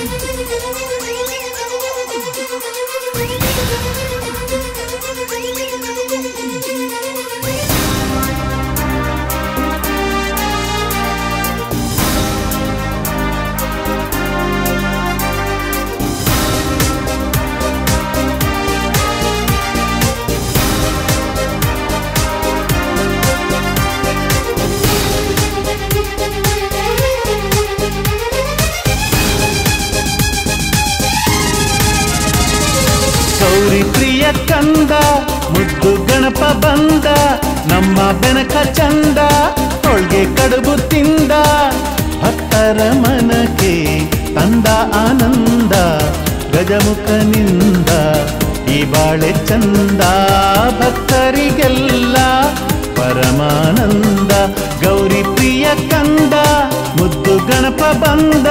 ಗೌರಿ ಪ್ರಿಯ ಕಂದ ಮುದ್ದು ಗಣಪ ಬಂದ ನಮ್ಮ ಬೆನಕ ಚಂದ ಹೊಳ್ಗೆ ಕಡುಬು ತಿಂದ ಭಕ್ತರ ಮನಕ್ಕೆ ತಂದ ಆನಂದ ಗಜಮುಖನಿಂದ ಈ ಬಾಳೆ ಚಂದ ಭಕ್ತರಿಗೆಲ್ಲ ಪರಮಾನಂದ ಗೌರಿ ಪ್ರಿಯ ಕಂದ ಮುದ್ದು ಗಣಪ ಬಂದ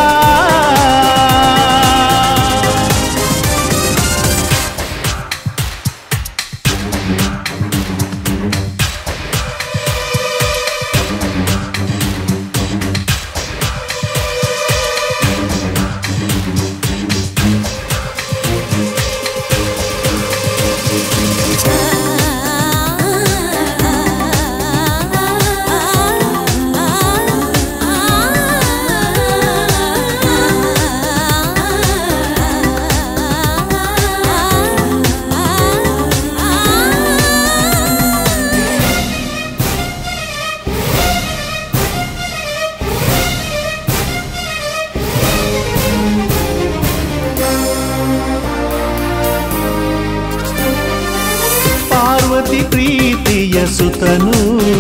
ಪಾರ್ವತಿ ಪ್ರೀತಿಯ ಸುತನು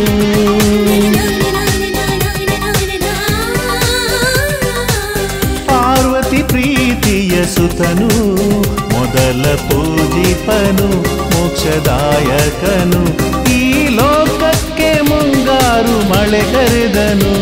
ಪಾರ್ವತಿ ಪ್ರೀತಿಯ ಸುತನು ಮೊದಲ ಪೂಜಿಪನು ಮೋಕ್ಷದಾಯಕನು ಈ ಲೋಕಕ್ಕೆ ಮುಂಗಾರು ಮಳೆ ಕರೆದನು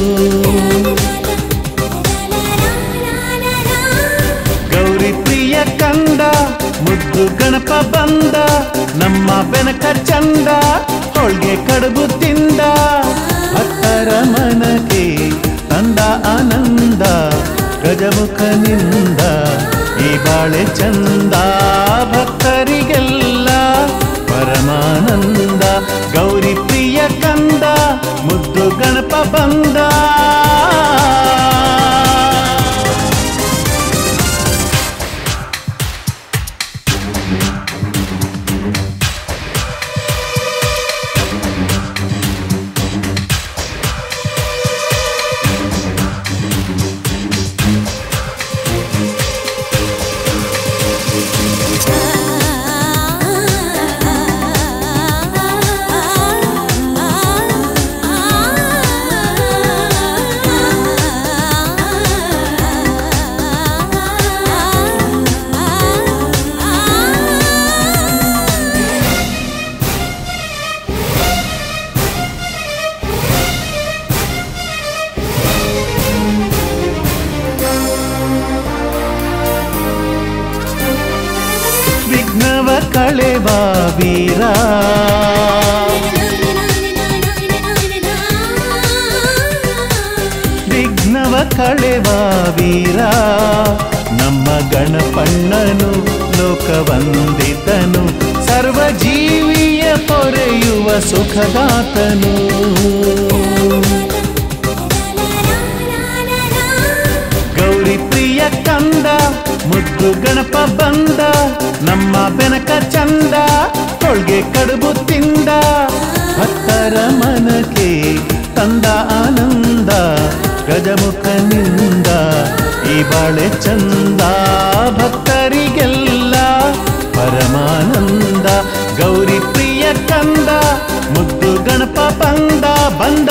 ಗೌರಿ ಪ್ರಿಯ ಕಂದ ಮುದ್ದು ಗಣಪ ಬಂದ ನಮ್ಮ ಬೆನಕ ಚಂದ ಹೊಳ್ಗೆ ಕಡುಬು ತಿಂದ ಭಕ್ತರ ಮನಕ್ಕೆ ತಂದ ಆನಂದ ಗಜಮುಖನಿಂದ ಈ ಬಾಳೆ ಚಂದ ಭಕ್ತರಿಗೆಲ್ಲ ಪರಮಾನಂದ ಗೌರಿ ಪ್ರಿಯ ಕಂದ ಮುದ್ದು ಗಣಪ ಬಂದ ವಿಘ್ನವ ಕಳೆವ ವೀರ ವಿಘ್ನವ ಕಳೆವ ವೀರ ನಮ್ಮ ಗಣಪಣ್ಣನು ಲೋಕವಂದಿತನು ಸರ್ವ ಜೀವಿಯ ಪೊರೆಯುವ ಸುಖದಾತನು ಗೌರಿ ಪ್ರಿಯ ಕಂದ ಮುದ್ದು ಗಣಪ ಬಂದ ನಮ್ಮ ಬೆನಕ ಚಂದ ಕೊಳ್ಗೆ ಕಡುಬು ತಿಂದ ಭಕ್ತರ ಮನಕ್ಕೆ ತಂದ ಆನಂದ ಗಜಮುಖನಿಂದ ಈ ಬಾಳೆ ಚಂದ ಭಕ್ತರಿಗೆಲ್ಲ ಪರಮಾನಂದ ಗೌರಿ ಪ್ರಿಯ ಕಂದ ಮುದ್ದು ಗಣಪ ಬಂದ ಬಂದ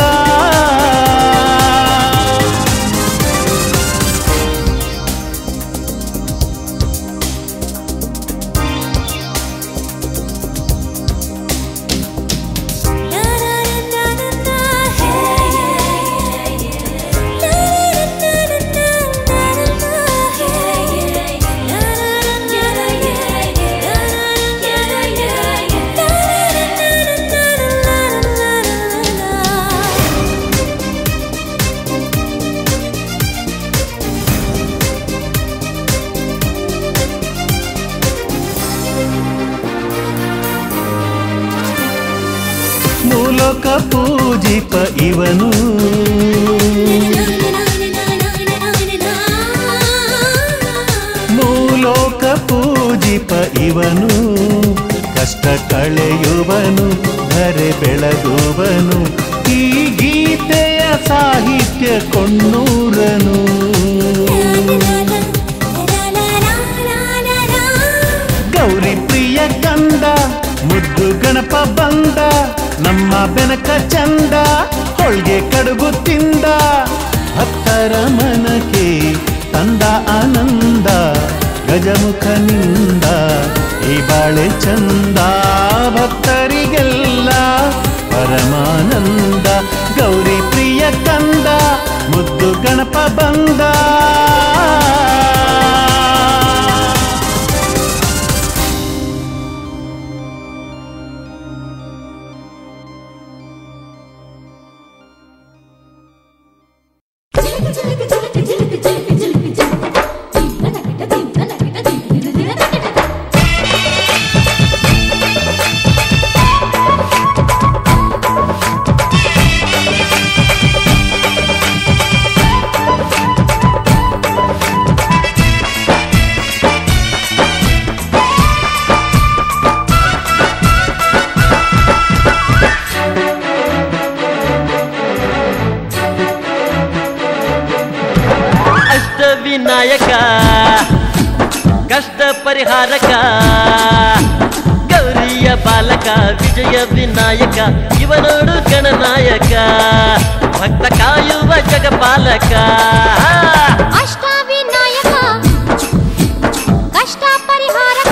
Hey ಪೂಜಿಪ ಇವನು ಮೂಲೋಕ ಪೂಜಿಪ ಇವನು ಕಷ್ಟ ಕಳೆಯುವನು ಧರೆ ಬೆಳಗುವನು ಈ ಗೀತೆಯ ಸಾಹಿತ್ಯ ಕೊಂಡೂರನು ಗೌರಿ ಪ್ರಿಯ ಕಂದ ಮುದ್ದು ಗಣಪ ಬಂದ ನಮ್ಮ ಬೆನಕ ಚಂದ ಹೊಳ್ಗೆ ಕಡುಬು ತಿಂದ ಭಕ್ತರ ಮನಕ್ಕೆ ತಂದ ಆನಂದ ಗಜಮುಖನಿಂದ ಈ ಬಾಳೆ ಚಂದ ಭಕ್ತರಿಗೆಲ್ಲ ಪರಮಾನಂದ ಗೌರಿ ಪ್ರಿಯ ಕಂದ ಮುದ್ದು ಗಣಪ ಬಂದ ಅಷ್ಟ ವಿನಾಯಕ ಕಷ್ಟ ಪರಿಹಾರಕ ಗೌರಿಯ ಬಾಲಕ ವಿಜಯ ವಿನಾಯಕ ಇವನೋಡು ಗಣನಾಯಕ ಭಕ್ತ ಕಾಯುವ ಜಗಪಾಲಕ ಅಷ್ಟವಿನಾಯಕ ಕಷ್ಟ ಪರಿಹಾರಕ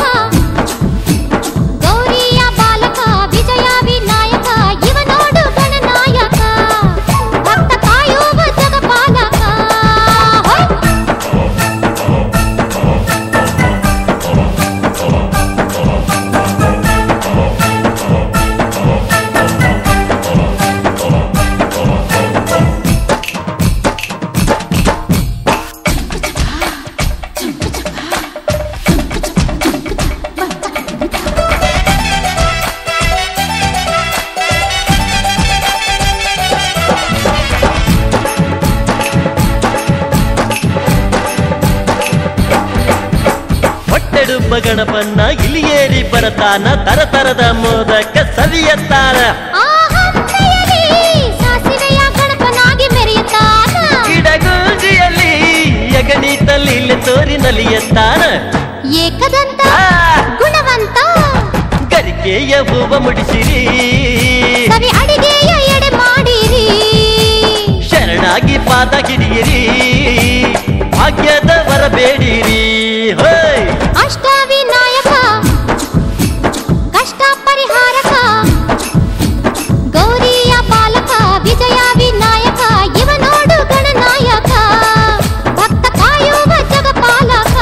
ಗೌರಿಯ ಬಾಲಕ ವಿಜಯ ವಿನಾಯಕ ಇವನೋಡು ಗಣನಾಯಕ ಭಕ್ತ ಕಾಯುವ ಜಗಪಾಲಕ ಹೊಯ್! ಹೊಟ್ಟೆಡುಬ್ಬ ಗಣಪನ್ನ ಇಲಿಯೇರಿ ಬರತಾನ ತರತರದ ಮೋದಕ ಸವಿಯತ್ತಾನ ಆ ಹಂಸೆಯಲ್ಲಿ ಸಾಸಿವೆಯ ಗಣಪನಾಗಿ ಮೆರೆಯುತ್ತಾನ ಗಿಡಗೂಜಿಯಲ್ಲಿ ಯಗಣಿತಲ್ಲಿ ಇಲ್ಲೆ ತೋರಿ ನಲಿಯತ್ತಾನ ಏಕದಂತ ಆ, ಗುಣವಂತ ಗರಿಕೆಯ ಹೂವ ಮುಡಿಸಿರಿ ಸವಿ ಅಡಿಗೆಯ ಎಡೆ ಮಾಡಿರಿ ಶರಣಾಗಿ ಪಾದ ಹಿಡಿಯಿರಿ ಭಾಗ್ಯದ ಬರಬೇಡಿರಿ ಹೋಯ್ ಅಷ್ಟವಿನಾಯಕ ಕಷ್ಟ ಪರಿಹಾರಕ ಗೌರಿಯ ಬಾಲಕ ವಿಜಯ ವಿನಾಯಕ ಇವನೋಡು ಗಣನಾಯಕ ಭಕ್ತ ಕಾಯುವ ಜಗಪಾಲಕ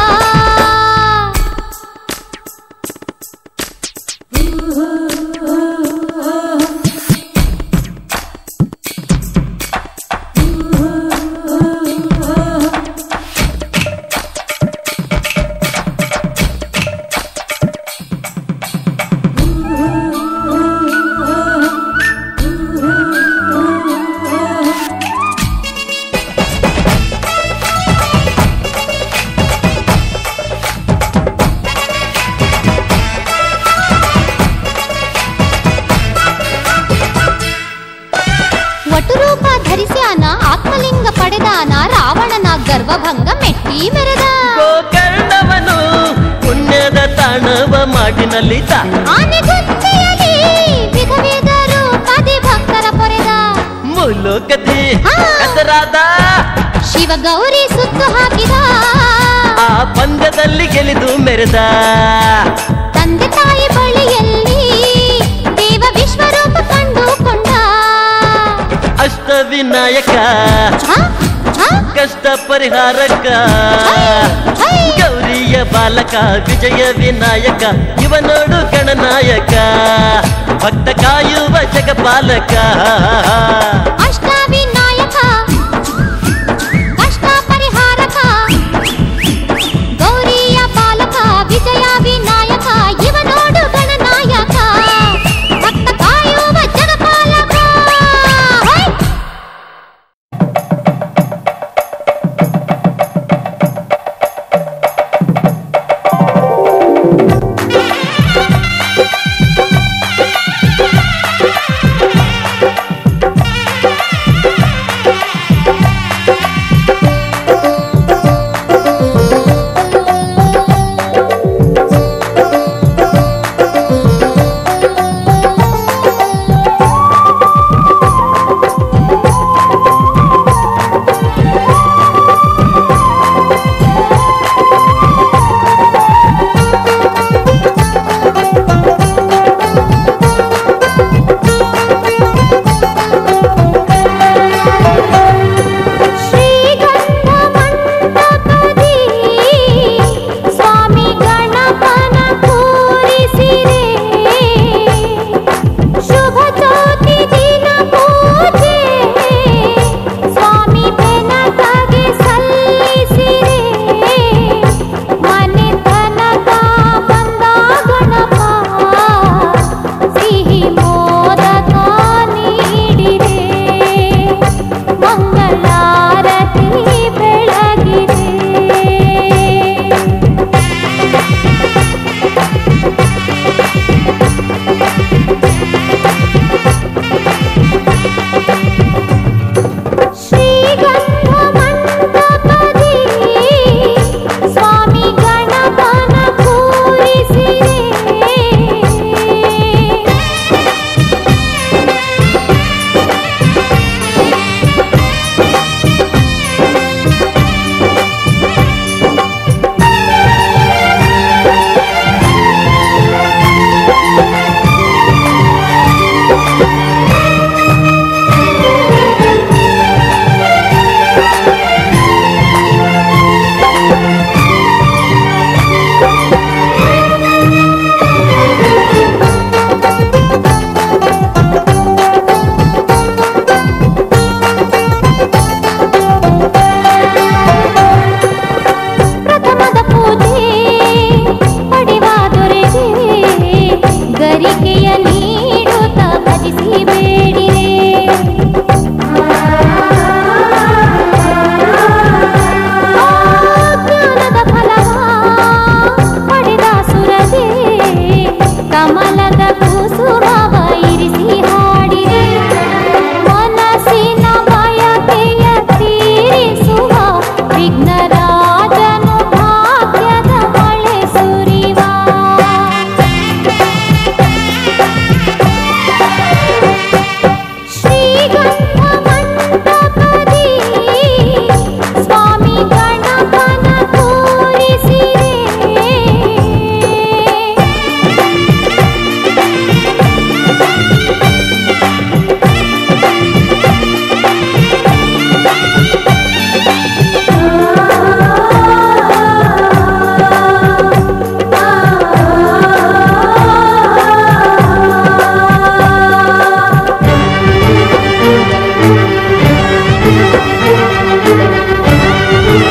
ವಟು ರೂಪ ಧರಿಸ್ಯಾನ ಆತ್ಮಲಿಂಗ ಪಡೆದಾನ ರಾವಣನ ಗರ್ವಭಂಗ ಮೆಟ್ಟಿ ಮೆರೆದ ಗೋಕರ್ಣವನು ಪುಣ್ಯದ ತಾಣವ ಮಾಡಿನಲ್ಲಿತ ಆನೆಗುಂದಿಯಲ್ಲಿ ವಿಧ ವಿಧ ರೂಪದಿ ಭಕ್ತರ ಪೊರೆದ ಮುಲೋಕತಿ ಹಾ. ಹೆಸರಾದ ಶಿವ ಗೌರಿ ಸುತ್ತು ಹಾಕಿದ ಆ ಪಂದ್ಯದಲ್ಲಿ ಗೆಲಿದು ಮೆರೆದ ತಂದೆ ತಾಯಿ ಬಳಿಯಲ್ಲಿ ದೇವ ವಿಶ್ವರೂಪ ಕಂಡುಕೊಂಡ ಅಷ್ಟ ವಿನಾಯಕ ಹ? ಹ? ಕಷ್ಟ ಪರಿಹಾರಕ ಹೈ, ಹೈ. ಗೌರಿಯ ಬಾಲಕ ವಿಜಯ ವಿನಾಯಕ ಇವನೋಡು ಗಣನಾಯಕ ಭಕ್ತ ಕಾಯುವ ಜಗಪಾಲಕ ಅಷ್ಟವಿನಾಯಕ ಕಷ್ಟ ಪರಿಹಾರಕ ಗೌರಿಯ ಬಾಲಕ ವಿಜಯ ವಿನಾಯಕ ಇವನೋಡು ಗಣನಾಯಕ ಭಕ್ತ ಕಾಯುವ ಜಗಪಾಲಕ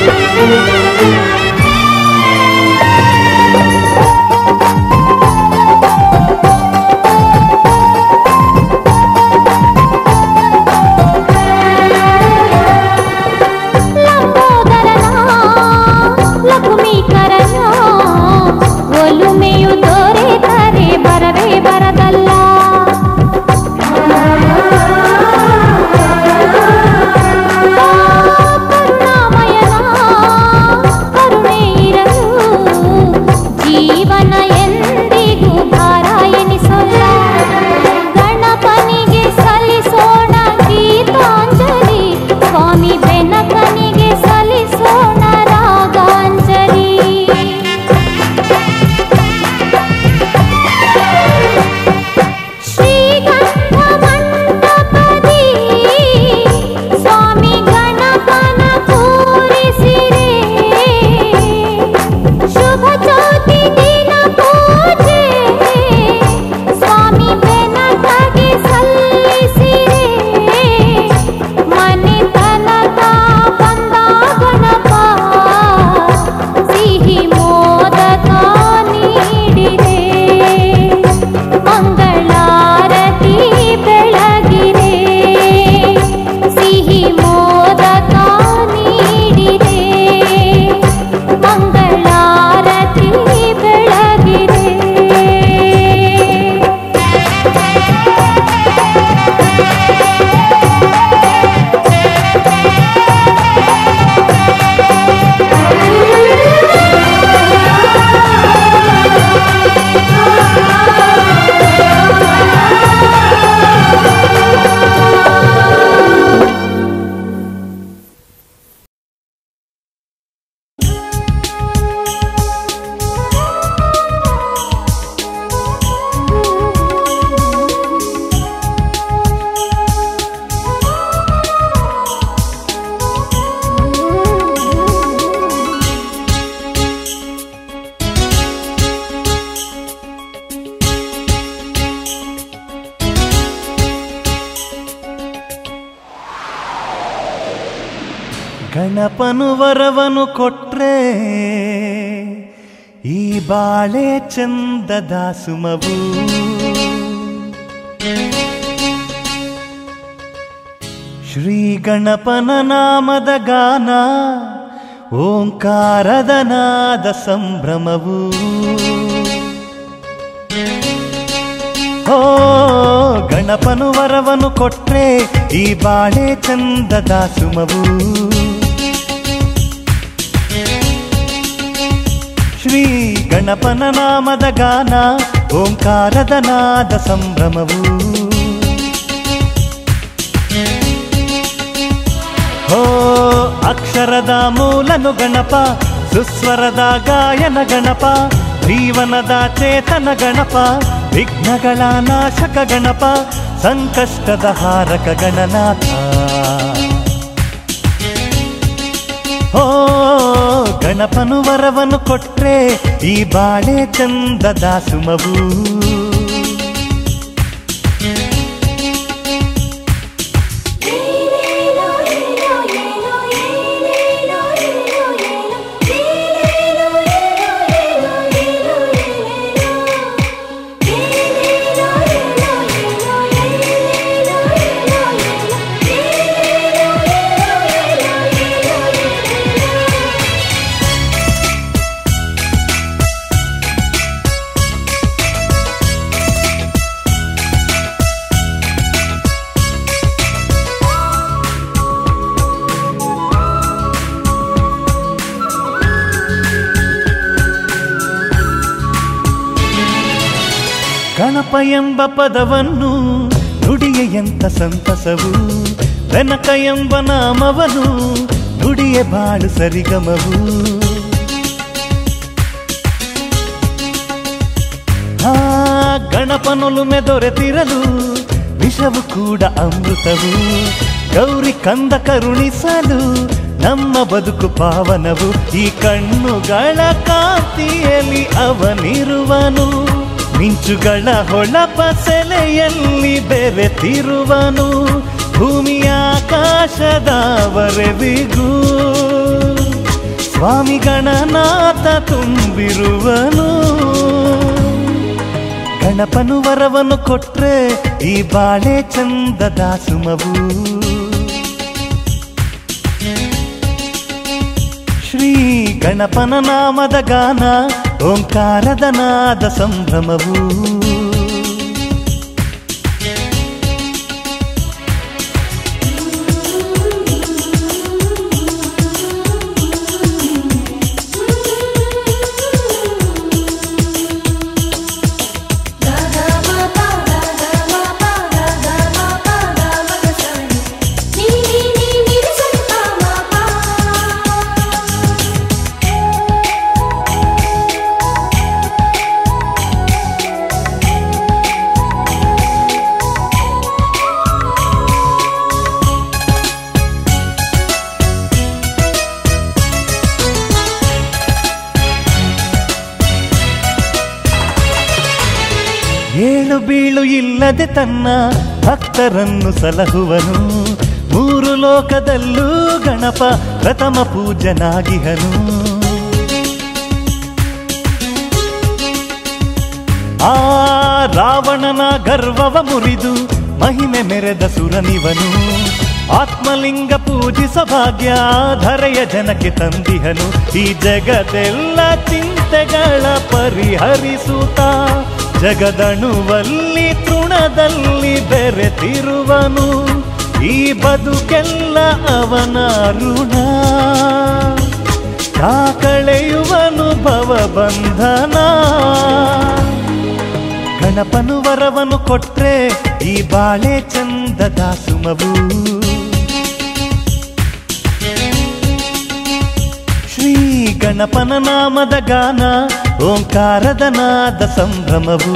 ಲಂಬೋದರನ ಲಘುಮೀಕರನ ಒಲುಮೆಯು ದೊರೆತರೆ ಬರವೇ ಬರದಲ್ಲ ಕರುಣಾಮಯನ ಕರುಣೆ ಇರಲು ಜೀವನ ಎಂದಿಗೂ ಭಾರ ಎನಿಸಲ್ಲ ಗಣಪನಿಗೆ ಸಲ್ಲಿಸೋಣ ಗೀತಾಂಜಲಿ ಸ್ವಾಮಿ ಬೆನಕನಿಗೆ ಸಲ್ಲಿಸೋಣ ರಾಗಾಂಜಲಿ ಶ್ರೀಗಂಧ ಮಂಟಪದಿ ಸ್ವಾಮಿ ಗಣಪನ ಕೂರಿಸಿರೆ ಶುಭ ಜ್ಯೋತಿ ದಿನ ಪೂಜೆ ಸ್ವಾಮಿ ಬೆನಕಗೆ ಸಲ್ಲಿಸಿರೆ ಮನೆ ತನಕ ಬಂದ ಗಣಪ ಸಿಹಿ ಮೋದಕ ನೀಡಿದೆ ಮಂಗಳಾರತಿ ಬೆಳಗಿರೆ ಸಿಹಿ ಮೋದಕ ನೀಡಿರೆ ಮಂಗಳಾರತಿ ಬೆಳಗಿರೆ ಗಣಪನು ವರವನು ಕೊಟ್ರೆ ಈ ಬಾಳೆ ಚಂದದ ಸುಮವು ಶ್ರೀ ಗಣಪನ ನಾಮದ ಗಾನ ಓಂಕಾರದ ನಾದ ಸಂಭ್ರಮವು ಓ ಗಣಪನು ವರವನು ಕೊಟ್ರೆ ಈ ಬಾಳೆ ಚಂದದ ಸುಮವು ಶ್ರೀ ಗಣಪನ ನಾಮದ ಗಾನ ಓಂಕಾರದ ನಾದ ಸಂಭ್ರಮವು ಓ ಅಕ್ಷರದ ಮೂಲನು ಗಣಪ ಸುಸ್ವರದ ಗಾಯನ ಗಣಪ ಜೀವನದ ಚೇತನ ಗಣಪ ವಿಘ್ನಗಳ ನಾಶಕ ಗಣಪ ಸಂಕಷ್ಟದ ಹಾರಕ ಗಣನಾಥ ಓ ಗಣಪನು ವರವನು ಕೊಟ್ರೆ ಈ ಬಾಳೆ ಚಂದದ ಸುಮವು ಗಣಪ ಎಂಬ ಪದವನ್ನು ನುಡಿಯ ಎಂತ ಸಂತಸವು ಬೆನಕ ಎಂಬ ನಾಮವನು ನುಡಿಯ ಬಾಳು ಸರಿಗಮವು ಆ ಗಣಪನೊಲುಮೆ ದೊರೆತಿರಲು ವಿಷವು ಕೂಡ ಅಮೃತವು ಗೌರಿ ಕಂದ ಕರುಣಿಸಲು ನಮ್ಮ ಬದುಕು ಪಾವನವು ಈ ಕಣ್ಣುಗಳ ಕಾಂತಿಯಲ್ಲಿ ಅವನಿರುವನು ಮಿಂಚುಗಳ ಹೊಳಪ ಸೆಲೆಯಲ್ಲಿ ಬೆರೆತಿರುವನು ಭೂಮಿಯ ಆಕಾಶದವರೆವಿಗೂ ಸ್ವಾಮಿ ಗಣನಾಥ ತುಂಬಿರುವನು ಗಣಪನು ವರವನ್ನು ಕೊಟ್ರೆ ಈ ಬಾಳೆ ಚಂದದ ಸುಮವು ಶ್ರೀ ಗಣಪನ ನಾಮದ ಗಾನ ಓಂಕಾರದ ನಾದ ಸಂಭ್ರಮವು ಏಳು ಬೀಳು ಇಲ್ಲದೆ ತನ್ನ ಭಕ್ತರನ್ನು ಸಲಹುವನು ಮೂರು ಲೋಕದಲ್ಲೂ ಗಣಪ ಪ್ರಥಮ ಪೂಜನಾಗಿಹನು ಆ ರಾವಣನ ಗರ್ವವ ಮುರಿದು ಮಹಿಮೆ ಮೆರೆದ ಸುರನಿವನು ಆತ್ಮಲಿಂಗ ಪೂಜಿಸ ಭಾಗ್ಯ ಧರೆಯ ಜನಕ್ಕೆ ತಂದಿಹನು ಈ ಜಗದೆಲ್ಲ ಚಿಂತೆಗಳ ಪರಿಹರಿಸುತ್ತ ಜಗದಣುವಲ್ಲಿ ತೃಣದಲ್ಲಿ ಬೆರೆತಿರುವನು ಈ ಬದುಕೆಲ್ಲ ಅವನ ಋಣ ಕಾಕಳೆಯುವನು ಭವಬಂಧನ ಗಣಪನು ವರವನ್ನು ಕೊಟ್ರೆ ಈ ಬಾಳೆ ಚಂದದ ಸುಮವು ಶ್ರೀ ಗಣಪನ ನಾಮದ ಗಾನ ಓಂಕಾರದ ನಾದ ಸಂಭ್ರಮವು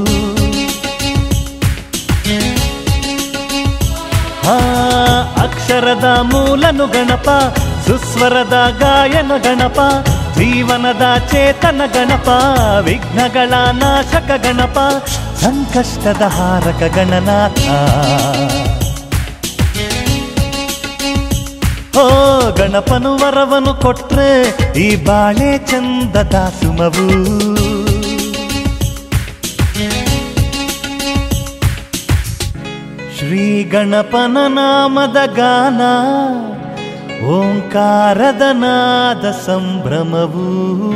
ಆ ಅಕ್ಷರದ ಮೂಲನು ಗಣಪ ಸುಸ್ವರದ ಗಾಯನ ಗಣಪ ಜೀವನದ ಚೇತನ ಗಣಪ ವಿಘ್ನಗಳ ನಾಶಕ ಗಣಪ ಸಂಕಷ್ಟದ ಹಾರಕ ಗಣನಾಥ ಓ ಗಣಪನು ವರವನ್ನು ಕೊಟ್ರೆ ಈ ಬಾಳೆ ಚಂದದ ಸುಮವು ಶ್ರೀ ಗಣಪನ ನಾಮದ ಗಾನ ಓಂಕಾರದ ನಾದ ಸಂಭ್ರಮವು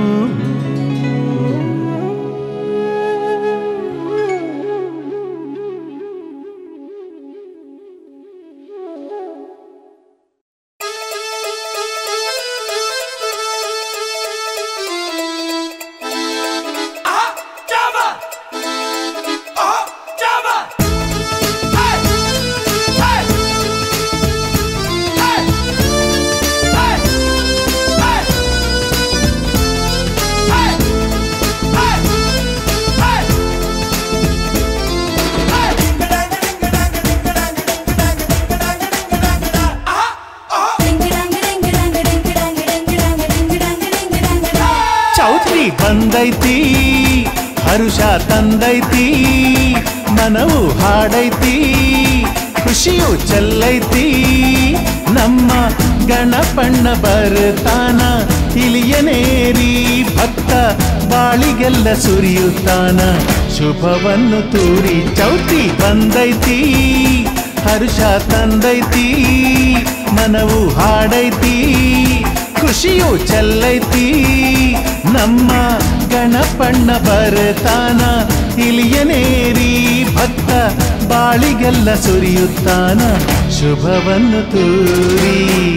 ಚೌತ್ರಿ ಬಂದೈತಿ ಹರುಷ ತಂದೈತಿ ಮನವು ಹಾಡೈತಿ ಖುಷಿಯು ಚೆಲ್ಲೈತಿ ನಮ್ಮ ಗಣಪಣ್ಣ ಬರ್ತಾನ ಇಲಿಯನೇರಿ ಭಕ್ತ ಬಾಳಿಗೆಲ್ಲ ಸುರಿಯುತ್ತಾನ ಶುಭವನ್ನು ತೂರಿ ಚೌತಿ ಬಂದೈತಿ ಹರ್ಷ ತಂದೈತಿ ಮನವು ಹಾಡೈತಿ ಖುಷಿಯು ಚೆಲ್ಲೈತಿ ನಮ್ಮ ಗಣಪಣ್ಣ ಬರ್ತಾನ ಇಲಿಯನೇರಿ ಭಕ್ತ ಬಾಳಿಗೆಲ್ಲ ಸುರಿಯುತ್ತಾನ ಶುಭವನ್ನು ತೂರಿ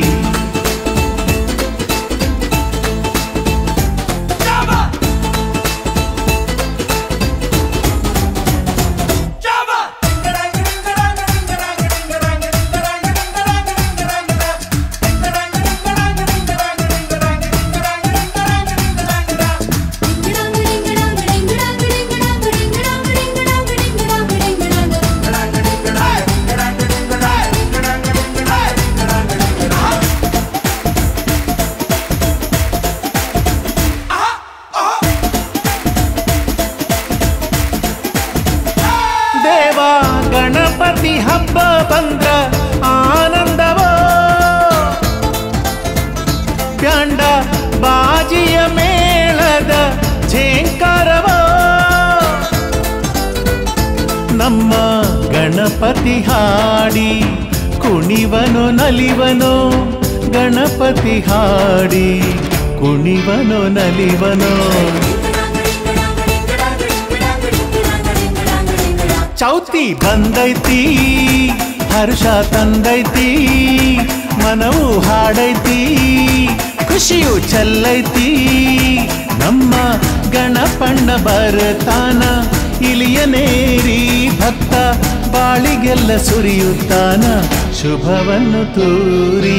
ದೇವ ಗಣಪತಿ ಹಬ್ಬ ಬಂದ್ರ ಆನಂದವೋ ಪ್ಯಾಂಡ ಬಾಜಿಯ ಮೇಳದ ಝೇಂಕಾರವೋ ನಮ್ಮ ಗಣಪತಿ ಹಾಡಿ ಕುಣಿವನು ನಲಿವನು ಗಣಪತಿ ಹಾಡಿ ಕುಣಿವನು ನಲಿವನು ಚೌತಿ ಬಂದೈತಿ ಹರ್ಷ ತಂದೈತಿ ಮನವು ಹಾಡೈತಿ ಖುಷಿಯು ಚೆಲ್ಲೈತಿ ನಮ್ಮ ಗಣಪಣ್ಣ ಬರ್ತಾನ ಇಲಿಯನೇರಿ ಭಕ್ತ ಬಾಳಿಗೆಲ್ಲ ಸುರಿಯುತ್ತಾನ ಶುಭವನ್ನು ತೂರಿ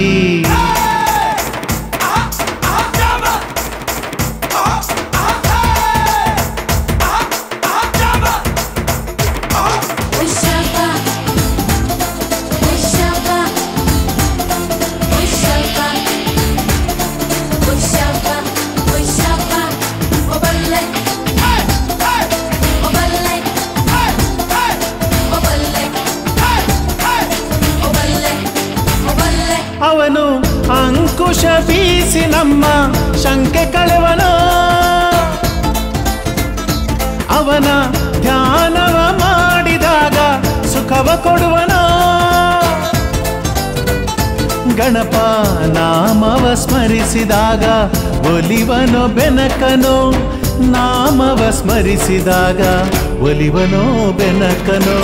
Ushaba, Ushaba, Ushaba, Ushaba, Ushaba, Oballe, Oballe, Oballe, Oballe, Oballe. ಅವನು ಅಂಕುಶ ಬೀಸಿ ನಮ್ಮ ಶಂಕೆ ಕಳೆವನು ಅವನ ಧ್ಯಾನವ ಮಾಡಿದಾಗ ಸುಖವ ಕೊಡುವನು ಗಣಪ ನಾಮವ ಸ್ಮರಿಸಿದಾಗ ಒಲಿವನೋ ಬೆನಕನೋ ನಾಮವ ಸ್ಮರಿಸಿದಾಗ ಒಲಿವನೋ ಬೆನಕನೋ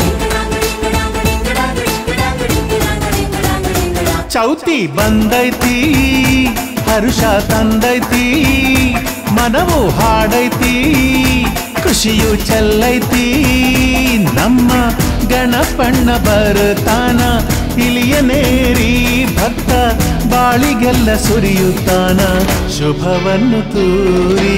ಚೌತಿ ಬಂದೈತಿ ಹರುಷ ತಂದೈತಿ ಮನವು ಹಾಡೈತಿ ಖುಷಿಯು ಚೆಲ್ಲೈತಿ ನಮ್ಮ ಗಣಪಣ್ಣ ಬರ್ತಾನ ಇಲಿಯನೇರಿ ಭಕ್ತ ಬಾಳಿಗೆಲ್ಲ ಸುರಿಯುತ್ತಾನ ಶುಭವನ್ನು ತೂರಿ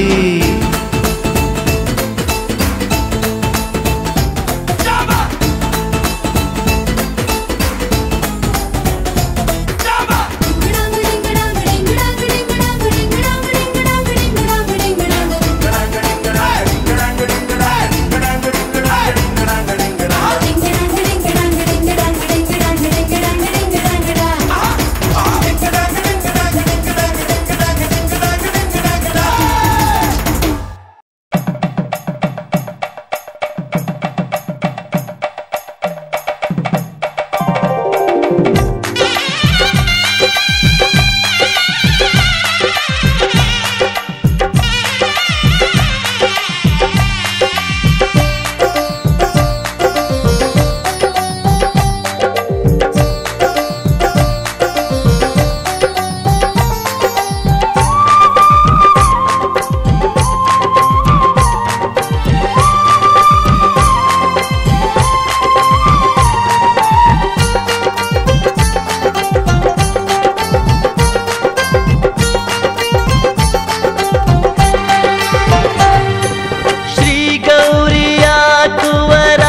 ಶ್ರೀ ಗೌರಿಯ ಕುವರ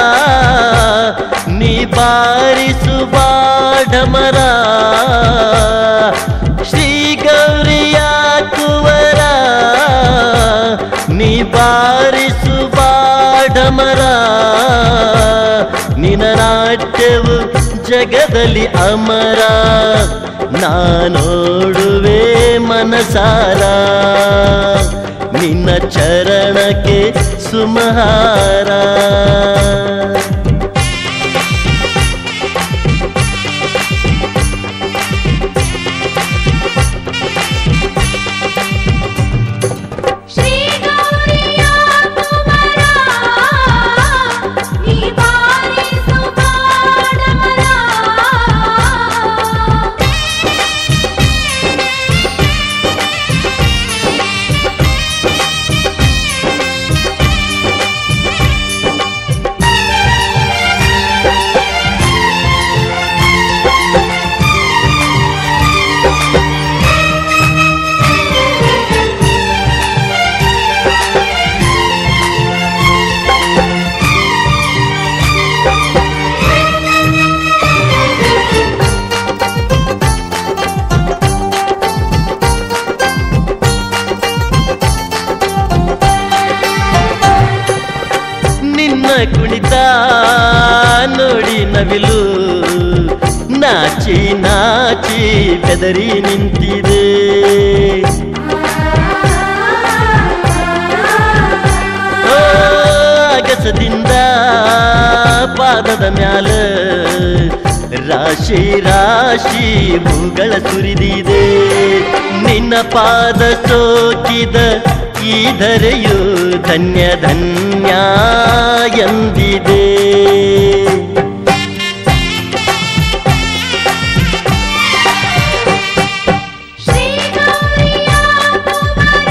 ನೀ ಬಾರಿಸು ಬಾಡಮರ ಶ್ರೀ ಗೌರಿಯ ಕುವರ ನೀ ಬಾರಿಸು ಬಾಡಮರ ನಿನ ನಾಟ್ಯವು ಜಗದಲ್ಲಿ ಅಮರ ನಾನೋಡುವೆ ಮನಸಾರ ನಿನ್ನ ಚರಣಕ್ಕೆ ಸುಮಹಾರ ಶ್ರೀ ಗೌರಿಯ ಕುಮಾರ ನೀ ಬಾರಿಸು ಬಾಡಮರ ನಿನ್ನ ಕುಣಿತ ನೋಡಿ ನವಿಲು ನಾಚಿ ನಾಚಿ ಬೆದರಿ ನಿಂತಿದೆ ರಾಶಿ ಹೂಗಳ ಸುರಿದಿದೆ ನಿನ್ನ ಪಾದ ಸೋಕಿದ ಈ ಧರೆಯು ಧನ್ಯ ಧನ್ಯ ಎಂದಿದೆ ಶ್ರೀ ಗೌರಿಯ ಕುವರ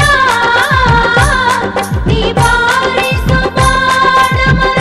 ನೀ ಬಾರಿಸು ಬಾಡಮರ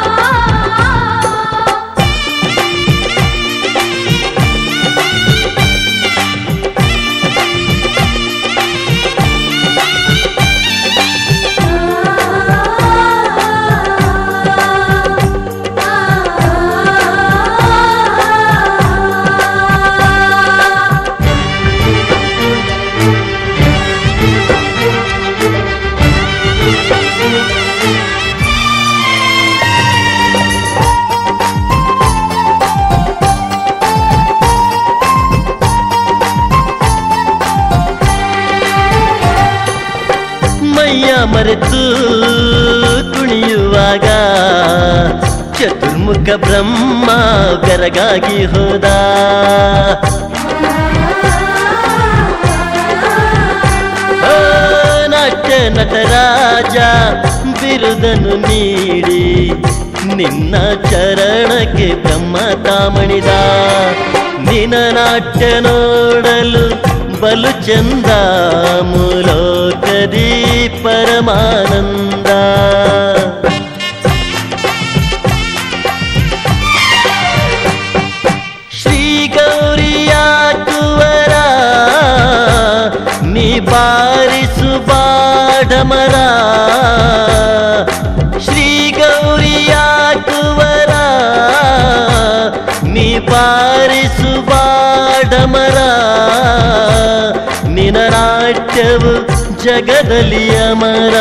ಮೈಯ ಮರೆತು ಕುಣಿಯುವಾಗ ಚತುರ್ಮುಖ ಬ್ರಹ್ಮ ಬೆರಗಾಗಿ ಹೋದ ಆ, ನಾಟ್ಯ ನಟರಾಜ ಬಿರುದನು ನೀಡಿ ನಿನ್ನ ಚರಣಕ್ಕೆ ಬ್ರಹ್ಮ ತಾಮಣಿದ ನಿನ ನಾಟ್ಯ ನೋಡಲು ಬಲು ಚಂದ ಮುಲೋಕದಿ ಪರಮಾನಂದ ಶ್ರೀ ಗೌರಿಯ ಕುವರ ನೀ ಬಾರಿಸು ಬಾಡಮರ ಶ್ರೀ ಗೌರಿಯ ಕುವರ ನೀ ಬಾರಿಸು ಬಾಡಮರ ನಿನ ನಾಟ್ಯವು ಜಗದಲ್ಲಿ ಅಮರ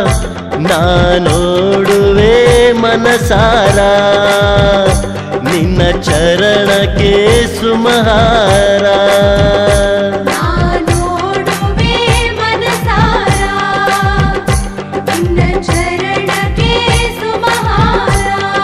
ನಾನೋಡುವೆ ಮನಸಾರ ನಿನ್ನ ಚರಣಕ್ಕೆ ಸುಮಹಾರ ನಾನೋಡುವೆ ಮನಸಾರ ನಿನ್ನ ಚರಣಕ್ಕೆ ಸುಮಹಾರ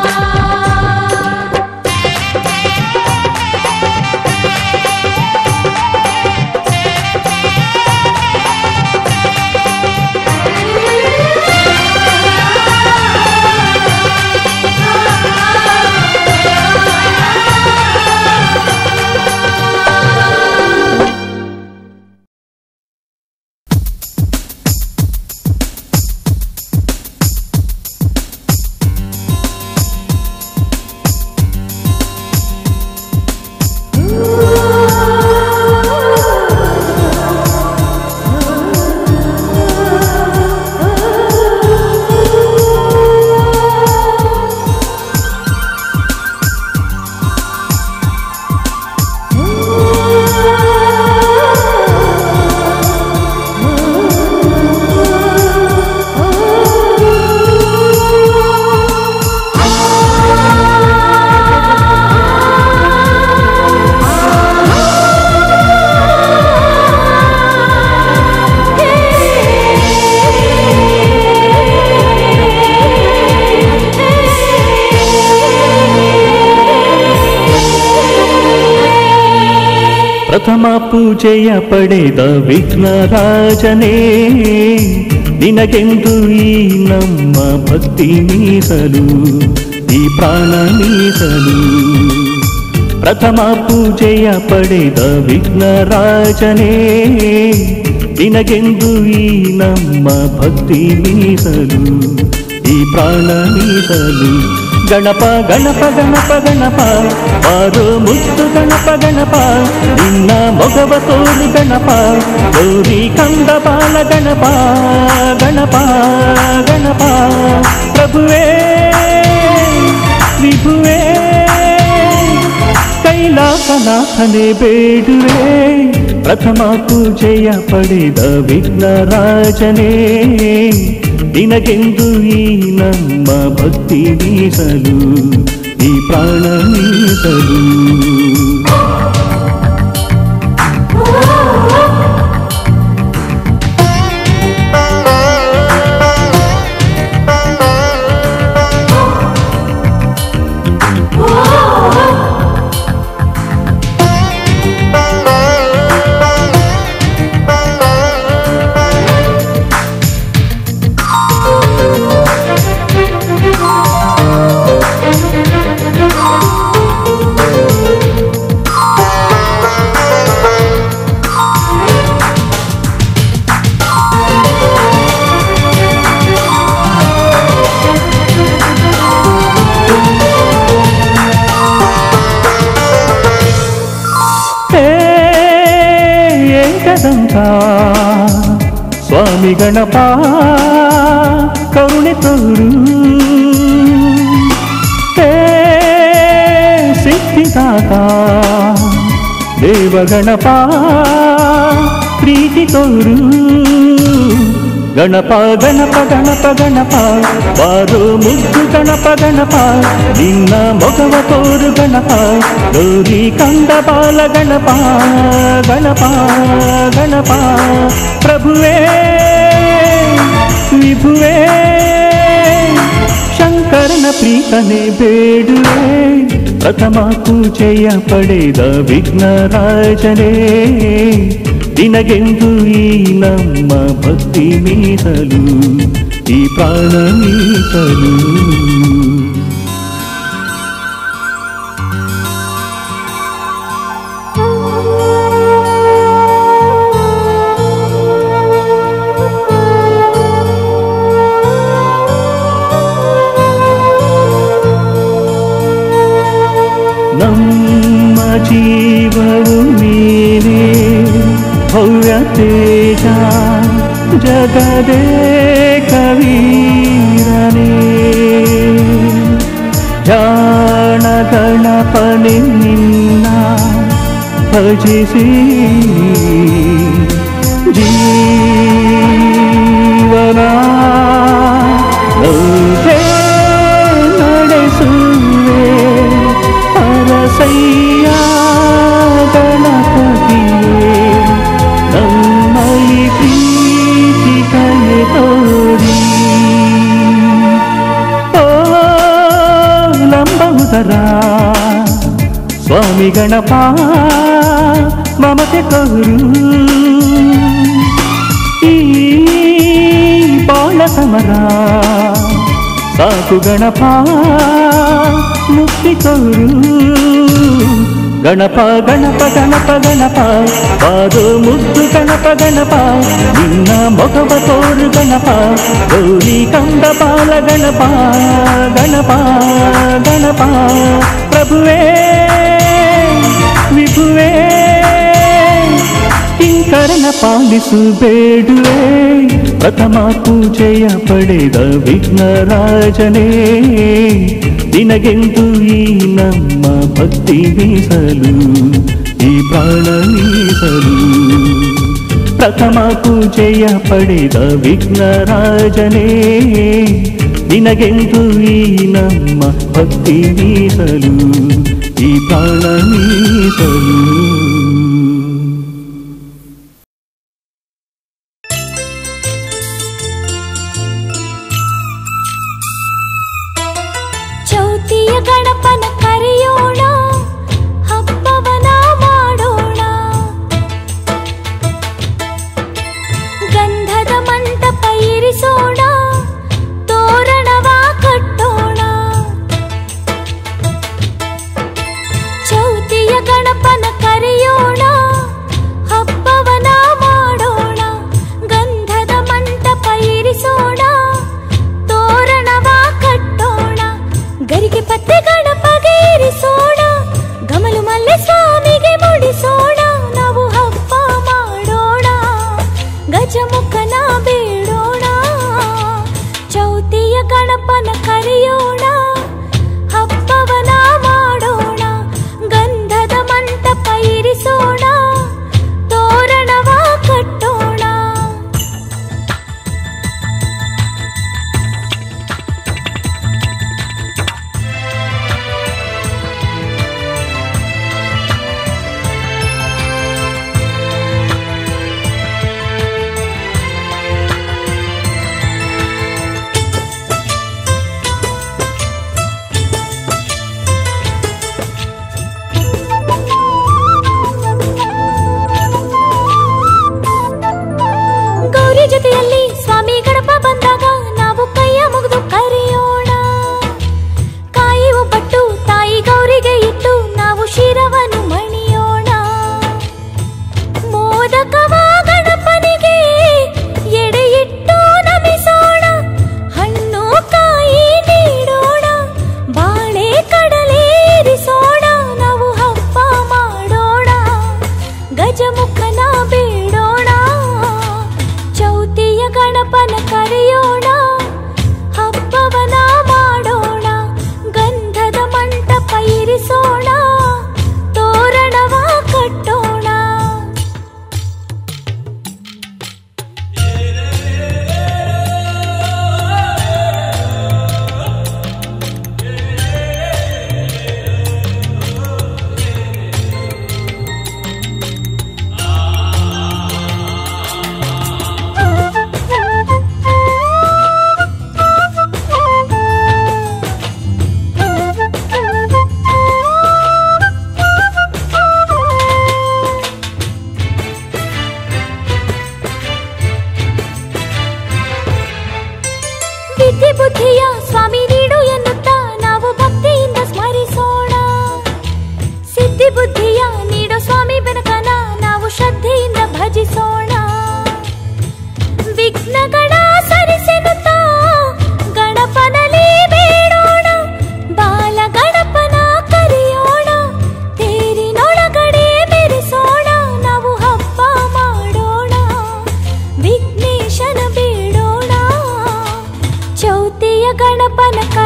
ಪ್ರಥಮ ಪೂಜೆಯ ಪಡೆದ ವಿಘ್ನರಾಜನೇ ನಿನಗೆಂದು ಈ ನಮ್ಮ ಭಕ್ತಿ ಮೀಸಲು ಈ ಪ್ರಾಣ ಮೀಸಲು ಪ್ರಥಮ ಪೂಜೆಯ ಪಡೆದ ವಿಘ್ನರಾಜನೇ ನಿನಗೆಂದು ಈ ನಮ್ಮ ಭಕ್ತಿ ಮೀಸಲು ಈ ಪ್ರಾಣ ಮೀಸಲು ಗಣಪ ಗಣಪ ಗಣಪ ಗಣಪ ಬಾರೋ ಮುತ್ತು ಗಣಪ ಗಣಪ ನಿನ್ನ ಮೊಗವ ತೋರು ಗಣಪ ಗೌರಿ ಕಂದ ಬಾಲ ಗಣಪ ಗಣಪ ಗಣಪ ಪ್ರಭುವೇ ವಿಭುವೇ ಕೈಲಾಸನಾಥನೆ ಬೇಡುವೆ ಪ್ರಥಮ ಪೂಜೆಯ ಪಡೆದ ವಿಘ್ನರಾಜನೇ ನಿನಗೆಂದು ಈ ನಮ್ಮ ಭಕ್ತಿ ಮೀಸಲು ಈ ಪ್ರಾಣ ಮೀಸಲು Oh ಅಂತ ಸ್ವಾಮಿ ಗಣಪ ಕರುಣೆ ತೋರು ಹೇ ಸಿದ್ಧಿದಾತ ದೇವಗಣಪ ಪ್ರೀತಿ ತೋರು ಗಣಪ ಗಣಪ ಗಣಪ ಗಣಪ ಬಾರು ಮುದ್ದು ಗಣಪ ಗಣಪ ನಿನ್ನ ಮೊಗವ ತೋರು ಗಣಪ ಗೌರಿ ಕಂದ ಬಾಲ ಗಣಪ ಗಣಪ ಗಣಪ ಪ್ರಭುವೇ ವಿಭುವೇ ಶಂಕರನ ಪ್ರೀತನೆ ಬೇಡುವೆ ಪ್ರಥಮ ಪೂಜೆಯ ಪಡೆದ ವಿಘ್ನರಾಜನೇ ನಿನಗೆಂದು ಈ ನಮ್ಮ ಭಕ್ತಿ ಮೀಸಲು ಈ ಪ್ರಾಣ ಮೀಸಲು ನಮ್ಮ ಜೀವವು ನೀನೇ ಭವ್ಯ ತೇಜ ಜಗದೇ ಕವೀರನೇ ಜಾಣ ಗಣಪನೆ ನಿನ್ನ ಭಜಿಸಿ ಜೀವನ ನೌಕೆ ನಡೆಸುವೆ ಅರಸಯ್ಯ ಗಣಪತಿಯೇ ನಮ್ಮಲ್ಲಿ ಪ್ರೀತಿ ಕಲೆ ತೋರಿ ಓ ಲಂಬವುದರ ಸ್ವಾಮಿ ಗಣಪ ಮಮತೆ ತೋರು ಈ ಬಾಳ ಸಮರ ಸಾಕು ಗಣಪ ಮುಕ್ತಿ ತೋರು ಗಣಪ ಗಣಪ ಗಣಪ ಗಣಪ ಬಾದು ಮುದ್ದು ಗಣಪ ಗಣಪ ನಿನ್ನ ಮೊಗವ ತೋರು ಗಣಪ ಗೌರಿ ಕಂದ ಬಾಲ ಗಣಪ ಗಣಪ ಗಣಪ ಪ್ರಭುವೇ ವಿಭುವೇ ಕಿಂಕರನ ಪಾಲಿಸು ಬೇಡುವೆ ಪ್ರಥಮ ಪೂಜೆಯ ಪಡೆದ ವಿಘ್ನರಾಜನೇ ನಿನಗೆಂದು ಈ ನಮ್ಮ ಭಕ್ತಿ ಮೀಸಲು ಈ ಪ್ರಾಣ ಮೀಸಲು ಪ್ರಥಮ ಪೂಜೆಯ ಪಡೆದ ವಿಘ್ನರಾಜನೇ ನಿನಗೆಂದು ಈ ನಮ್ಮ ಭಕ್ತಿ ಮೀಸಲು ಈ ಪ್ರಾಣ ಮೀಸಲು ಚೌತಿಯ ಗಣಪನ ಕರೆಯೋಣ ಹಬ್ಬವನ ಮಾಡೋಣ ಗಂಧದ ಮಂಟಪ ಇರಿಸೋಣ ತೋರಣವ ಕಟ್ಟೋಣ ಚೌತಿಯ ಗಣಪನ ಕರೆಯೋಣ ಹಬ್ಬವನ ಮಾಡೋಣ ಗಂಧದ ಮಂಟಪ ಇರಿಸೋಣ ತೋರಣವ ಕಟ್ಟೋಣ ಗರಿಗೆ ಪತ್ತೆ ಗಣಪಗೆ ಇರಿಸೋಣ ಗಮಲು ಮಲ್ಲೆ ಸ್ವಾಮಿಗೆ ಮುಡಿಸೋಣ ನಾವು ಹಬ್ಬ ಮಾಡೋಣ ಗಜಮುಖನ ಬೇಡೋಣ ಚೌತಿಯ ಗಣಪನ ಕರೆಯೋಣ ಹಬ್ಬವನ ಮಾಡೋಣ ಗಂಧದ ಮಂಟಪ ಇರಿಸೋಣ ತೋರಣವ ಕಟ್ಟೋಣ ಬುದ್ಧಿಯ ಸ್ವಾಮಿ ನೀಡು ಎನ್ನುತ್ತಾ ನಾವು ಭಕ್ತಿಯಿಂದ ಸ್ಮರಿಸೋಣ ಸಿದ್ಧಿ ಬುದ್ಧಿಯ ನೀಡೋ ಸ್ವಾಮಿ ಬೆನಕನ ನಾವು ಶ್ರದ್ಧೆಯಿಂದ ಭಜಿಸೋಣ ವಿಘ್ನಗಳ ಸರಿಸೆನುತ್ತಾ ಗಣಪನಲ್ಲಿ ಬೇಡೋಣ ಬಾಲ ಗಣಪನ ಕರೆಯೋಣ ತೇರಿನೊಳಗಡೆ ಮೆರೆಸೋಣ ನಾವು ಹಬ್ಬ ಮಾಡೋಣ ವಿಘ್ನೇಶನ ಬೇಡೋಣ ಚೌತಿಯ ಗಣಪನ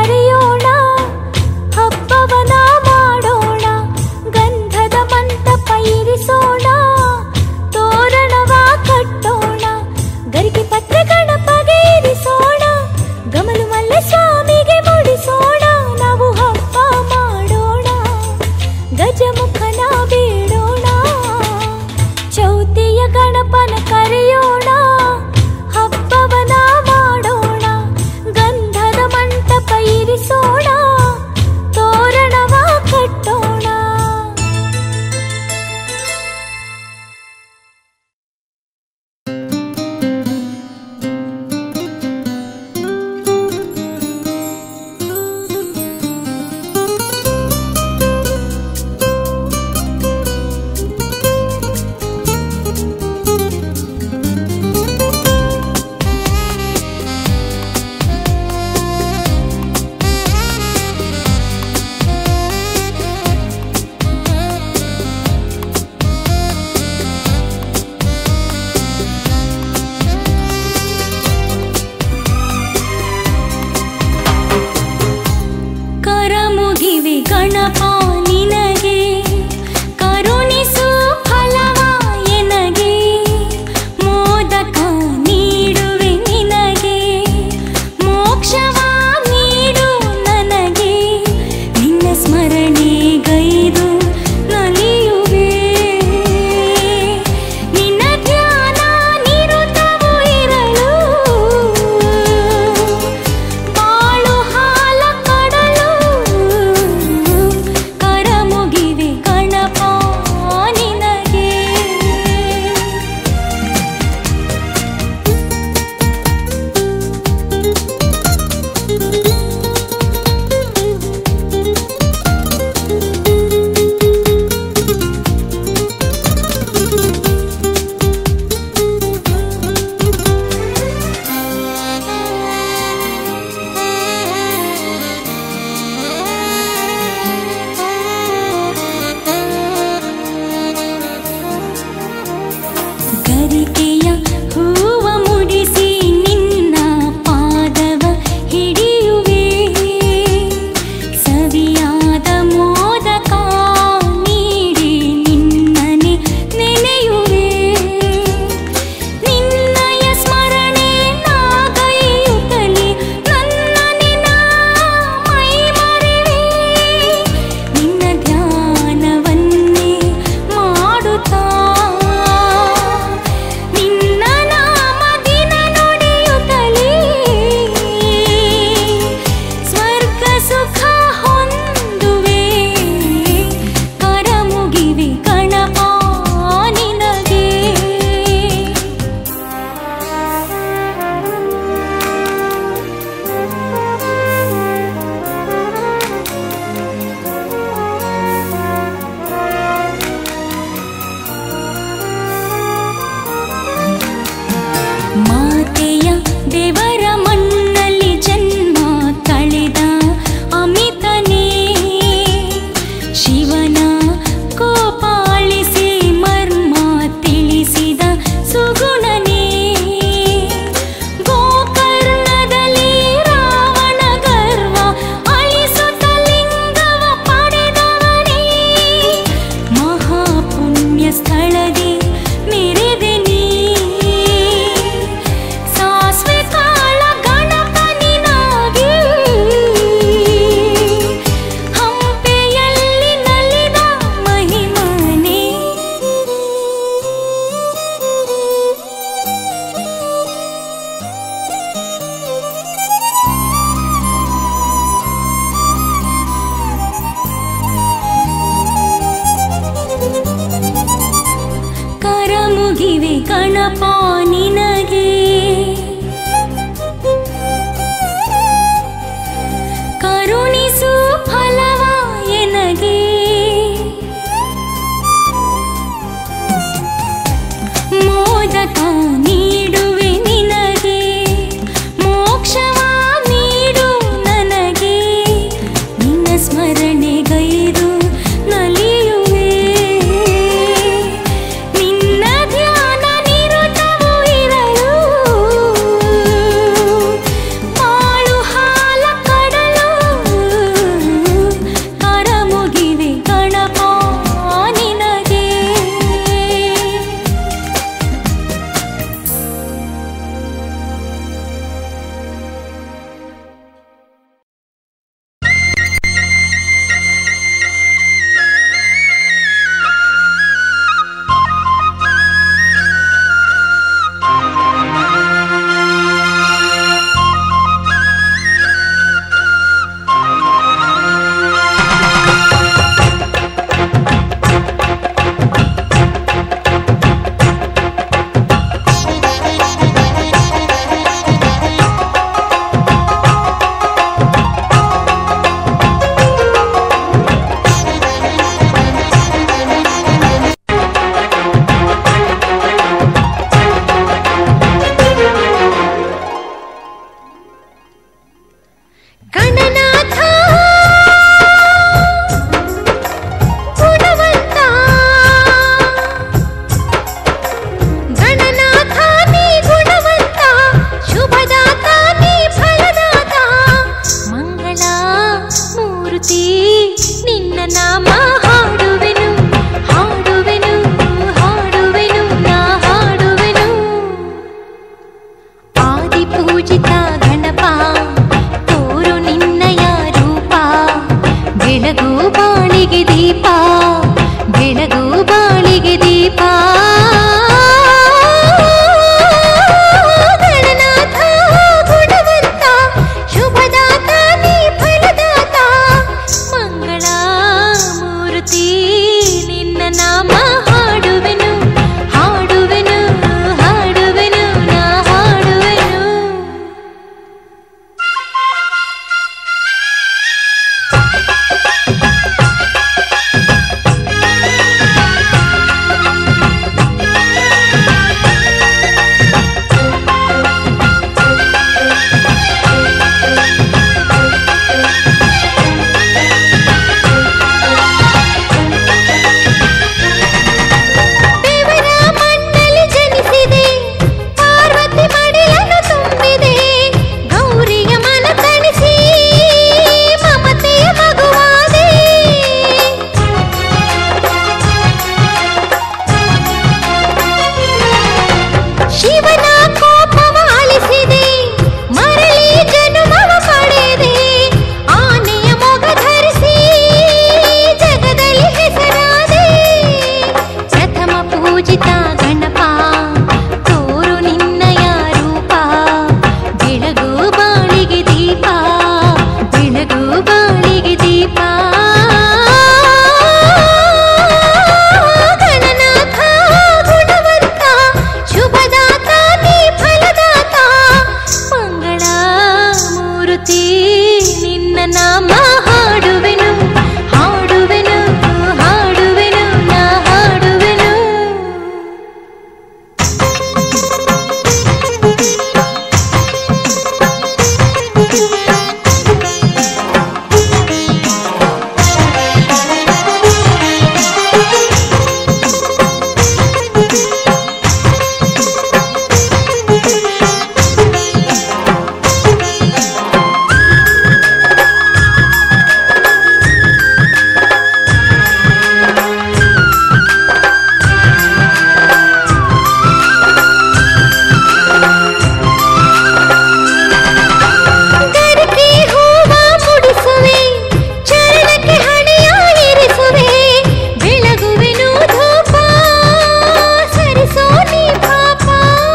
ಗರಿಕೆ ಹೂವ ಮುಡಿಸುವೆ ಚರಣಕ್ಕೆ ಹಣೆಯ ಇರಿಸುವೆ ಬೆಳಗುವೆನು ಧೂಪ ಸರಿಸೋ ನೀ ಪಾಪ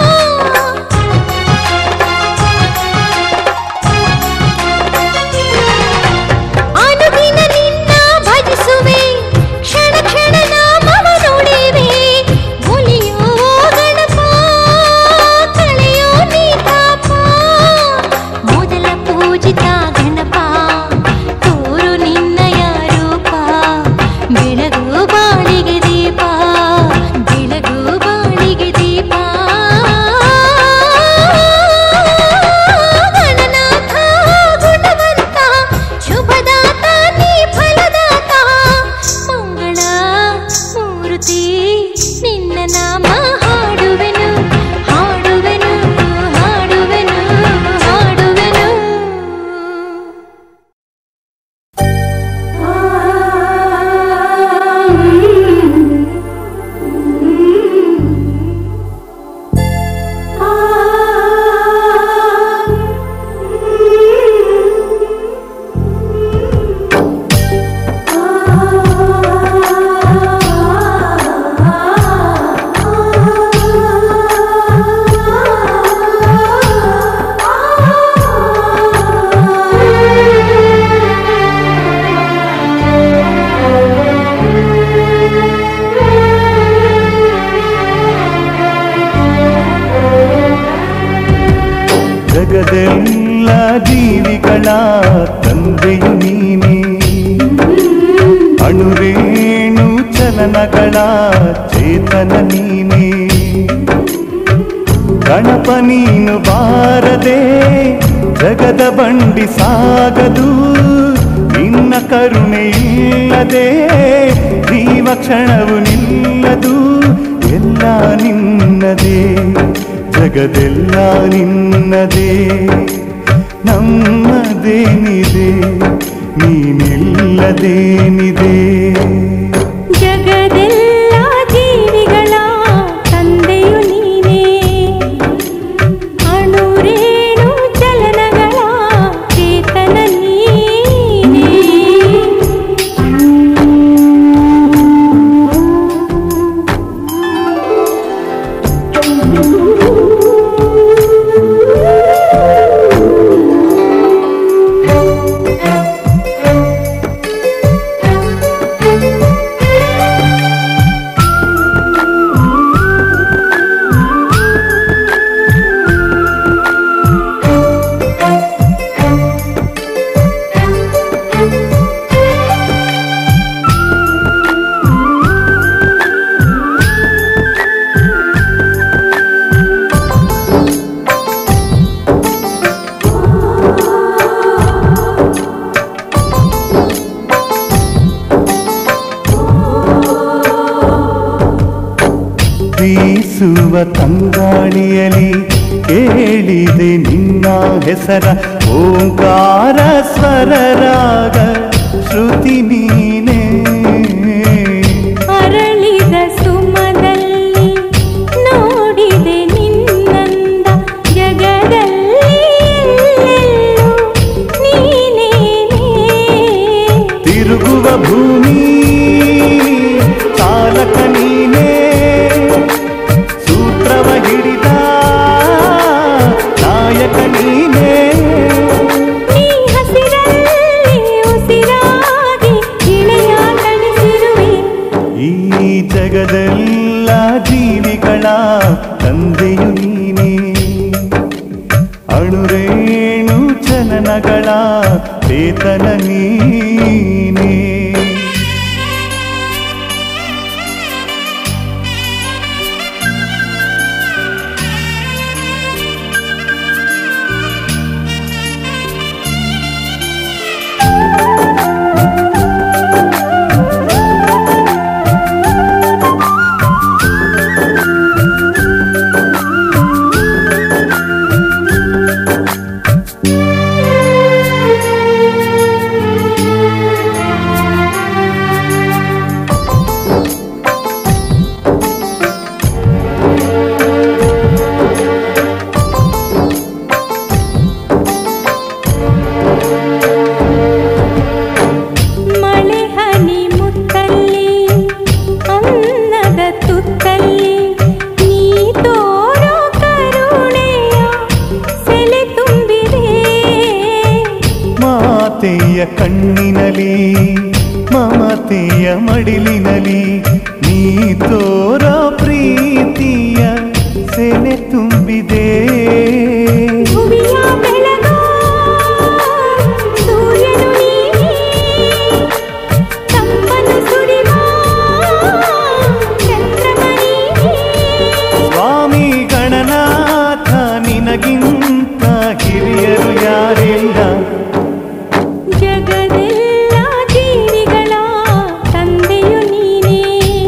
ಅನುದಿನ ನಿನ್ನ ಭಜಿಸುವೆ ಕ್ಷಣ ಕ್ಷಣ ನಾಮವ ನುಡಿವೆ ಮುಲಿಯೋ ಗಣಪ ಕಳೆಯೋ ನೀ ತಾಪ ಮೊದಲ ಪೂಜಿತ ಗಣಪ ತೋರು ನಿನ್ನಯ ರೂಪ ಬೆಳಗು ಬಾಳಿಗೆ ದೀಪ ಬೆಳಗು ಬಾಳಿಗೆ ದೀಪ ಗಣನಾಥ ಗುಣವಂತ ಶುಭದಾತ ನೀ ಫಲದಾತ ಮಂಗಳ ಮೂರ್ತಿ ನಿನ್ನ ನಾಮ ಹಾಡುವೆನು ಹಾಡುವೆನು ಹಾಡುವೆನು ಹಾಡುವೆನು ಜಗದೆಲ್ಲ ಜೀವಿಗಳ ತಂದೆಯು ನೀನೇ ಅಣುರೇಣು ಚಲನಗಳ ಚೇತನ ನೀನೇ ಗಣಪ ನೀನು ಬಾರದೆ ಜಗದ ಬಂಡಿ ಸಾಗದು ನಿನ್ನ ಕರುಣೆ ಇಲ್ಲದೆ ಜೀವ ಕ್ಷಣವು ನಿಲ್ಲದು ಎಲ್ಲ ನಿನ್ನದೇ ಜಗದೆಲ್ಲ ನಿನ್ನದೇ ನಮ್ಮದೇನಿದೆ ನೀನಿಲ್ಲದೇನಿದೆ ಜಗದೆಲ್ಲ ಜೀವಿಗಳ ತಂದೆಯು ನೀನೇ ಅಣುರೇಣು ಚಲನಗಳ ಚೇತನ ನೀನೇ ಬೀಸುವ ತಂಗಾಳಿಯಲಿ ಕೇಳಿದೆ ನಿನ್ನ ಹೆಸರ ಓಂಕಾರ ಸ್ವರರಾಗ ಶ್ರುತಿ ನೀನೇ ಅರಳಿದ ಸುಮದಲ್ಲಿ ನೋಡಿದೆ ನಿನ್ನಂದ ಜಗದಲ್ಲಿ ಎಲ್ಲೆಲ್ಲೂ ನೀನೇನೇ ತಿರುಗುವ ಭೂಮಿ ಚಾಲಕ ನೀನೇ ಸೂತ್ರವ ಹಿಡಿದ ನಾಯಕ ನೀನೇ ನೀ ಹಸಿರಲ್ಲಿ ಉಸಿರಾಗಿ ಇಳೆಯ ತಣಿಸಿರುವೆ ಈ ಜಗದೆಲ್ಲ ಜೀವಿಗಳ ತಂದೆಯು ನೀನೇ ಅಣುರೇಣು ಚಲನಗಳ ಚೇತನ ನೀನೇ ಕಣ್ಣಿನಲಿ ಮಮತೆಯ ಮಡಿಲಿನಲಿ ನೀ ತೋರೋ ಪ್ರೀತಿಯ ಸೆನೆ ತುಂಬಿದೆ ಭುವಿಯ ಬೆಳಗೋ ಸೂರ್ಯನು ನೀನೇ ತಂಪನ್ನು ಸುರಿವ ಚಂದ್ರಮ ನೀನೇ ಸ್ವಾಮಿ ಗಣನಾಥ ನಿನಗಿಂತ ಹಿರಿಯರು ಯಾರಿಲ್ಲ ಜಗದೆಲ್ಲ ಜೀವಿಗಳ ತಂದೆಯು ನೀನೇ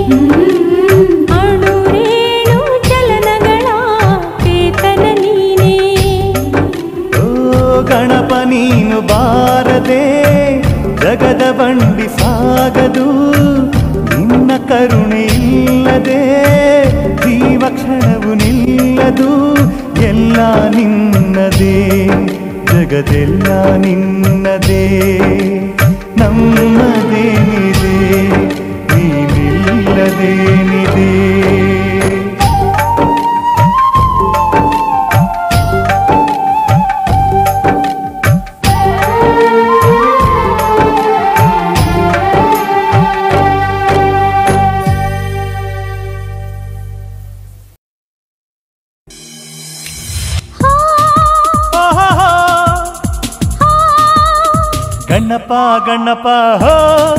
ಅಣುರೇಣು ಚಲನಗಳ ಚೇತನ ನೀನೇ ಓ ಗಣಪ ನೀನು ಬಾರದೆ ಜಗದ ಬಂಡಿ ಸಾಗದು ನಿನ್ನ ಕರುಣೆ ಇಲ್ಲದೆ ಜೀವ ಕ್ಷಣವು ನಿಲ್ಲದು ಎಲ್ಲ ನಿನ್ನದೇ ಜಗದೆಲ್ಲ ನಿನ್ನದೇ ನಮ್ಮದೇನಿದೆ ನೀನಿಲ್ಲದೇನಿದೆ ಆಹಾಹಾ. ಗಣಪ ಗಣಪ ಹೋ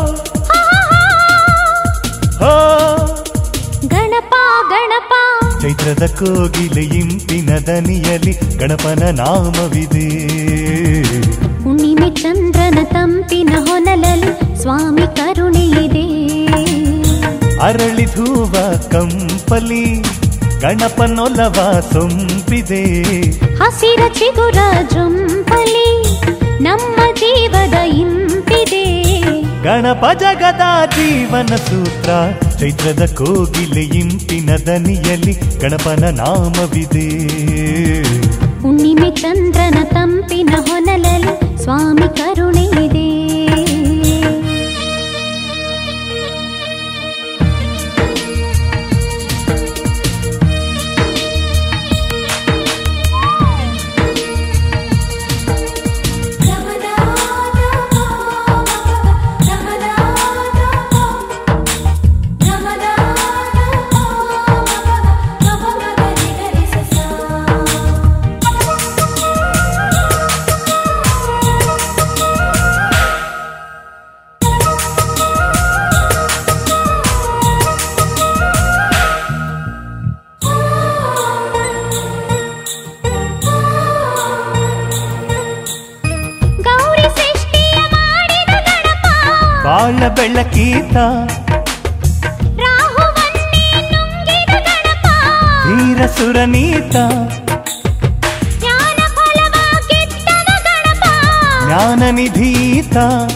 ಹೋ ಗಣಪ ಗಣಪ ಚೈತ್ರದ ಕೋಗಿಲೆ ಇಂಪಿನ ದನಿಯಲಿ ಗಣಪನ ನಾಮವಿದೆ ಹುಣ್ಣಿಮೆ ಚಂದ್ರನ ತಂಪಿನ ಹೊನಲಲ್ಲಿ ಸ್ವಾಮಿ ಕರುಣೆಯಿದೆ ಅರಳಿ ಧೂವ ಕಂಪಲಿ ಗಣಪನೊಲವ ಸೊಂಪಿದೆ ಹಸಿರ ಚಿಗುರ ಜೊಂಪಲಿ ನಮ್ಮ ಜೀವದ ಇಂಪಿದೆ ಗಣಪ ಜಗದ ಜೀವನ ಸೂತ್ರ ಚೈತ್ರದ ಕೋಗಿಲೆ ಇಂಪಿನ ದನಿಯಲಿ ಗಣಪನ ನಾಮವಿದೆ ಹುಣ್ಣಿಮೆ ಚಂದ್ರನ ತಂಪಿನ ಹೊನಲಲ್ಲಿ ಸ್ವಾಮಿ ಕರುಣೆಯಿದೆ ಗೌರಿ ಸೃಷ್ಟಿಯ ಮಾಡಿದ ಗಣಪ ಬಾಳ ಬೆಳಕೀತ ರಾಹುವನ್ನೇ ನುಂಗಿದ ಗಣಪ ಧೀರ ಸುರನೀತ ಜ್ಞಾನ ಫಲವ ಗೆದ್ದವ ಗಣಪ ಜ್ಞಾನ ನಿಧೀತ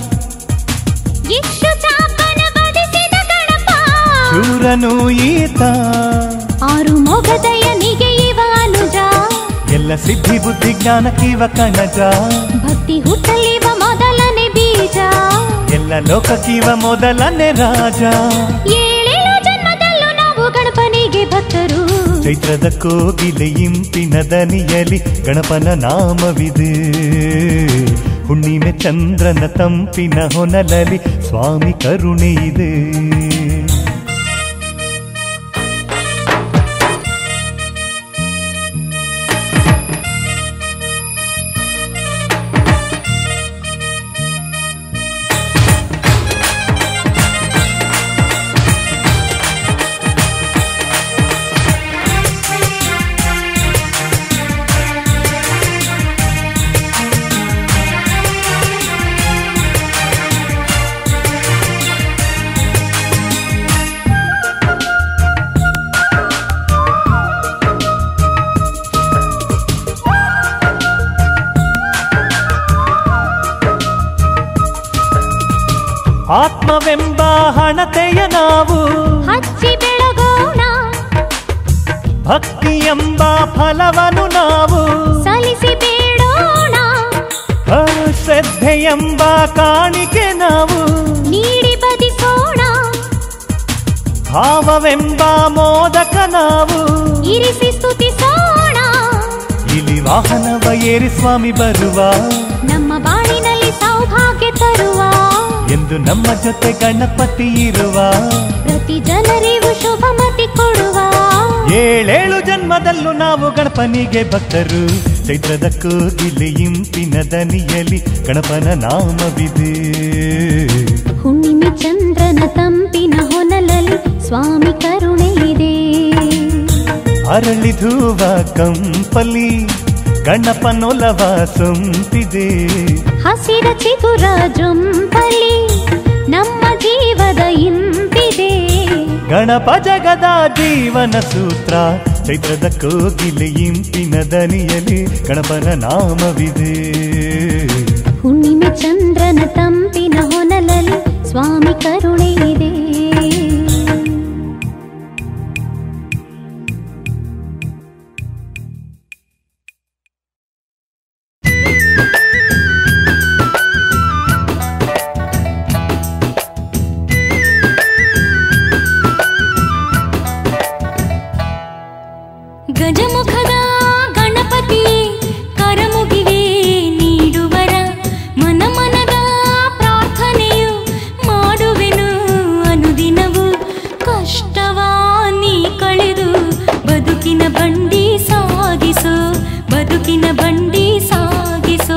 ಇಷ್ಟು ಚಾಪನ ಬದಿಸಿದ ಗಣಪ ಶೂರನು ಈತ ಆರು ಮೊಗದಯನಿಗೆ ಇವ ಅನುಜ ಎಲ್ಲ ಸಿದ್ಧಿ ಬುದ್ಧಿ ಜ್ಞಾನಕ್ಕಿವ ಕಣಜ ಭಕ್ತಿ ಹುಟ್ಟಲಿವ ಮೊದಲನೇ ಬೀಜ ಎಲ್ಲ ಲೋಕಕ್ಕಿವ ಮೊದಲನೇ ರಾಜ ಏಳೇಳು ಜನ್ಮದಲ್ಲೂ ನಾವು ಗಣಪನಿಗೆ ಭಕ್ತರು ಚೈತ್ರದ ಕೋಗಿಲೆ ಇಂಪಿನ ದನಿಯಲಿ ಗಣಪನ ನಾಮವಿದೆ ಹುಣ್ಣಿಮೆ ಚಂದ್ರನ ತಂಪಿನ ಹೊನಲಲಿ ಸ್ವಾಮಿ ಕರುಣೆ ಇದೆ ಆತ್ಮವೆಂಬ ಹಣತೆಯ ನಾವು ಹಚ್ಚಿ ಬೆಳಗೋಣ ಭಕ್ತಿ ಎಂಬ ಫಲವನ್ನು ನಾವು ಸಲ್ಲಿಸಿ ಬೇಡೋಣ ಆ ಶ್ರದ್ಧೆ ಎಂಬ ಕಾಣಿಕೆ ನಾವು ನೀಡಿ ಬದಿಸೋಣ ಭಾವವೆಂಬ ಮೋದಕ ನಾವು ಇರಿಸಿ ಸ್ತುತಿಸೋಣ ಇಲ್ಲಿ ವಾಹನವ ಏರಿ ಸ್ವಾಮಿ ಬರುವ ನಮ್ಮ ಬಾಳಿನಲ್ಲಿ ಸೌಭಾಗ್ಯ ತರುವ ತರುವ ಎಂದು ನಮ್ಮ ಜೊತೆ ಗಣಪತಿ ಇರುವ ಪ್ರತಿ ಜನರಿಗೂ ಶುಭಮತಿ ಕೊಡುವ ಏಳೇಳು ಜನ್ಮದಲ್ಲೂ ನಾವು ಗಣಪನಿಗೆ ಭಕ್ತರು ಚೈತ್ರದ ಕೋಗಿಲೆ ಇಂಪಿನ ದನಿಯಲಿ ಗಣಪನ ನಾಮವಿದೆ ಹುಣ್ಣಿಮೆ ಚಂದ್ರನ ತಂಪಿನ ಹೊನಲಲ್ಲಿ ಸ್ವಾಮಿ ಕರುಣೆ ಇದೆ ಅರಳಿಧೂವ ಕಂಪಲಿ ಗಣಪನೊಲವ ಸೊಂಪಿದೆ ಹಸಿರ ಚಿಗುರ ಜೊಂಪಲಿ ನಮ್ಮ ಜೀವದ ಇಂಪಿದೆ ಗಣಪ ಜಗದ ಜೀವನ ಸೂತ್ರ ಚೈತ್ರದ ಕೋಗಿಲೆ ಇಂಪಿನ ದನಿಯಲಿ ಗಣಪನ ನಾಮವಿದೆ ಹುಣ್ಣಿಮೆ ಚಂದ್ರನ ತಂಪಿನ ಹೊನಲಲ್ಲಿ ಸ್ವಾಮಿ ಕರುಣೆ ಇದೆ ಗಜಮುಖದ ಗಣಪತಿಯೇ ಕರಮುಗಿವೆ ನೀಡುವರ ಮನ ಮನದ ಪ್ರಾರ್ಥನೆಯು ಮಾಡುವೆನು ಅನುದಿನವು ಕಷ್ಟವಾ ನೀ ಕಳೆದು ಬದುಕಿನ ಬಂಡಿ ಸಾಗಿಸೋ ಬದುಕಿನ ಬಂಡಿ ಸಾಗಿಸೋ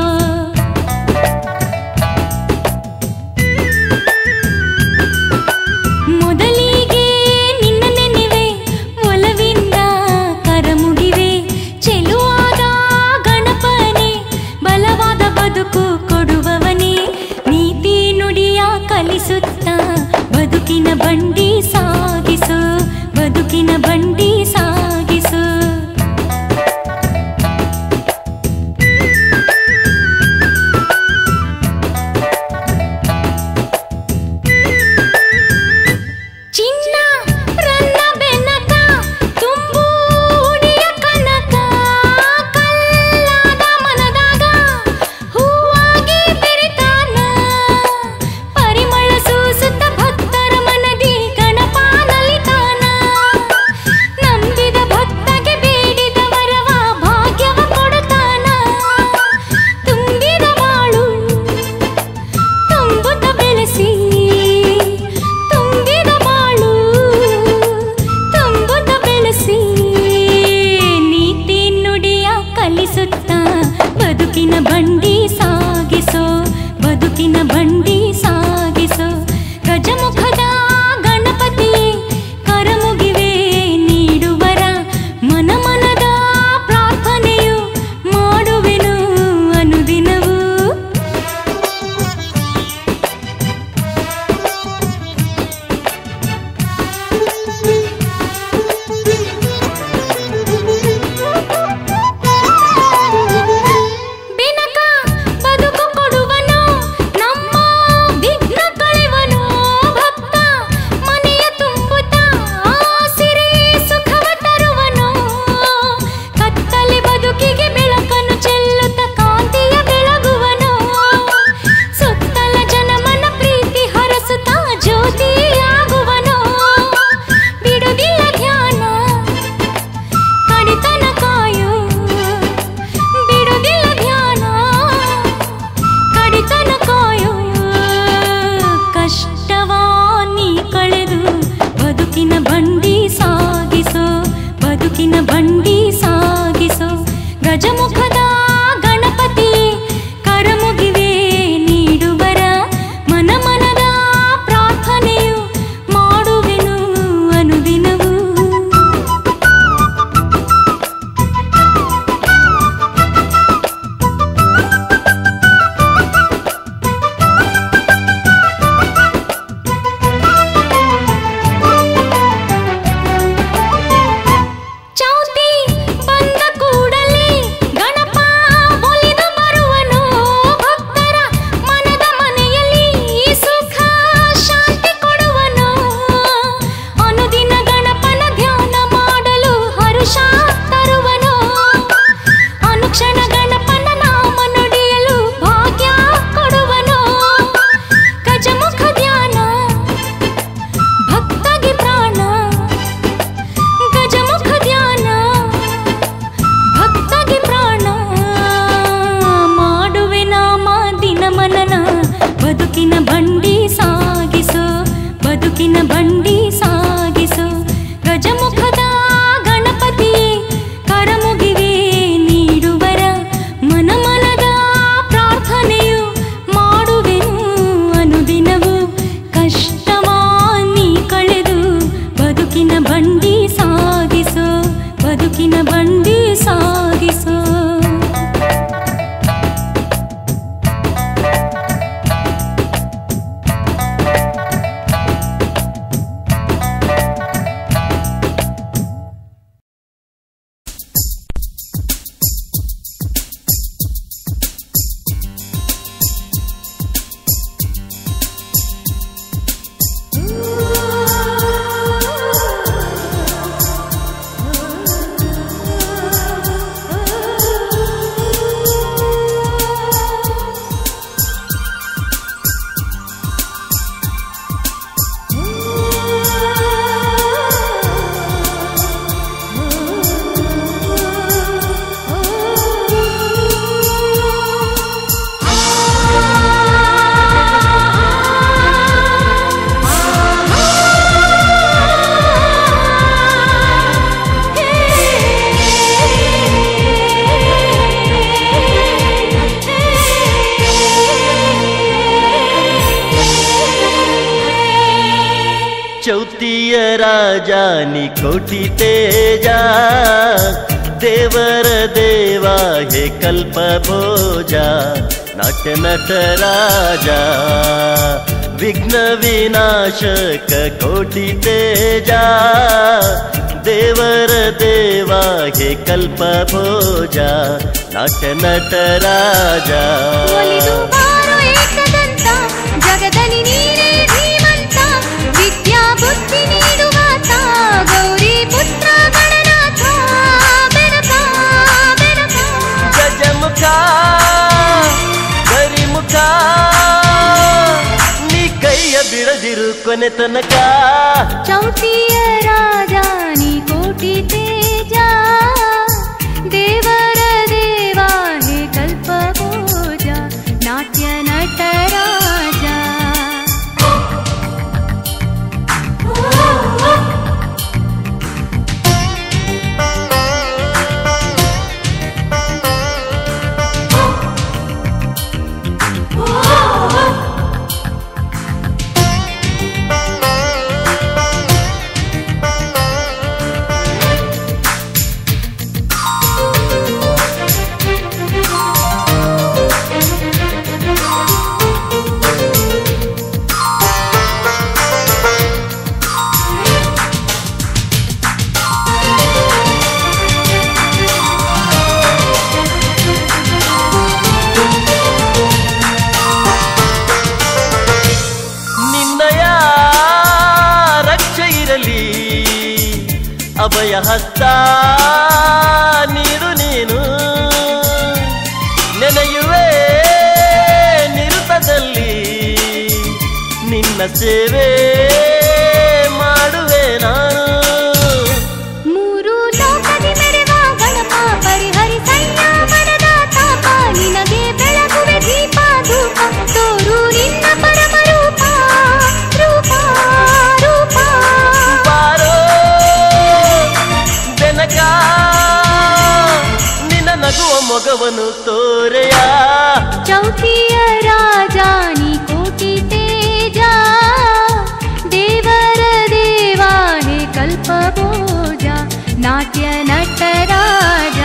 ಮೊದಲಿಗೆ ನಿನ್ನ ನೆನೆವೆ ಒಲವಿಂದ ಕರಮುಗಿವೆ ಚೆಲುವಾದ ಗಣಪನೇ ಬಲವಾದ ಬದುಕು ಕೊಡುವವನೇ ನೀತಿ ನುಡಿಯ ಕಲಿಸುತ್ತ ಬದುಕಿನ ಬಂಡಿ ಸಾಗಿಸು ಬದುಕಿನ ಬಂಡಿ ಸಾಗಿಸು ಚಿನ್ನ ರನ್ನ ಬೆನಕ ತುಂಬು ಉಡಿಯ ಕನಕ ಕಲ್ಲಾದ ಮನದಾಗ ಹೂವಾಗಿ ಬೆರೆತಾನ ಪರಿಮಳ ಸೂಸುತ್ತ ಭಕ್ತರ ಮನದಿ ಗಣಪ ನಲಿತಾನ ನಂಬಿದ ಭಕ್ತಗೆ ಬೇಡಿದ ವರವ ಭಾಗ್ಯವ ಕೊಡುತ್ತಾನ ತುಂಬಿದ ಬಾಳು ತುಂಬುತ್ತ ಬೆಳೆಸಿ ತುಂಬಿದ ಬಾಳು ತುಂಬುತ್ತ ಬೆಳೆಸಿ ನೀತಿ ನುಡಿಯ ಕಲಿಸುತ್ತ ಬದುಕಿನ ಬಂಡಿ ಸಾಗಿಸೋ ಬದುಕಿನ ಬಂಡಿ ಸಾಗಿಸೋ ಗಜಮುಖದ ಗಣಪತಿ ಕರಮುಗಿವೆ ನೀಡುವರ ಮನ ಮನದ ಪ್ರಾರ್ಥನೆಯು ಮಾಡುವೆನು ಅನುದಿನವೂ ಬೆನಕ ಬದುಕು ಕೊಡುವನು ನಮ್ಮ ವಿಘ್ನ ಕಳೆವನು ಭಕ್ತ ಮನೆಯ ತುಂಬುತ್ತ ಸಿರಿ ಸುಖವ ತರುವನು ಕತ್ತಲೆ ಬದುಕಿಗೆ ಬೆಳಕನ್ನು ಚೆಲ್ಲುತ್ತ ಕಾಂತಿಯ ಬೆಳಗುವನು ಸುತ್ತಲ ಜನಮನ ಪ್ರೀತಿ ಹರಸುತ್ತ ಜ್ಯೋತಿಯಾಗುವನು ಬಿಡುದಿಲ್ಲ ಧ್ಯಾನ ಕಡಿತನ ಕಾಯು ಬಿಡುದಿಲ್ಲ ಧ್ಯಾನ ಕಡಿತನ ಕಾಯು ಕಷ್ಟವಾ ನೀ ಕಳೆದು ಬದುಕಿನ ಬಂಡಿ ಸಾಗಿಸೋ ಬದುಕಿನ ಬಂಡಿ ಸಾಗಿಸೋ ಗಜಮುಖದ ಗಣಪತಿ ಕರಮುಗಿವೆ ನೀಡುವರ ಮನ ಮನದ ಪ್ರಾರ್ಥನೆಯು ಮಾಡುವೆನು ಅನುದಿನವೂ ಚೌತಿ ಬಂದ ಕೂಡಲೇ ಗಣಪ ರಾಜ ನಿ ಕೋಟಿ ತೇಜ ದೇವರ ದೇವ ಹೇ ಕಲ್ಪ ಭೋಜ ನಾಟ್ಯ ನಟ ರಾಜ ವಿಘ್ನ ವಿನಾಶಕ ಕೋಟಿ ತೇಜ ದೇವರ ದೇವ ಹೇ ಕಲ್ಪ ಭೋಜ ನಾಟ್ಯ ನಟ ರಾಜ ಒಲಿದು ಬಾರೋ ಏಕದಂತ ಜಗದಲ್ಲಿ ನೀನೇ ಧೀಮಂತ ವಿದ್ಯಾ ಬುದ್ಧಿ ನೀಡುವಾತ ಗೌರಿ ಪುತ್ರ ಗಣನಾಥ ಬೆನಕ ಬೆನಕ ಗಜಮುಖ ಗರಿಮುಖ ನೀ ಕೈಯ ಬಿಡದಿರು ಕೊನೆ ತನಕ ಚೌಟಿಯ ರಾಜ ನೀ ಕೋಟಿ ತೇಜ ದೇವರ ದೇವ ಹೇ ಕಲ್ಪ ಭೋಜ ನಾಟ್ಯ ನಟ ರಾಜ ನಿನ್ನಯ ರಕ್ಷೆ ಇರಲಿ ಅಭಯ ಹಸ್ತ ನೀಡು ನೀನು ನೆನೆಯುವೆ ನಿರುತದಲ್ಲಿ ನಿನ್ನ ಸೇವೆ ಮಾಡುವೆ ನಾನು ಮೂರು ಲೋಕದಿ ಮೆರೆವ ಗಣಪ ಪರಿಹರಿಸಯ್ಯ ಮನದ ತಾಪ ನಿನಗೆ ಬೆಳಗುವೆ ದೀಪ ಧೂಪ ತೋರು ನಿನ್ನ ಪರಮ ರೂಪ ರೂಪ ರೂಪ ಬಾರೋ ಬೆನಕ ನಿನ್ನ ನಗುವ ಮೊಗವನು ತೋರೆಯ ಚೌಕಿಯ ರಾಜ ನೀ ಕೋಟಿ ತೇಜ ದೇವರ ದೇವ ಹೇ ಕಲ್ಪ ಭೋಜ ನಾಟ್ಯ ನಟ ರಾಜ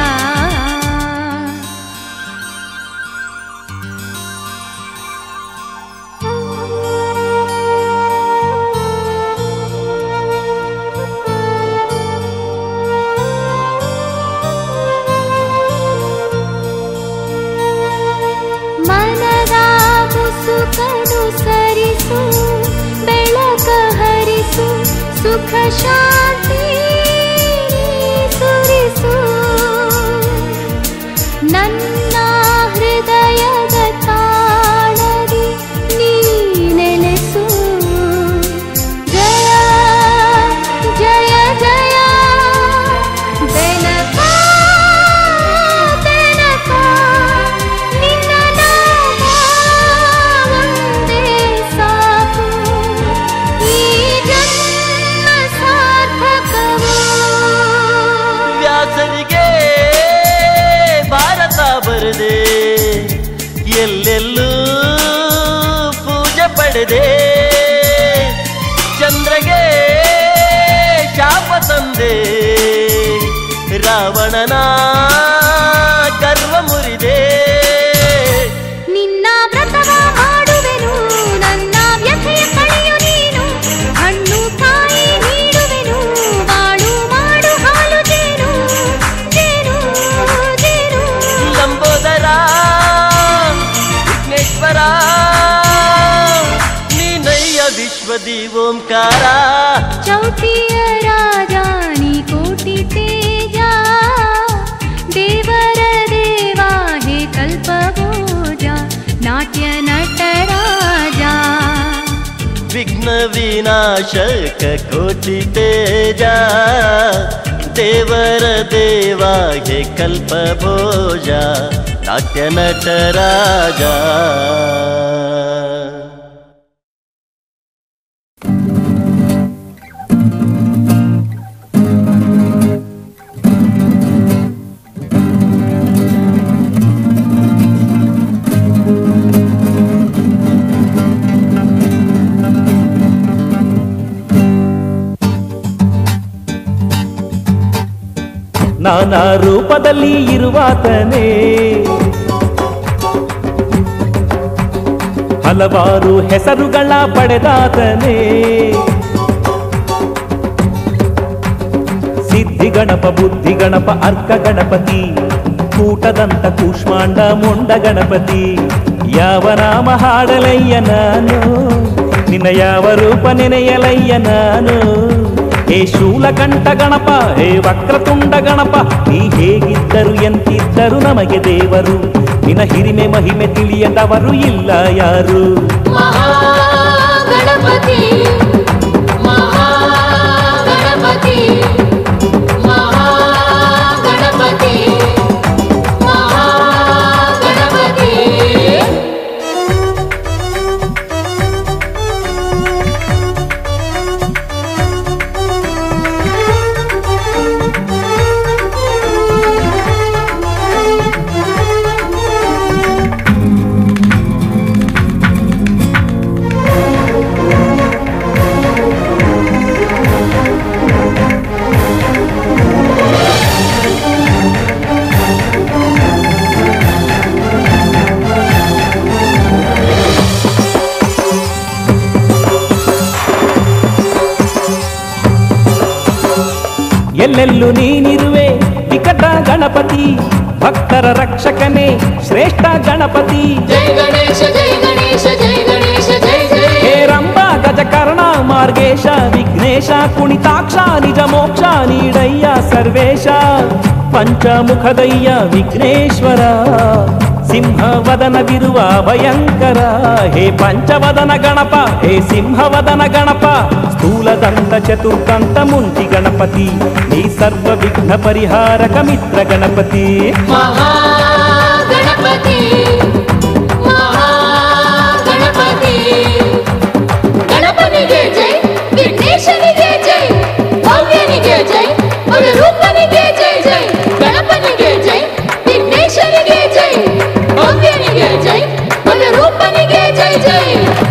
ಮನದ ಮುಸುಕನು ಸರಿಸು ಬೆಳಕ ಹರಿಸು ಸುಖ ಶಾಂತಿ ಸುರಿಸು ನನ್ನ ಹೃದಯದ ತಾಳದಿ ನೀ ನೆಲೆಸು ಜಯ ಜಯ ಜಯ ಬೆನಕ ಬೆನಕ ನಿನ್ನ ನಾಮ ಒಂದೇ ಸಾಕು ಈ ಜನ್ಮ ಸಾರ್ಥಕವು ವ್ಯಾಸರಿಗೆ ಭಾರತ ಬರದೆ ಎಲ್ಲೆಲ್ಲೂ ಪೂಜೆ ಪಡೆದೆ ಚಂದ್ರಗೆ ಶಾಪ ತಂದೆ ರಾವಣನ ಗರ್ವ ಮುರಿದೆ ನಿನ್ನ ವ್ರತವ ಮಾಡುವೆನು ನನ್ನ ವ್ಯಥೆಯ ಕಳೆಯು ನೀನು ಹಣ್ಣು ಕಾಯಿ ನೀಡುವೆನು ಬಾಳು ಮಾಡು ಹಾಲು ಜೇನು ಜೇನು ಜೇನು ಲಂಬೋದರ ವಿಘ್ನೇಶ್ವರ ನೀನಯ್ಯ ವಿಶ್ವದಿ ಓಂಕಾರ ಚೌಟಿಯ ರಾಜ ನೀ ಕೋಟಿ ತೇಜ ದೇವರ ದೇವ ಹೇ ಕಲ್ಪ ಭೋಜ ನಾಟ್ಯ ನಟ ರಾಜ ವಿಘ್ನ ವಿನಾಶಕ ಕೋಟಿ ತೇಜ ದೇವರ ದೇವ ಹೇ ಕಲ್ಪ ಭೋಜ ನಾಟ್ಯ ನಟ ರಾಜ ನಾನಾ ರೂಪದಲ್ಲಿ ಇರುವಾತನೇ ಹಲವಾರು ಹೆಸರುಗಳ ಪಡೆದಾತನೇ ಸಿದ್ಧಿ ಗಣಪ ಬುದ್ಧಿ ಗಣಪ ಅರ್ಕ ಗಣಪತಿ ಕೂಟದಂತ ಕೂಷ್ಮಾಂಡ ಮೊಂಡ ಗಣಪತಿ ಯಾವ ನಾಮ ಹಾಡಲಯ್ಯ ನಾನು ನಿನ್ನ ಯಾವ ರೂಪ ನೆನೆಯಲಯ್ಯ ನಾನು ಹೇ ಶೂಲಕಂಠ ಗಣಪ ಹೇ ವಕ್ರತುಂಡ ಗಣಪ ನೀ ಹೇಗಿದ್ದರು ಎಂತಿದ್ದರು ನಮಗೆ ದೇವರು ನಿನ್ನ ಹಿರಿಮೆ ಮಹಿಮೆ ತಿಳಿಯದವರು ಇಲ್ಲ ಯಾರು ಮಹಾಗಣಪತಿ ಮಹಾಗಣಪತಿ ಮಹಾಗಣಪತಿ ಮಹಾಗಣಪತಿ ಎಲ್ಲೆಲ್ಲೂ ನೀನಿರುವೆ ವಿಕಟ ಗಣಪತಿ ಭಕ್ತರ ರಕ್ಷಕನೇ ಶ್ರೇಷ್ಠ ಗಣಪತಿ ಜೈ ಗಣೇಶ ಜೈ ಗಣೇಶ ಜೈ ಗಣೇಶ ಜೈ ಜೈ ಹೇ ರಂಭ ಗಜಕರ್ಣ ಮಾರ್ಗೇಶ ವಿಘ್ನೇಶ ಕುಣಿತಾಕ್ಷ ನಿಜ ಮೋಕ್ಷ ನೀಡಯ್ಯ ಸರ್ವೇಶ ಪಂಚಮುಖದಯ್ಯ ವಿಘ್ನೇಶ್ವರ ಸಿಂಹವದನವಿರುವ ಭಯಂಕರ ಹೇ ಪಂಚವದನ ಗಣಪ ಹೇ ಸಿಂಹವದನ ಗಣಪ ಸ್ಥೂಲದಂತ ಚತುರ್ಥಂತ ಮುಂಚಿ ಗಣಪತಿ ನೀ ಸರ್ವ ವಿಘ್ನ ಪರಿಹಾರಕ ಮಿತ್ರ ಗಣಪತಿ ಮಹಾಗಣಪತಿ ಮಹಾಗಣಪತಿ ಗಣಪನಿಗೆ ಜೈ ವಿಘ್ನೇಶನಿಗೆ ಜೈ ಭವ್ಯನಿಗೆ ಜೈ ಭವ್ಯ ರೂಪನಿಗೆ ಜೈ ಜೈ ಗಣಪನಿಗೆ ಜೈ ವಿಘ್ನೇಶನಿಗೆ ಜೈ ಭವ್ಯನಿಗೆ ಜೈ ಭವ್ಯ ರೂಪನಿಗೆ ಜೈ ಜೈ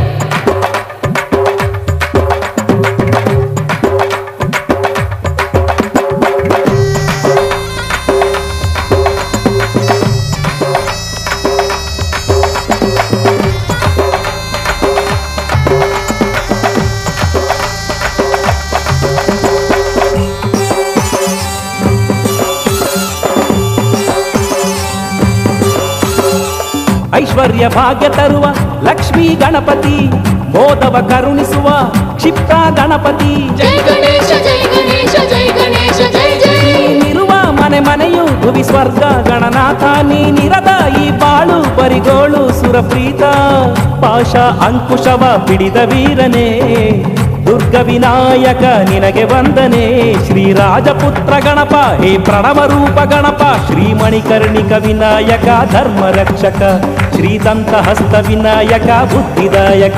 ಐಶ್ವರ್ಯ ಭಾಗ್ಯ ತರುವ ಲಕ್ಷ್ಮೀ ಗಣಪತಿ ಮೋದವ ಕರುಣಿಸುವ ಕ್ಷಿಪ್ರ ಗಣಪತಿ ಜೈ ಗಣೇಶ ಜೈ ಗಣೇಶ ಜೈ ಗಣೇಶ ಜೈ ಜೈ ನೀನಿರುವ ಮನೆ ಮನೆಯು ಭುವಿ ಸ್ವರ್ಗ ಗಣನಾಥ ನೀನಿರದ ಈ ಬಾಳು ಪರಿಗೋಳು ಸುರಪ್ರೀತ ಪಾಶ ಅಂಕುಶವ ಬಿಡಿದ ವೀರನೇ ದುರ್ಗ ವಿನಾಯಕ ನಿನಗೆ ವಂದನೆ ಶ್ರೀರಾಜಪುತ್ರ ಗಣಪ ಹೇ ಪ್ರಣವ ರೂಪ ಗಣಪ ಶ್ರೀಮಣಿಕರ್ಣಿಕ ವಿನಾಯಕ ಧರ್ಮ ರಕ್ಷಕ ಶ್ರೀದಂತ ಹಸ್ತ ವಿನಾಯಕ ಬುದ್ಧಿದಾಯಕ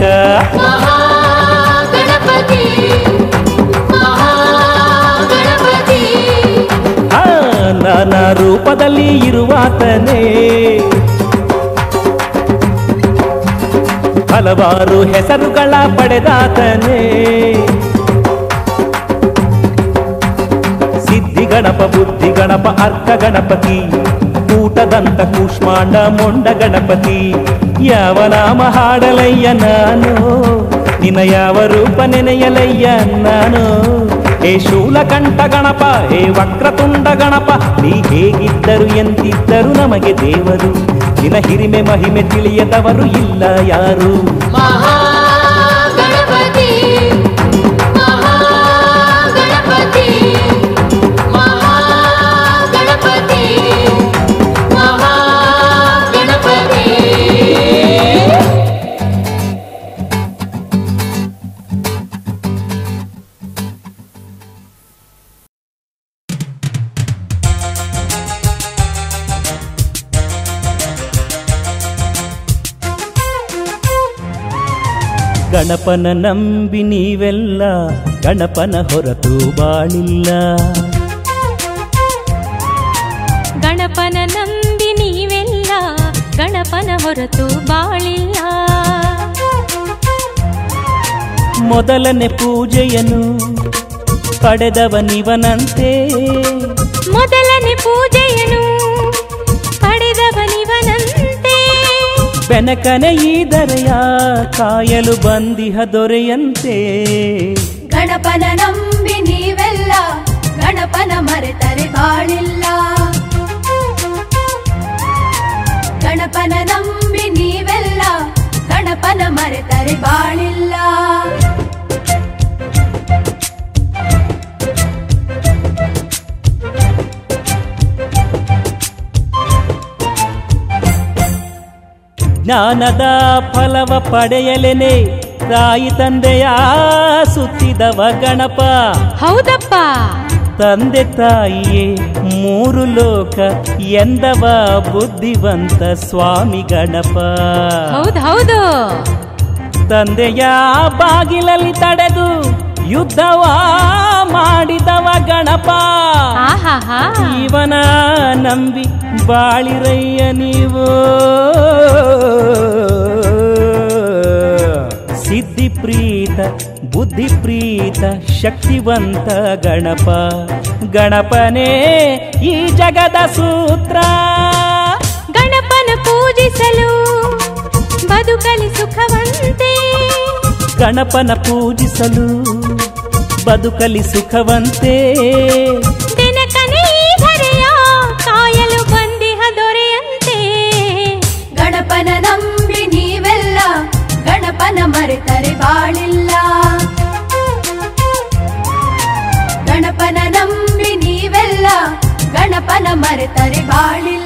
ಮಹಾಗಣಪತಿ ಮಹಾಗಣಪತಿ ಆ ನಾನಾ ರೂಪದಲ್ಲಿ ಇರುವಾತನೇ ಹಲವಾರು ಹೆಸರುಗಳ ಪಡೆದಾತನೇ ಸಿದ್ಧಿ ಗಣಪ ಬುದ್ಧಿ ಗಣಪ ಅರ್ಕ ಗಣಪತಿ ಕೂಟದಂತ ಕೂಷ್ಮಾಂಡ ಮೊಂಡ ಗಣಪತಿ ಯಾವ ನಾಮ ಹಾಡಲಯ್ಯ ನಾನು ನಿನ್ನ ಯಾವ ರೂಪ ನೆನೆಯಲಯ್ಯ ನಾನು ಹೇ ಶೂಲಕಂಠ ಗಣಪ ಹೇ ವಕ್ರತುಂಡ ಗಣಪ ನೀ ಹೇಗಿದ್ದರು ಎಂತಿದ್ದರು ನಮಗೆ ದೇವರು ನಿನ್ನ ಹಿರಿಮೆ ಮಹಿಮೆ ತಿಳಿಯದವರು ಇಲ್ಲ ಯಾರು ಮಹಾಗಣಪತಿ ಮಹಾಗಣಪತಿ ಮಹಾಗಣಪತಿ ಮಹಾಗಣಪತಿ ಗಣಪನ ನಂಬಿ ನೀವೆಲ್ಲ ಗಣಪನ ಹೊರತು ಬಾಳಿಲ್ಲ ಗಣಪನ ನಂಬಿ ನೀವೆಲ್ಲ ಗಣಪನ ಹೊರತು ಬಾಳಿಲ್ಲ ಮೊದಲನೇ ಪೂಜೆಯನ್ನು ಪಡೆದವನಿವನಂತೆ ಮೊದಲನೇ ಪೂಜೆಯನು ಪಡೆದವನಿವನಂತೆ ಬೆನಕನೆ ಈ ದರೆಯ ಕಾಯಲು ಬಂದಿಹ ದೊರೆಯಂತೆ ಗಣಪನ ನಂಬಿ ನೀವೆಲ್ಲ ಗಣಪನ ಮರೆತರೆ ಬಾಳಿಲ್ಲ ಗಣಪನ ನಂಬಿ ನೀವೆಲ್ಲ ಗಣಪನ ಮರೆತರೆ ಬಾಳಿಲ್ಲ ಜ್ಞಾನದ ಫಲವ ಪಡೆಯಲೆನೆ ತಾಯಿ ತಂದೆಯ ಸುತ್ತಿದವ ಗಣಪ ಹೌದಪ್ಪ ತಂದೆ ತಾಯಿಯೇ ಮೂರು ಲೋಕ ಎಂದವ ಬುದ್ಧಿವಂತ ಸ್ವಾಮಿ ಗಣಪ ಹೌದ್ ಹೌದು ತಂದೆಯ ಬಾಗಿಲಲ್ಲಿ ತಡೆದು ಯುದ್ಧವ ಮಾಡಿದವ ಗಣಪ ಆಹಾಹಾ ಇವನ ನಂಬಿ ಬಾಳಿರಯ್ಯ ನೀವು ಸಿದ್ಧಿ ಪ್ರೀತ ಬುದ್ಧಿ ಪ್ರೀತ ಶಕ್ತಿವಂತ ಗಣಪ ಗಣಪನೇ ಈ ಜಗದ ಸೂತ್ರ ಗಣಪನ ಪೂಜಿಸಲು ಬದುಕಲಿ ಸುಖವಂತೆ ಗಣಪನ ಪೂಜಿಸಲು ಬದುಕಲಿ ಸುಖವಂತೆ ದಿನಕನೇ ಈ ಧರೆಯ ಕಾಯಲು ಬಂದಿಹ ದೊರೆಯಂತೆ ಗಣಪನ ನಂಬಿ ನೀವೆಲ್ಲ ಗಣಪನ ಮರೆತರೆ ಬಾಳಿಲ್ಲ ಗಣಪನ ನಂಬಿ ನೀವೆಲ್ಲ ಗಣಪನ ಮರೆತರೆ ಬಾಳಿಲ್ಲ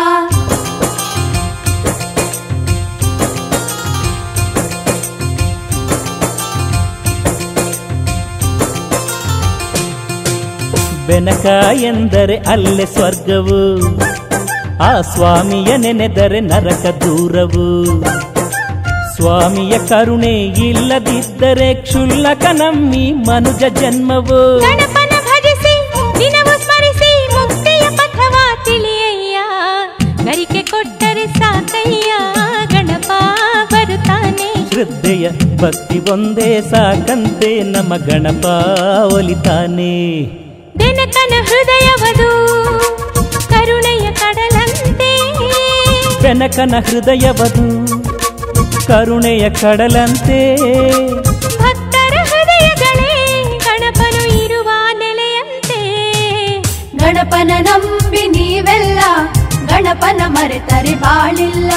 ಬೆನಕ ಎಂದರೆ ಅಲ್ಲೇ ಸ್ವರ್ಗವು ಆ ಸ್ವಾಮಿಯ ನೆನೆದರೆ ನರಕ ದೂರವು ಸ್ವಾಮಿಯ ಕರುಣೆ ಇಲ್ಲದಿದ್ದರೆ ಕ್ಷುಲ್ಲಕ ನಮ್ಮಿ ಮನುಜ ಜನ್ಮವು ಗಣಪನ ಭಜಿಸಿ ದಿನವೂ ಸ್ಮರಿಸಿ ಮುಕ್ತಿಯ ಪಥವ ತಿಳಿಯಯ್ಯ ಗರಿಕೆ ಕೊಟ್ಟರೆ ಸಾಕಯ್ಯ ಗಣಪ ಬರುತ್ತಾನೆ ಶ್ರದ್ಧೆಯ ಭಕ್ತಿ ಒಂದೇ ಸಾಕಂತೆ ನಮ್ಮ ಗಣಪ ಒಲಿತಾನೆ ಬೆನಕನ ಹೃದಯವದು ಕರುಣೆಯ ಕಡಲಂತೆ ಬೆನಕನ ಹೃದಯವದು ಕರುಣೆಯ ಕಡಲಂತೆ ಭಕ್ತರ ಹೃದಯಗಳೇ ಗಣಪನು ಇರುವ ನೆಲೆಯಂತೆ ಗಣಪನ ನಂಬಿ ನೀವೆಲ್ಲ ಗಣಪನ ಮರೆತರೆ ಬಾಳಿಲ್ಲ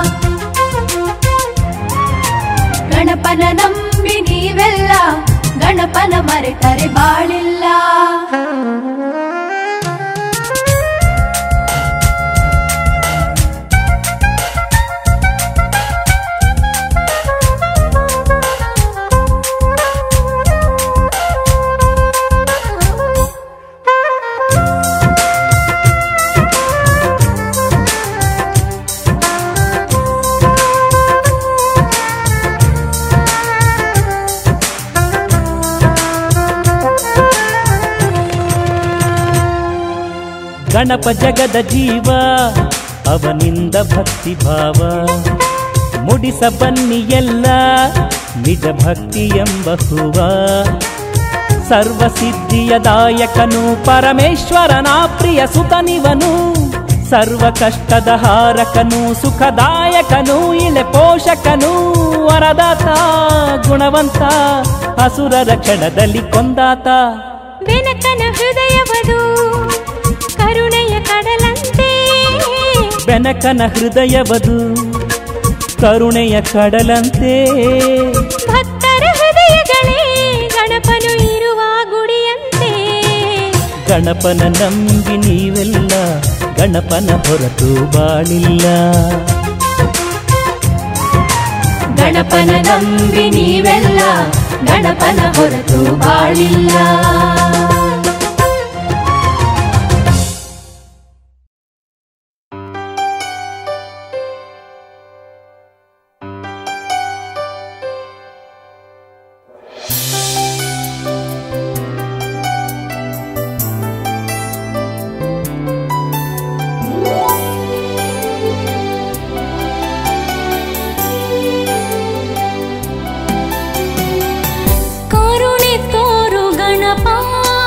ಗಣಪನ ನಂಬಿ ನೀವೆಲ್ಲ ಗಣಪನ ಮರೆತರೆ ಬಾಳಿಲ್ಲ ಗಣಪ ಜಗದ ಜೀವ ಅವನಿಂದ ಭಕ್ತಿ ಭಾವ ಮುಡಿಸ ಬನ್ನಿ ಎಲ್ಲ ನಿಜ ಭಕ್ತಿ ಎಂಬ ಹೂವ ಸರ್ವ ಸಿದ್ಧಿಯ ದಾಯಕನು ಪರಮೇಶ್ವರನ ಪ್ರಿಯ ಸುತನಿವನು ಸರ್ವ ಕಷ್ಟದ ಹಾರಕನು ಸುಖದಾಯಕನು ಇಳೆ ಪೋಷಕನು ವರದಾತ ಗುಣವಂತ ಅಸುರರ ಕ್ಷಣದಲ್ಲಿ ಕೊಂದಾತ ಬೆನಕನ ಹೃದಯವದು ಕರುಣೆಯ ಕಡಲಂತೆ ಬೆನಕನ ಹೃದಯವದು ಕರುಣೆಯ ಕಡಲಂತೆ ಭಕ್ತರ ಹೃದಯಗಳೇ ಗಣಪನು ಇರುವ ಗುಡಿಯಂತೆ ಗಣಪನ ನಂಬಿ ನೀವೆಲ್ಲ ಗಣಪನ ಹೊರತು ಬಾಳಿಲ್ಲ ಗಣಪನ ನಂಬಿ ನೀವೆಲ್ಲ ಗಣಪನ ಹೊರತು ಬಾಳಿಲ್ಲ ಕರುಣೆ ತೋರು ಗಣಪ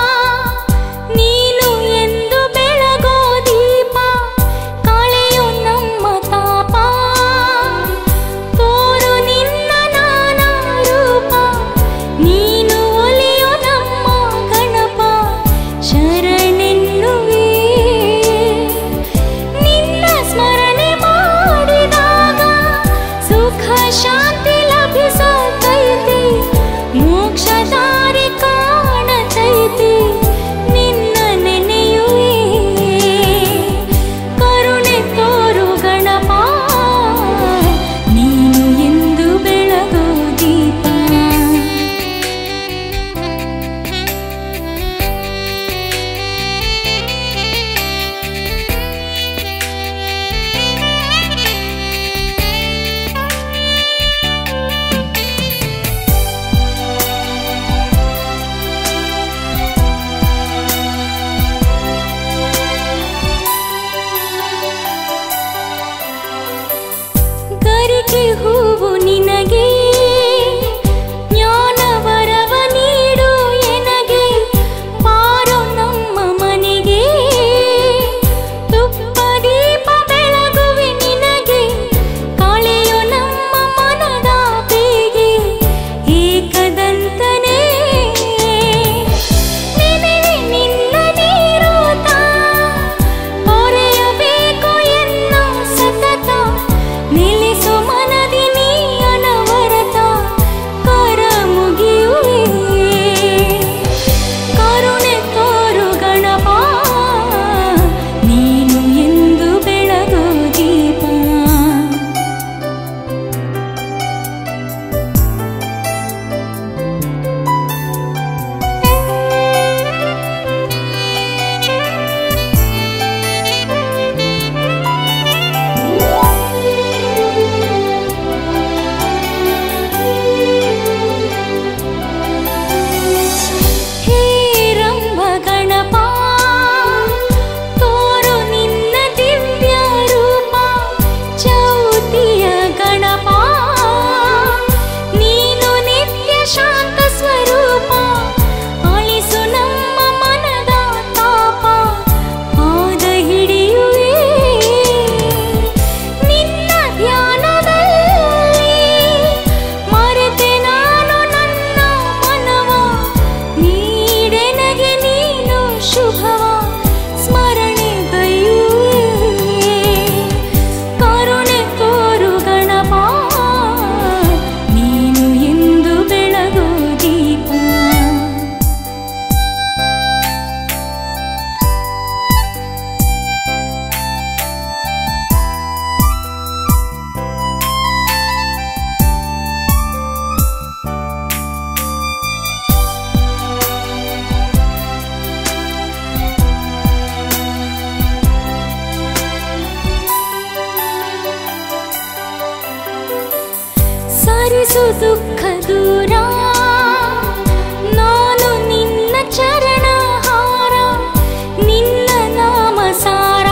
ಹರಿಸು ದುಃಖ ದೂರ ನಾನು ನಿನ್ನ ಚರಣ ಹಾರ ನಿನ್ನ ನಾಮ ಸಾರ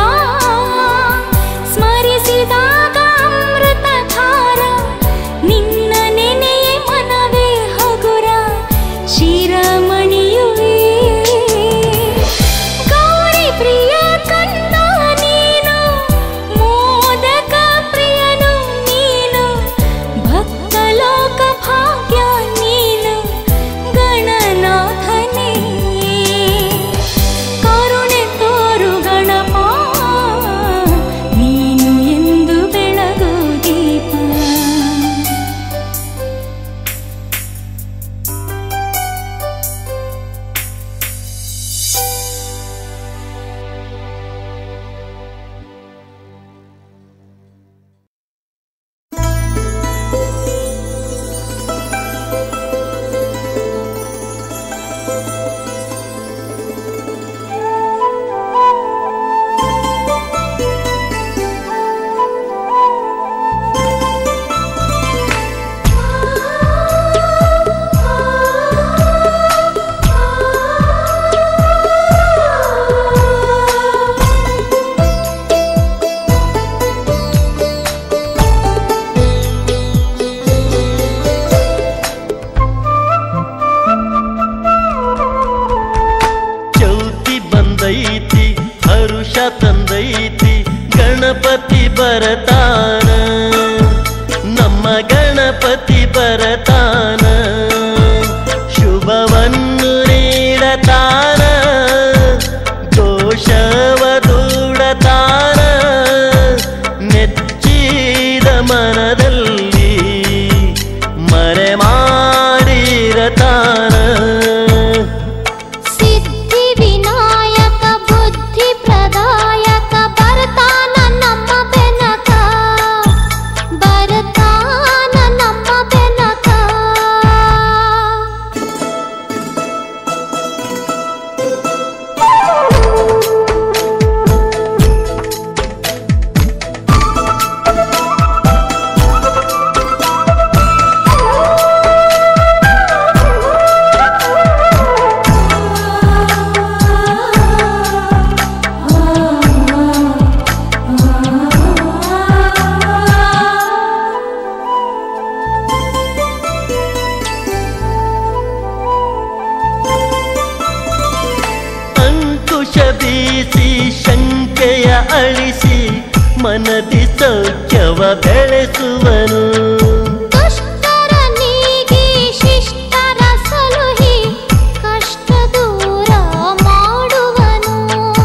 ಸ್ಮರಿಸಿದಾಗ ಅಮೃತ ಧಾರ ನಿನ್ನ ನೆನೆಯೇ ಮನವೇ ಹಗುರ ಶಿರಮಣಿಯುವೆ ಗೌರಿ ಪ್ರಿಯ ಕಂದ ನೀನು ಮೋದಕ ಪ್ರಿಯನು ನೀನು ಭಕ್ತಲೋಕ ಭಾಗ್ಯ ನೀನು ಗಣನಾಥನೇ ಕರುಣೆ ತೋರು ಗಣಪ ನೀನು ಎಂದು ಬೆಳಗು ದೀಪ ಚೌತಿ ಬಂದೈತಿ ಹರುಷ ತಂದೈತಿ ಗಣಪತಿ ಬರತಾನ ನಮ್ಮ ಗಣಪತಿ ಬರತಾನ ಶುಭವನ್ನು ನೀಡತಾನ ದೋಷವ ದೂಡತಾನ ನೆಚ್ಚಿದ ಮನದಲ್ಲಿ ಮರೆ ಮಾಡಿರತಾನ ಸಿದ್ಧಿ ವಿನಾಯಕ ಬುದ್ಧಿ ಪ್ರದಾಯಕ ಬರ್ತಾನ ನಮ್ಮ ಬೆನಕ ಬರ್ತಾನ ನಮ್ಮ ಬೆನಕ ಅಂಕುಶ ಬೀಸಿ ಶಂಕೆಯ ಅಳಿಸಿ ಮನದಿ ಸೌಖ್ಯವ ಬೆಳೆಸುವನು ದುಷ್ಟರ ನೀಗಿ ಶಿಷ್ಟರ ಸಲುಹಿ ಕಷ್ಟ ದೂರ ಮಾಡುವನು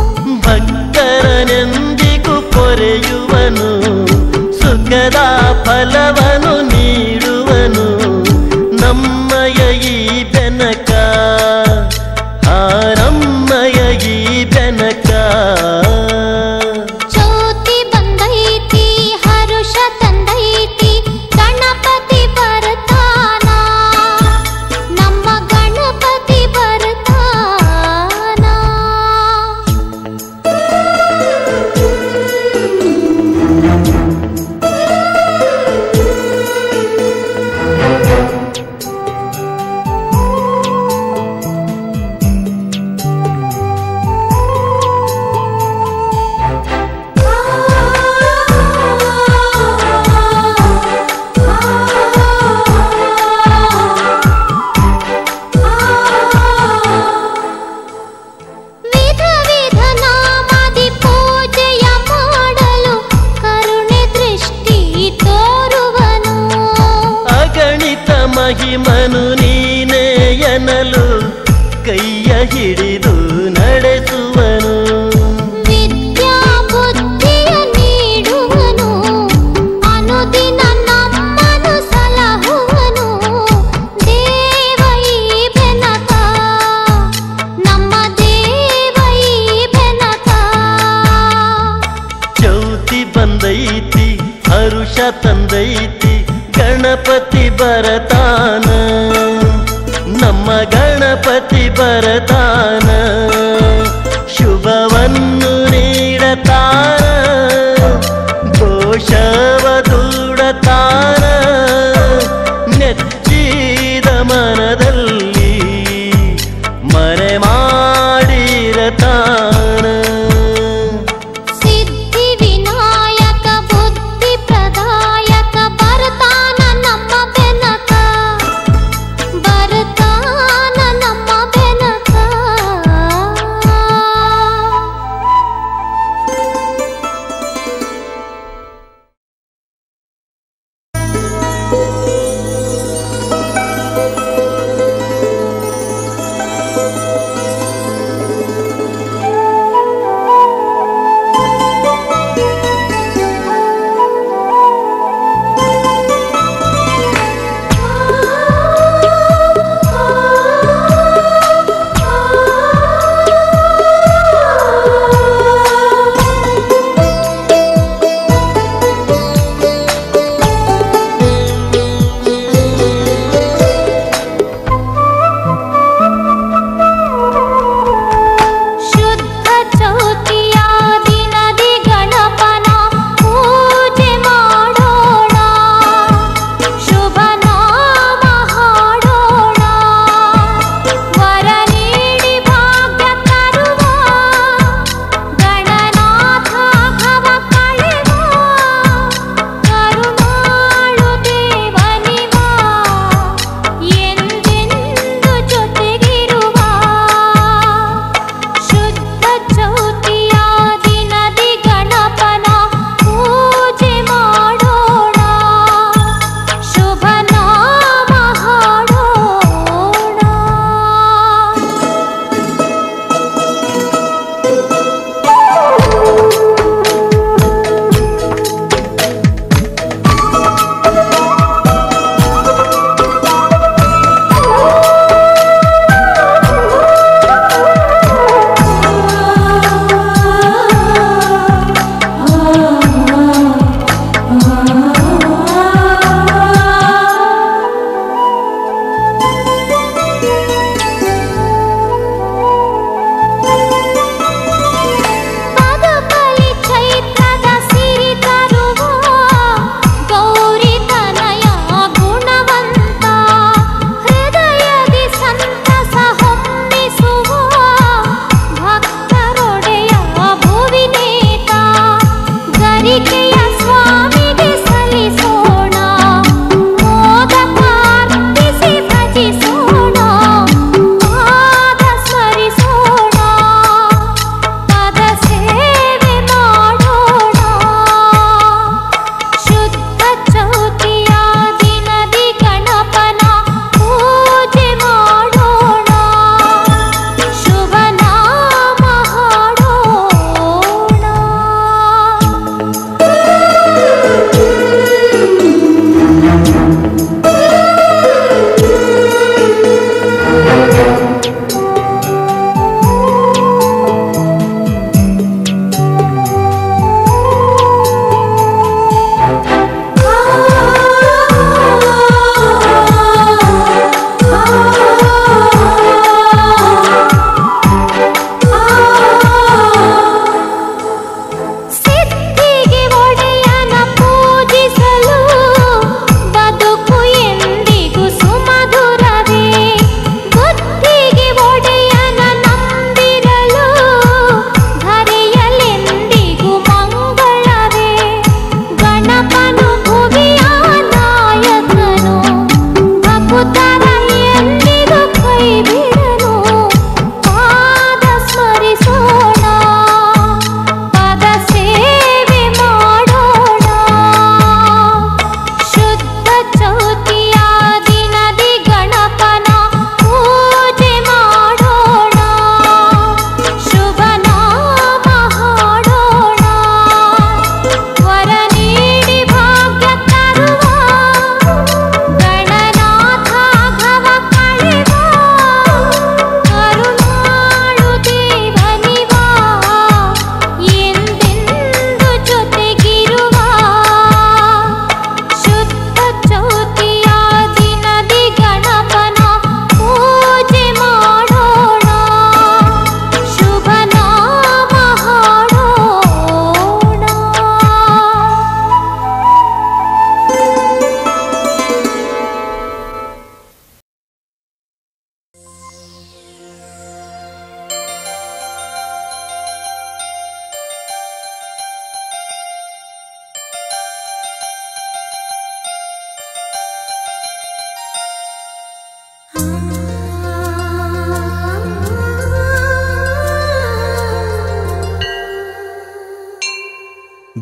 ಭಕ್ತರನೆಂದಿಗೂ ಪೊರೆಯುವನು ಸುಖದ ಫಲವನು ನೀಡುವನು ನಮ್ಮಯ ಈ ಬೆನಕ ಆ ನಮ್ಮಯ ಈ ಬೆನಕ ಜ್ಯೋತಿ ಬಂದೈತಿ ಹರುಷ ತಂದೈತಿ ಗಣಪತಿ ಬರ್ತಾನ ನಮ್ಮ ಗಣಪತಿ ಬರ್ತಾನ ವಿಧ ವಿಧ ನಾಮದಿ ಪೂಜೆಯ ಮಾಡಲು ಕರುಣೆ ದೃಷ್ಟಿ ತೋರುವನು ಅಗಣಿತ ಮಹಿಮನು ನೀನೇ ಎನ್ನಲು ಕೈಯ ಹಿಡಿದು ನಡೆಸುವನು ವಿದ್ಯಾ ಬುದ್ಧಿಯ ನೀಡುವನು ಅನುದಿನ ನಮ್ಮನು ಸಲಹುವನು ದೇವೈ ಬೆನಕ ನಮ್ಮ ದೇವೈ ಬೆನಕ ಚೌತಿ ಬಂದೈತಿ ಹರುಷ ತಂದೈತಿ ಗಣಪತಿ ಬರತಾನ ನಮ್ಮ ಗಣಪತಿ ಬರತಾನ ಶುಭವನ್ನು ನೀಡತಾನ ದೋಷವ ದೂಡತಾನ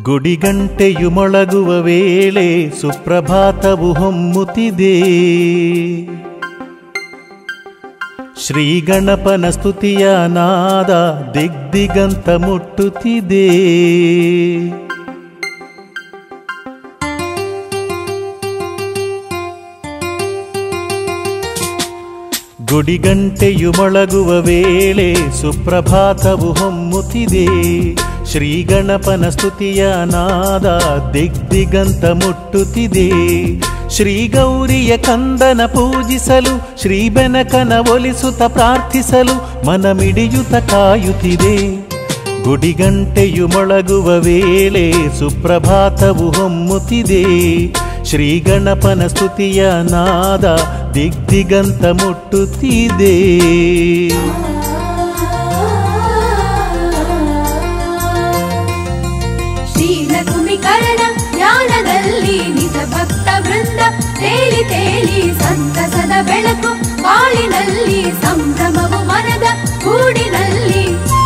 ಗುಡಿಗಂಟೆಯು ಮೊಳಗುವ ವೇಳೆ ಸುಪ್ರಭಾತವು ಹೊಮ್ಮುತ್ತಿದೆ ಶ್ರೀ ಗಣಪನ ಸ್ತುತಿಯ ನಾದ ದಿಗ್ದಿಗಂತ ಮುಟ್ಟುತ್ತಿದೆ ಗುಡಿಗಂಟೆಯು ಮೊಳಗುವ ವೇಳೆ ಸುಪ್ರಭಾತವು ಹೊಮ್ಮುತ್ತಿದೆ ಶ್ರೀ ಗಣಪನ ಸ್ತುತಿಯ ನಾದ ದಿಗ್ದಿಗಂತ ಮುಟ್ಟುತ್ತಿದೆ ಶ್ರೀ ಗೌರಿಯ ಕಂದನ ಪೂಜಿಸಲು ಶ್ರೀ ಬೆನಕನ ಒಲಿಸುತ್ತ ಪ್ರಾರ್ಥಿಸಲು ಮನ ಮಿಡಿಯುತ್ತ ಕಾಯುತ್ತಿದೆ ಗುಡಿಗಂಟೆಯು ಮೊಳಗುವ ವೇಳೆ ಸುಪ್ರಭಾತವು ಹೊಮ್ಮುತ್ತಿದೆ ಶ್ರೀ ಗಣಪನ ಸ್ತುತಿಯ ನಾದ ದಿಗ್ದಿಗಂತ ಮುಟ್ಟುತ್ತಿದೆ ಶ್ರೀನಕುಮಿಕರಣ ಜ್ಞಾನದಲ್ಲಿ ನಿಜ ಭಕ್ತ ವೃಂದ ತೇಲಿ ತೇಲಿ ಸಂತಸದ ಬೆಳಕು ಬಾಳಿನಲ್ಲಿ ಸಂಭ್ರಮವು ಮನದ ಗೂಡಿನಲ್ಲಿ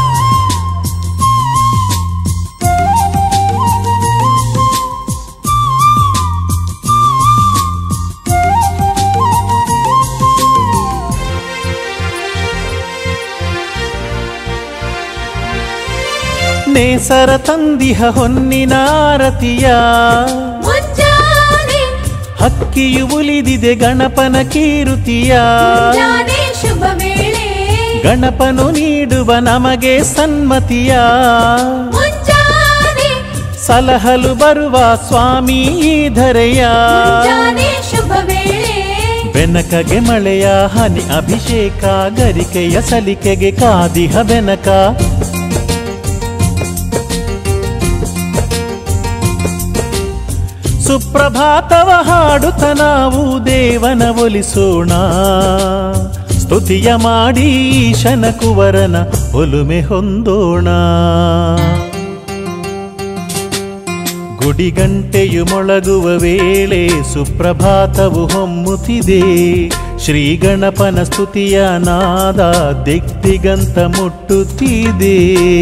ನೇಸರ ತಂದಿಹ ಹೊನ್ನಿನ ಆರತಿಯ ಮುಂಜಾನೆ ಹಕ್ಕಿಯು ಉಲಿದಿದೆ ಗಣಪನ ಕೀರುತಿಯ ಮುಂಜಾನೆ ಶುಭ ವೇಳೆ ಗಣಪನು ನೀಡುವ ನಮಗೆ ಸನ್ಮತಿಯ ಮುಂಜಾನೆ ಸಲಹಲು ಬರುವ ಸ್ವಾಮಿ ಈ ಧರೆಯ ಮುಂಜಾನೆ ಶುಭ ವೇಳೆ ಬೆನಕಗೆ ಮಳೆಯ ಹನಿ ಅಭಿಷೇಕ ಗರಿಕೆಯ ಸಲಿಕೆಗೆ ಕಾದಿಹ ಬೆನಕ ಸುಪ್ರಭಾತವ ಹಾಡುತ್ತ ನಾವು ದೇವನ ಒಲಿಸೋಣ ಸ್ತುತಿಯ ಮಾಡಿ ಈಶನ ಕುವರನ ಒಲುಮೆ ಹೊಂದೋಣ ಗುಡಿಗಂಟೆಯು ಮೊಳಗುವ ವೇಳೆ ಸುಪ್ರಭಾತವು ಹೊಮ್ಮುತ್ತಿದೆ ಶ್ರೀ ಗಣಪನ ಸ್ತುತಿಯ ನಾದ ದಿಗ್ದಿಗಂತ ಮುಟ್ಟುತ್ತಿದೆ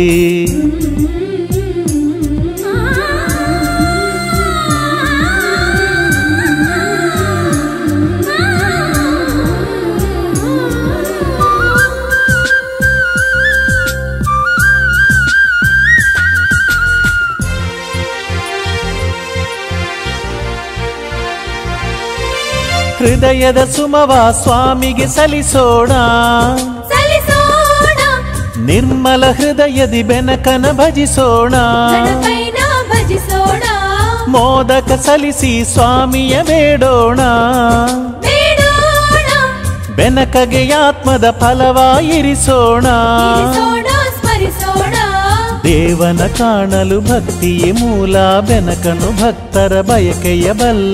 ಹೃದಯದ ಸುಮವ ಸ್ವಾಮಿಗೆ ಸಲ್ಲಿಸೋಣ ಸಲ್ಲಿಸೋಣ ನಿರ್ಮಲ ಹೃದಯದಿ ಬೆನಕನ ಭಜಿಸೋಣ ಗಣಪೈನ ಭಜಿಸೋಣ ಮೋದಕ ಸಲ್ಲಿಸಿ ಸ್ವಾಮಿಯ ಬೇಡೋಣ ಬೇಡೋಣ ಬೆನಕಗೆ ಆತ್ಮದ ಫಲವ ಇರಿಸೋಣ ಇರಿಸೋಣ ಸ್ಮರಿಸೋಣ ದೇವನ ಕಾಣಲು ಭಕ್ತಿಯೇ ಮೂಲ ಬೆನಕನು ಭಕ್ತರ ಬಯಕೆಯ ಬಲ್ಲ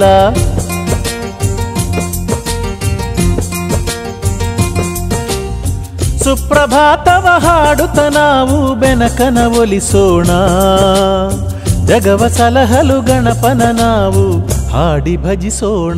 ಸುಪ್ರಭಾತವ ಹಾಡುತ್ತ ನಾವು ಬೆನಕನ ಒಲಿಸೋಣ ಜಗವ ಸಲಹಲು ಗಣಪನ ನಾವು ಹಾಡಿ ಭಜಿಸೋಣ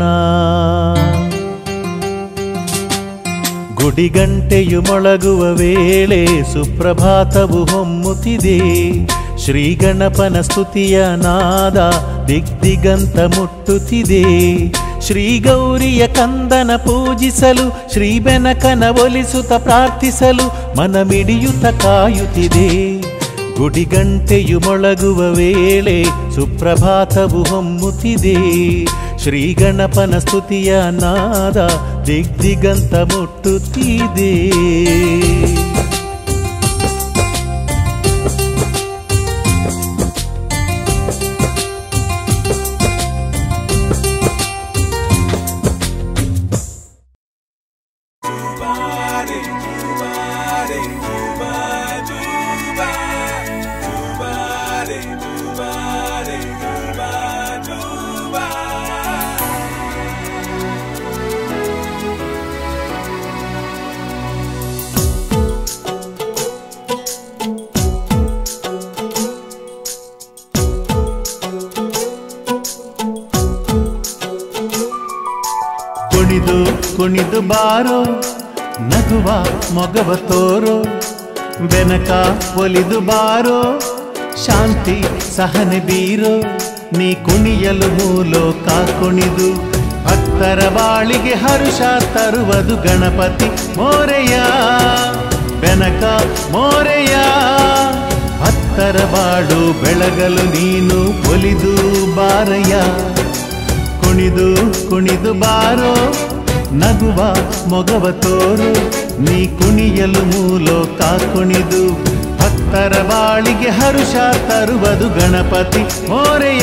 ಗುಡಿಗಂಟೆಯು ಮೊಳಗುವ ವೇಳೆ ಸುಪ್ರಭಾತವು ಹೊಮ್ಮುತ್ತಿದೆ ಶ್ರೀ ಗಣಪನ ಸ್ತುತಿಯ ನಾದ ದಿಗ್ದಿಗಂತ ಮುಟ್ಟುತ್ತಿದೆ ಶ್ರೀ ಗೌರಿಯ ಕಂದನ ಪೂಜಿಸಲು ಶ್ರೀ ಬೆನಕನ ಒಲಿಸುತ್ತ ಪ್ರಾರ್ಥಿಸಲು ಮನ ಮಿಡಿಯುತ್ತ ಕಾಯುತ್ತಿದೆ ಗುಡಿಗಂಟೆಯು ಮೊಳಗುವ ವೇಳೆ ಸುಪ್ರಭಾತವು ಹೊಮ್ಮುತ್ತಿದೆ ಶ್ರೀ ಗಣಪನ ಸ್ತುತಿಯ ನಾದ ದಿಗ್ದಿಗಂತ ಮುಟ್ಟುತ್ತಿದೆ ಕುಣಿದು ಕುಣಿದು ಬಾರೋ ನಗುವ ಮೊಗವ ತೋರೋ ಬೆನಕ ಒಲಿದು ಬಾರೋ ಶಾಂತಿ ಸಹನೆ ಬೀರೋ ನೀ ಕುಣಿಯಲು ಮೂಲೋಕ ಕುಣಿದು ಭಕ್ತರ ಬಾಳಿಗೆ ಹರುಷ ತರುವುದು ಗಣಪತಿ ಮೋರೆಯ ಬೆನಕ ಮೋರೆಯ ಭಕ್ತರ ಬಾಡು ಬೆಳಗಲು ನೀನು ಒಲಿದು ಬಾರಯ್ಯ ಕುಣಿದು ಕುಣಿದು ಬಾರೋ ನಗುವ ಮೊಗವ ತೋರು ನೀ ಕುಣಿಯಲು ಮೂಲೋಕ ಕುಣಿದು ಭಕ್ತರ ಬಾಳಿಗೆ ಹರುಷ ತರುವುದು ಗಣಪತಿ ಮೋರೆಯ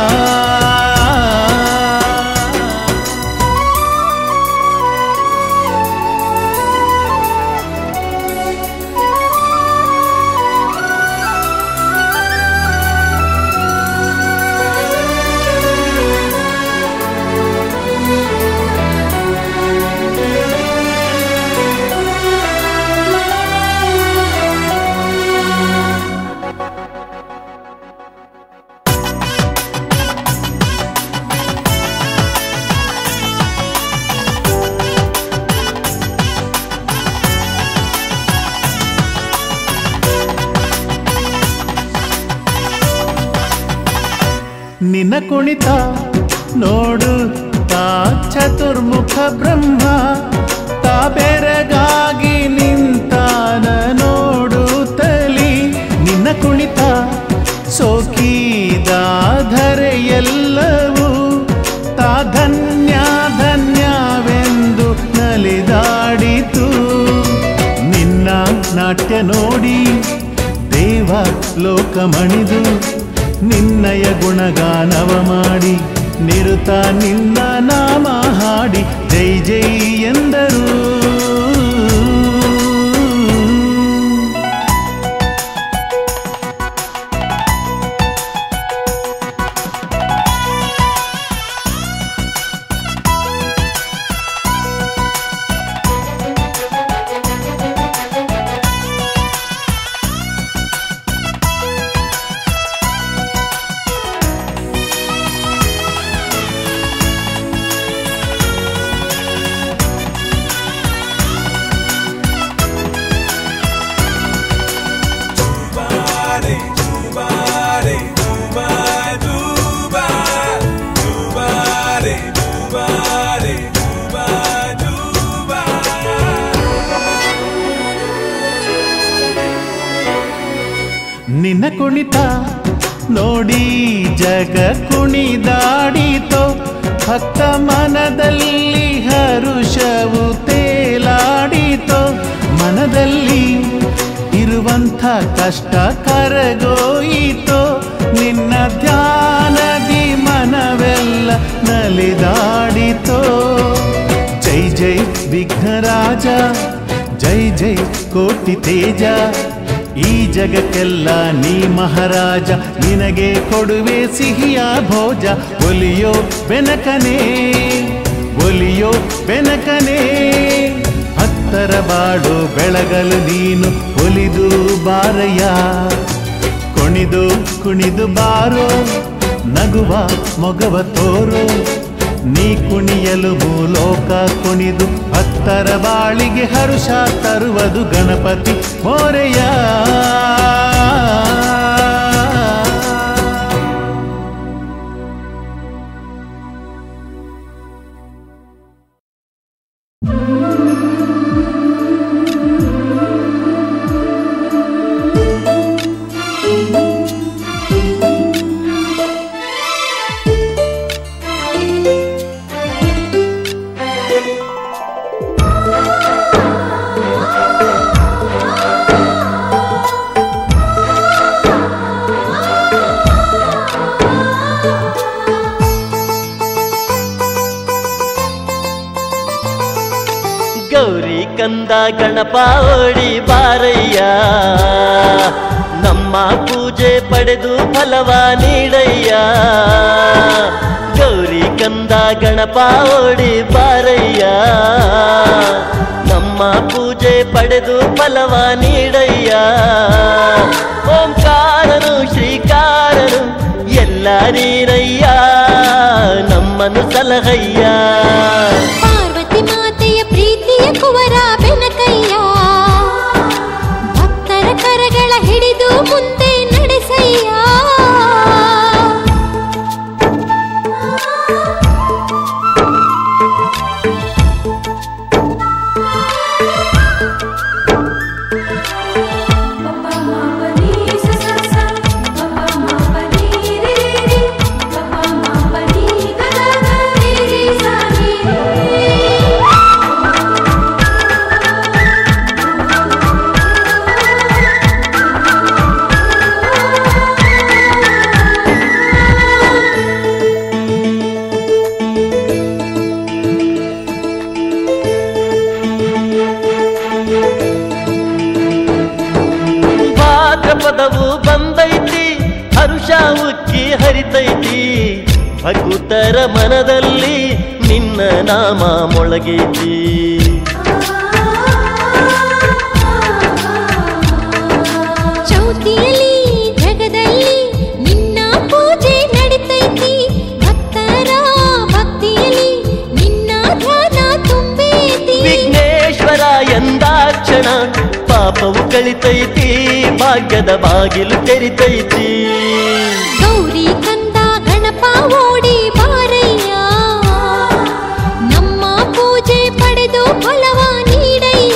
ನಿನ್ನ ಕುಣಿತ ನೋಡು ತಾ ಚತುರ್ಮುಖ ಬ್ರಹ್ಮ ತಾ ಬೆರಗಾಗಿ ನಿಂತಾನ ನೋಡು ತಲಿ ನಿನ್ನ ಕುಣಿತ ಸೋಕಿದ ಧರೆಯೆಲ್ಲವೂ ತಾ ಧನ್ಯ ಧನ್ಯವೆಂದು ನಲಿದಾಡಿತು ನಿನ್ನ ನಾಟ್ಯ ನೋಡಿ ದೇವ ಲೋಕ ಮಣಿದು ನಿನ್ನಯ ಗುಣಗಾನವ ಮಾಡಿ ನಿರುತ ನಿನ್ನ ನಾಮ ಹಾಡಿ ಜೈ ಜೈ ಎಂದರು ನಿನ್ನ ಕುಣಿತ ನೋಡಿ ಜಗ ಕುಣಿದಾಡಿತೋ ಭಕ್ತ ಮನದಲ್ಲಿ ಹರುಷವು ತೇಲಾಡಿತೋ ಮನದಲ್ಲಿ ಇರುವಂಥ ಕಷ್ಟ ಕರಗೋಯಿತೋ ನಿನ್ನ ಧ್ಯಾನದಿ ಮನವೆಲ್ಲ ನಲಿದಾಡಿತೋ ಜೈ ಜೈ ವಿಘ್ನರಾಜ ಜೈ ಜೈ ಕೋಟಿ ತೇಜ ಈ ಜಗಕ್ಕೆಲ್ಲ ನೀ ಮಹಾರಾಜ ನಿನಗೆ ಕೊಡುವೆ ಸಿಹಿಯ ಭೋಜ ಒಲಿಯೋ ಬೆನಕನೇ ಒಲಿಯೋ ಬೆನಕನೇ ಭಕ್ತರ ಬಾಡು ಬೆಳಗಲು ನೀನು ಒಲಿದು ಬಾರಯ್ಯ ಕುಣಿದು ಕುಣಿದು ಬಾರೋ ನಗುವ ಮೊಗವ ತೋರೋ ನೀ ಕುಣಿಯಲು ಭೂಲೋಕ ಕುಣಿದು ಭಕ್ತರ ಬಾಳಿಗೆ ಹರುಷ ತರುವುದು ಗಣಪತಿ ಮೋರೆಯ ಗೌರಿ ಕಂದ ಗಣಪ ಓಡಿ ಬಾರಯ್ಯ ನಮ್ಮ ಪೂಜೆ ಪಡೆದು ಫಲವ ನೀಡಯ್ಯ ಗೌರಿ ಕಂದ ಗಣಪ ಓಡಿ ಬಾರಯ್ಯ ನಮ್ಮ ಪೂಜೆ ಪಡೆದು ಫಲವ ನೀಡಯ್ಯ ಓಂಕಾರನು ಶ್ರೀಕಾರನು ಎಲ್ಲ ನೀರಯ್ಯ ನಮ್ಮನ್ನು ಸಲಹಯ್ಯ ಪಾರ್ವತಿ ಮಾತೆಯ ಪ್ರೀತಿಯ ಕುವರ ಬೆನಕಯ್ಯ ಭಕ್ತರ ಕರಗಳ ಹಿಡಿದು ಮುಂದೆ ನಡೆಸಯ್ಯ ಭಕ್ತರ ಮನದಲ್ಲಿ ನಿನ್ನ ನಾಮ ಮೊಳಗೈತಿ ಚೌತಿಯಲ್ಲಿ ಜಗದಲ್ಲಿ ನಿನ್ನ ಪೂಜೆ ನಡಿತೈತಿ ಭಕ್ತರ ಭಕ್ತಿಯಲ್ಲಿ ನಿನ್ನ ಧ್ಯಾನ ತುಂಬೈತಿ ವಿಘ್ನೇಶ್ವರ ಎಂದಾಕ್ಷಣ ಪಾಪವು ಕಳಿತೈತಿ ಭಾಗ್ಯದ ಬಾಗಿಲು ತೆರಿತೈತಿ ಗೌರಿ ಕಂದ ಗಣಪ ಓಡಿ ಬಾರಯ್ಯ ನಮ್ಮ ಪೂಜೆ ಪಡೆದು ಫಲವ ನೀಡಯ್ಯ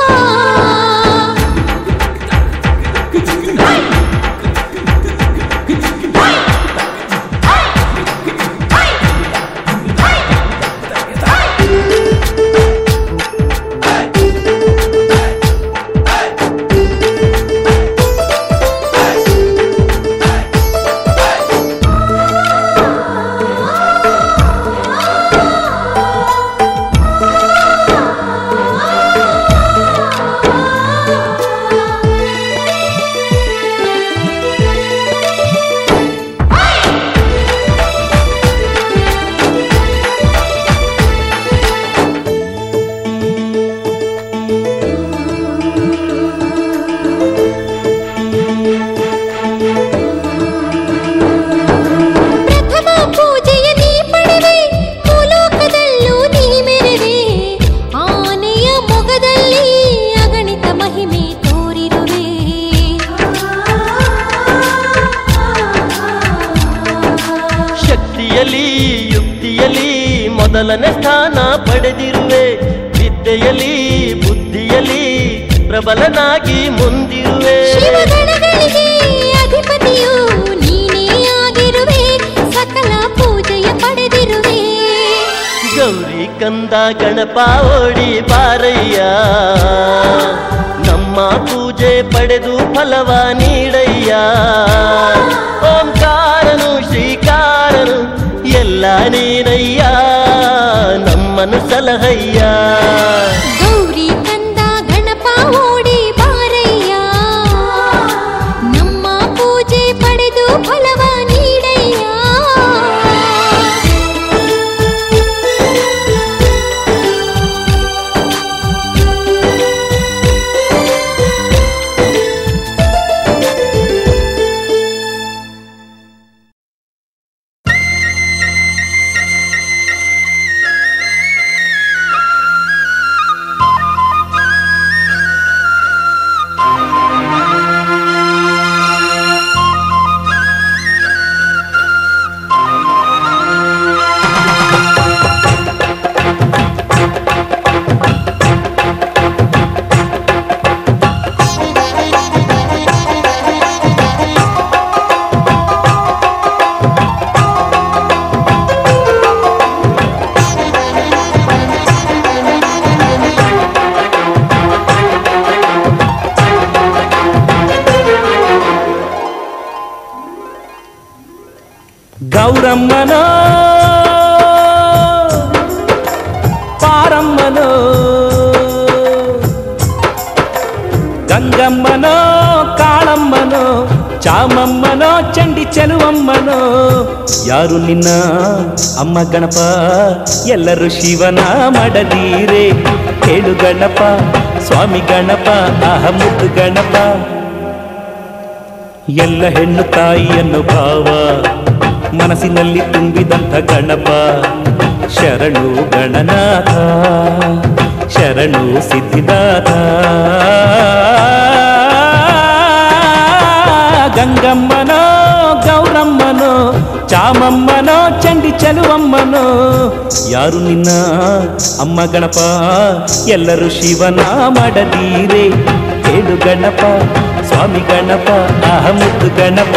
ಪ್ರಥಮ ಪೂಜೆಯ ನೀ ಪಡೆವೆ ಭೂಲೋಕದಲ್ಲೂ ನೀ ಮೆರೆವೆ ಆನೆಯ ಮೊಗದಲ್ಲಿ ಅಗಣಿತ ಮಹಿಮೆ ತೋರಿರುವೆ ಶಕ್ತಿಯಲ್ಲಿ ಯುಕ್ತಿಯಲ್ಲಿ ಮೊದಲನೇ ಸ್ಥಾನ ಪಡೆದಿರುವೆ ವಿದ್ಯೆಯಲ್ಲಿ ಬುದ್ಧಿಯಲ್ಲಿ ಪ್ರಬಲನಾಗಿ ಮುಂದಿರುವೆ ಶಿವಗಣಗಳಿಗೆ ಅಧಿಪತಿಯು ನೀನೇ ಆಗಿರುವೆ ಸಕಲ ಪೂಜೆಯ ಪಡೆದಿರುವೆ ಗೌರಿ ಕಂದ ಗಣಪ ಓಡಿ ಬಾರಯ್ಯ ನಮ್ಮ ಪೂಜೆ ಪಡೆದು ಫಲವ ನೀಡಯ್ಯ ಓಂಕಾರನು ಶ್ರೀಕಾರನು ಎಲ್ಲ ನೀನಯ್ಯ ನಮ್ಮನು ಸಲಹಯ್ಯ ಗೌರಿ ಕಂದ ಗಣಪ ಓಡಿ ಬಾರಯ್ಯ ನಮ್ಮ ಪೂಜೆ ಪಡೆದು ಫಲವ ನೀಡಯ್ಯ ಗೌರಮ್ಮನೋ ಪಾರಮ್ಮನೋ ಗಂಗಮ್ಮನೋ ಕಾಳಮ್ಮನೋ ಚಾಮಮ್ಮನೋ ಚಂಡಿ ಚೆಲುವಮ್ಮನೋ ಯಾರು ನಿನ್ನ ಅಮ್ಮ ಗಣಪ ಎಲ್ಲರೂ ಶಿವನ ಮಡದೀರೆ ಹೇಳು ಗಣಪ ಸ್ವಾಮಿ ಗಣಪ ಆಹ ಮುದ್ದು ಗಣಪ ಎಲ್ಲ ಹೆಣ್ಣು ತಾಯಿಯನ್ನು ಭಾವ ಮನಸ್ಸಿನಲ್ಲಿ ತುಂಬಿದಂಥ ಗಣಪ ಶರಣು ಗಣನಾಥ ಶರಣು ಸಿದ್ಧಿನಾಥ ಗಂಗಮ್ಮನೋ ಗೌರಮ್ಮನೋ ಚಾಮಮ್ಮನೋ ಚಂಡಿ ಚಲುವಮ್ಮನೋ ಯಾರು ನಿನ್ನ ಅಮ್ಮ ಗಣಪ ಎಲ್ಲರೂ ಶಿವನ ಮಾಡದೀರೆ ಹೇಳು ಗಣಪ ಸ್ವಾಮಿ ಗಣಪ ಆಹ ಮುದ್ದು ಗಣಪ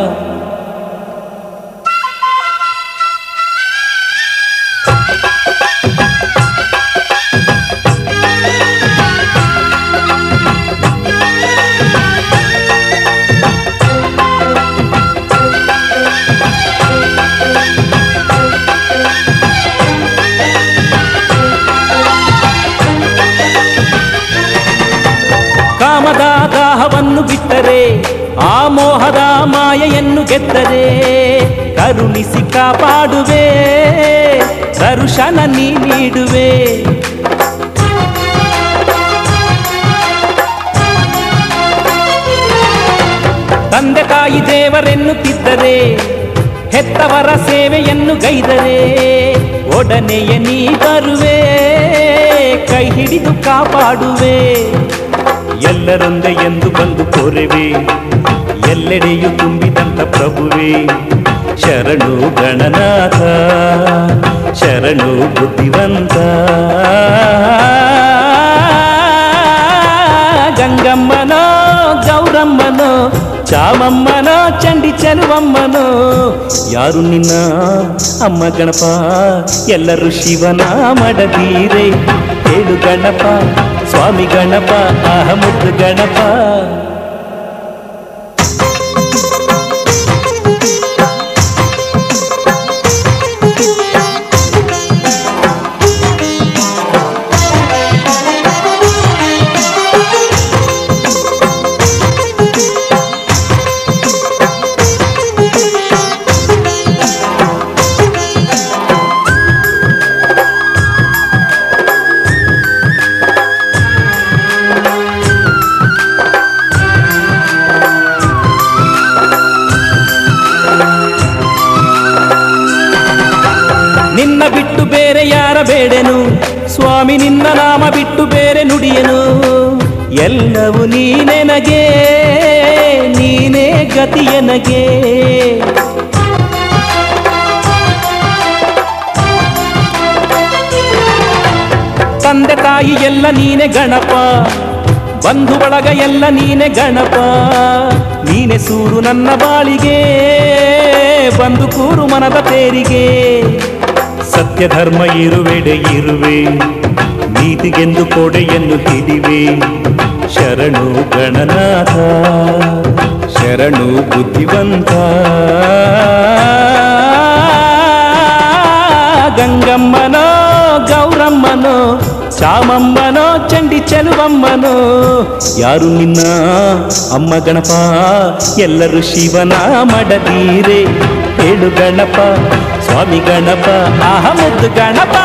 ಕಾಮದ ದಾಹವನ್ನು ಬಿಟ್ಟರೆ ಆ ಮೋಹದ ಮಾಯೆಯನ್ನು ಗೆದ್ದರೆ ಕರುಣಿಸಿ ಕಾಪಾಡುವೆ ದರುಶನ ನೀ ನೀಡುವೆ ತಂದೆ ತಾಯಿ ದೇವರೆನ್ನುತ್ತಿದ್ದರೆ ಹೆತ್ತವರ ಸೇವೆಯನ್ನು ಗೈದರೆ ಒಡನೆಯ ನೀ ಬರುವೆ ಕೈ ಹಿಡಿದು ಕಾಪಾಡುವೆ ಎಲ್ಲರೊಂದೆ ಎಂದು ಬಂದು ಕೋರೆವೆ ಎಲ್ಲೆಡೆಯೂ ತುಂಬಿದಂತ ಪ್ರಭುವೆ ಶರಣು ಗಣನಾಥ ಶರಣು ಬುದ್ಧಿವಂತ ಗಂಗಮ್ಮನೋ ಗೌರಮ್ಮನೋ ಚಾಮಮ್ಮನೋ ಚಂಡಿ ಚೆಲುವಮ್ಮನೋ ಯಾರು ನಿನ್ನ ಅಮ್ಮ ಗಣಪ ಎಲ್ಲರೂ ಶಿವನ ಮಡದೀರೆ ಹೇಳು ಗಣಪ ಸ್ವಾಮಿ ಗಣಪ ಆಹ ಮುದ್ದು ಗಣಪ ನಿನ್ನ ಬಿಟ್ಟು ಬೇರೆ ಯಾರ ಬೇಡೆನು ಸ್ವಾಮಿ ನಿನ್ನ ನಾಮ ಬಿಟ್ಟು ಬೇರೆ ನುಡಿಯನು ಎಲ್ಲವೂ ನೀನೆನಗೆ ನೀನೇ ಗತಿಯನಗೆ ತಂದೆ ತಾಯಿ ಎಲ್ಲ ನೀನೆ ಗಣಪ ಬಂಧು ಬಳಗ ಎಲ್ಲ ನೀನೆ ಗಣಪ ನೀನೆ ಸೂರು ನನ್ನ ಬಾಳಿಗೆ ಬಂದು ಕೂರು ಮನದ ತೇರಿಗೆ ಸತ್ಯ ಧರ್ಮ ಇರುವೆಡೆ ಇರುವೆ ನೀತಿಗೆಂದು ಕೊಡೆಯನ್ನು ಹಿಡಿವೆ ಶರಣು ಗಣನಾಥ ಶರಣು ಬುದ್ಧಿವಂತ ಗಂಗಮ್ಮನೋ ಗೌರಮ್ಮನೋ ಚಾಮಮ್ಮನೋ ಚಂಡಿ ಚೆಲುವಮ್ಮನೋ ಯಾರು ನಿನ್ನ ಅಮ್ಮ ಗಣಪ ಎಲ್ಲರೂ ಶಿವನ ಮಡದೀರೆ ಹೇಳು ಗಣಪ ಸ್ವಾಮಿ ಗಣಪ ಆಹ ಮುದ್ದು ಗಣಪ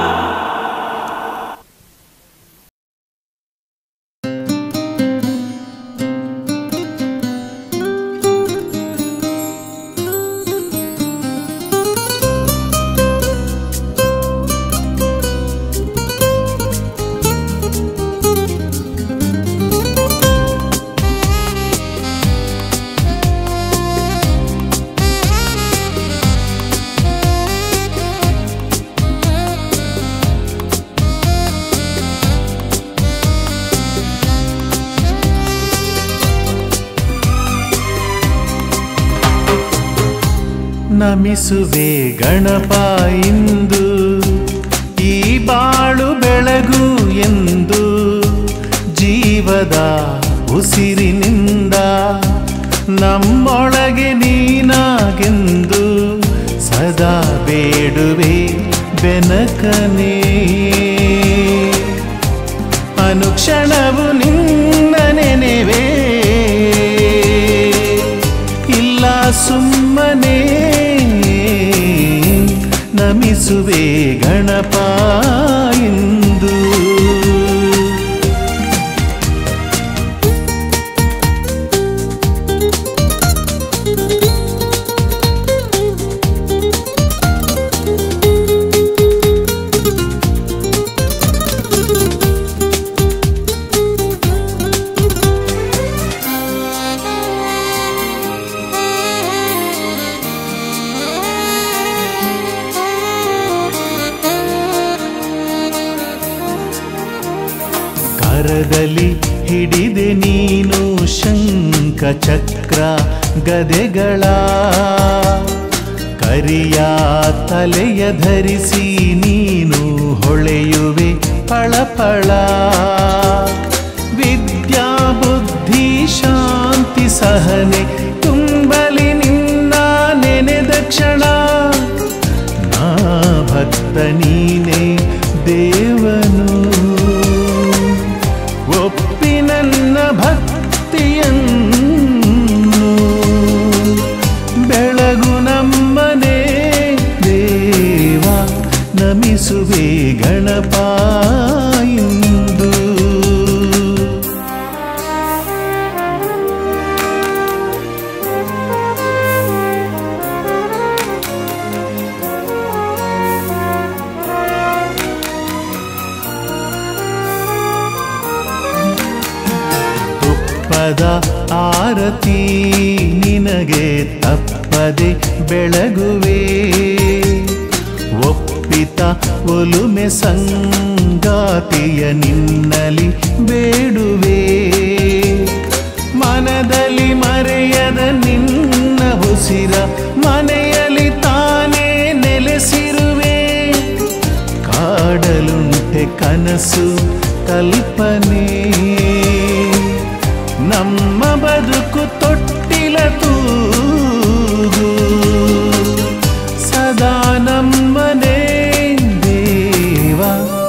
ನಮಿಸುವೆ ಗಣಪ ಇಂದು ಈ ಬಾಳು ಬೆಳಗು ಎಂದು ಜೀವದ ಉಸಿರಿನಿಂದ ನಮ್ಮೊಳಗೆ ನೀನಾಗೆಂದು ಸದಾ ಬೇಡುವೆ ಬೆನಕನೇ ಅನುಕ್ಷಣವು ನಿನ್ನ ನೆನೆವೆ ಇಲ್ಲ ಸುಮ್ಮನೆ ನಮಿಸುವೆ ಗಣಪ ಇಂದು ಕರದಲ್ಲಿ ಹಿಡಿದೆ ನೀನು ಶಂಖ ಚಕ್ರ ಗದೆಗಳ ಕರಿಯ ತಲೆಯ ಧರಿಸಿ ನೀನು ಹೊಳೆಯುವೆ ಫಳಫಳ ವಿದ್ಯಾ ಬುದ್ಧಿ ಶಾಂತಿ ಸಹನೆ ತುಂಬಲಿ ನಿನ್ನ ನೆನೆದ ಕ್ಷಣ ನಾ ಭಕ್ತ ನೀನೇ ದೇವನು ಒಪ್ಪಿ ನನ್ನ ಭಕ್ತಿಯನ್ನು ಬೆಳಗು ನಮ್ಮ ನಮಿಸುವೆ ಗಣಪ ಇಂದು ತುಪ್ಪದ ಆರತಿ ನಿನಗೆ ತಪ್ಪದೆ ಬೆಳಗುವೆ ಒಪ್ಪಿತ ಒಲುಮೆ ಸಂಗಾತಿಯ ನಿನ್ನಲಿ ಬೇಡುವೆ ಮನದಲ್ಲಿ ಮರೆಯದ ನಿನ್ನ ಉಸಿರ ಮನೆಯಲ್ಲಿ ತಾನೇ ನೆಲೆಸಿರುವೆ ಕಾಡಲುಂಟೆ ಕನಸು ಕಲ್ಪನೆ ನಮ್ಮ ಬದುಕು ತೊಟ್ಟಿಲ ತೂಗು ಸದಾ ನಮ್ಮನೆ ದೇವ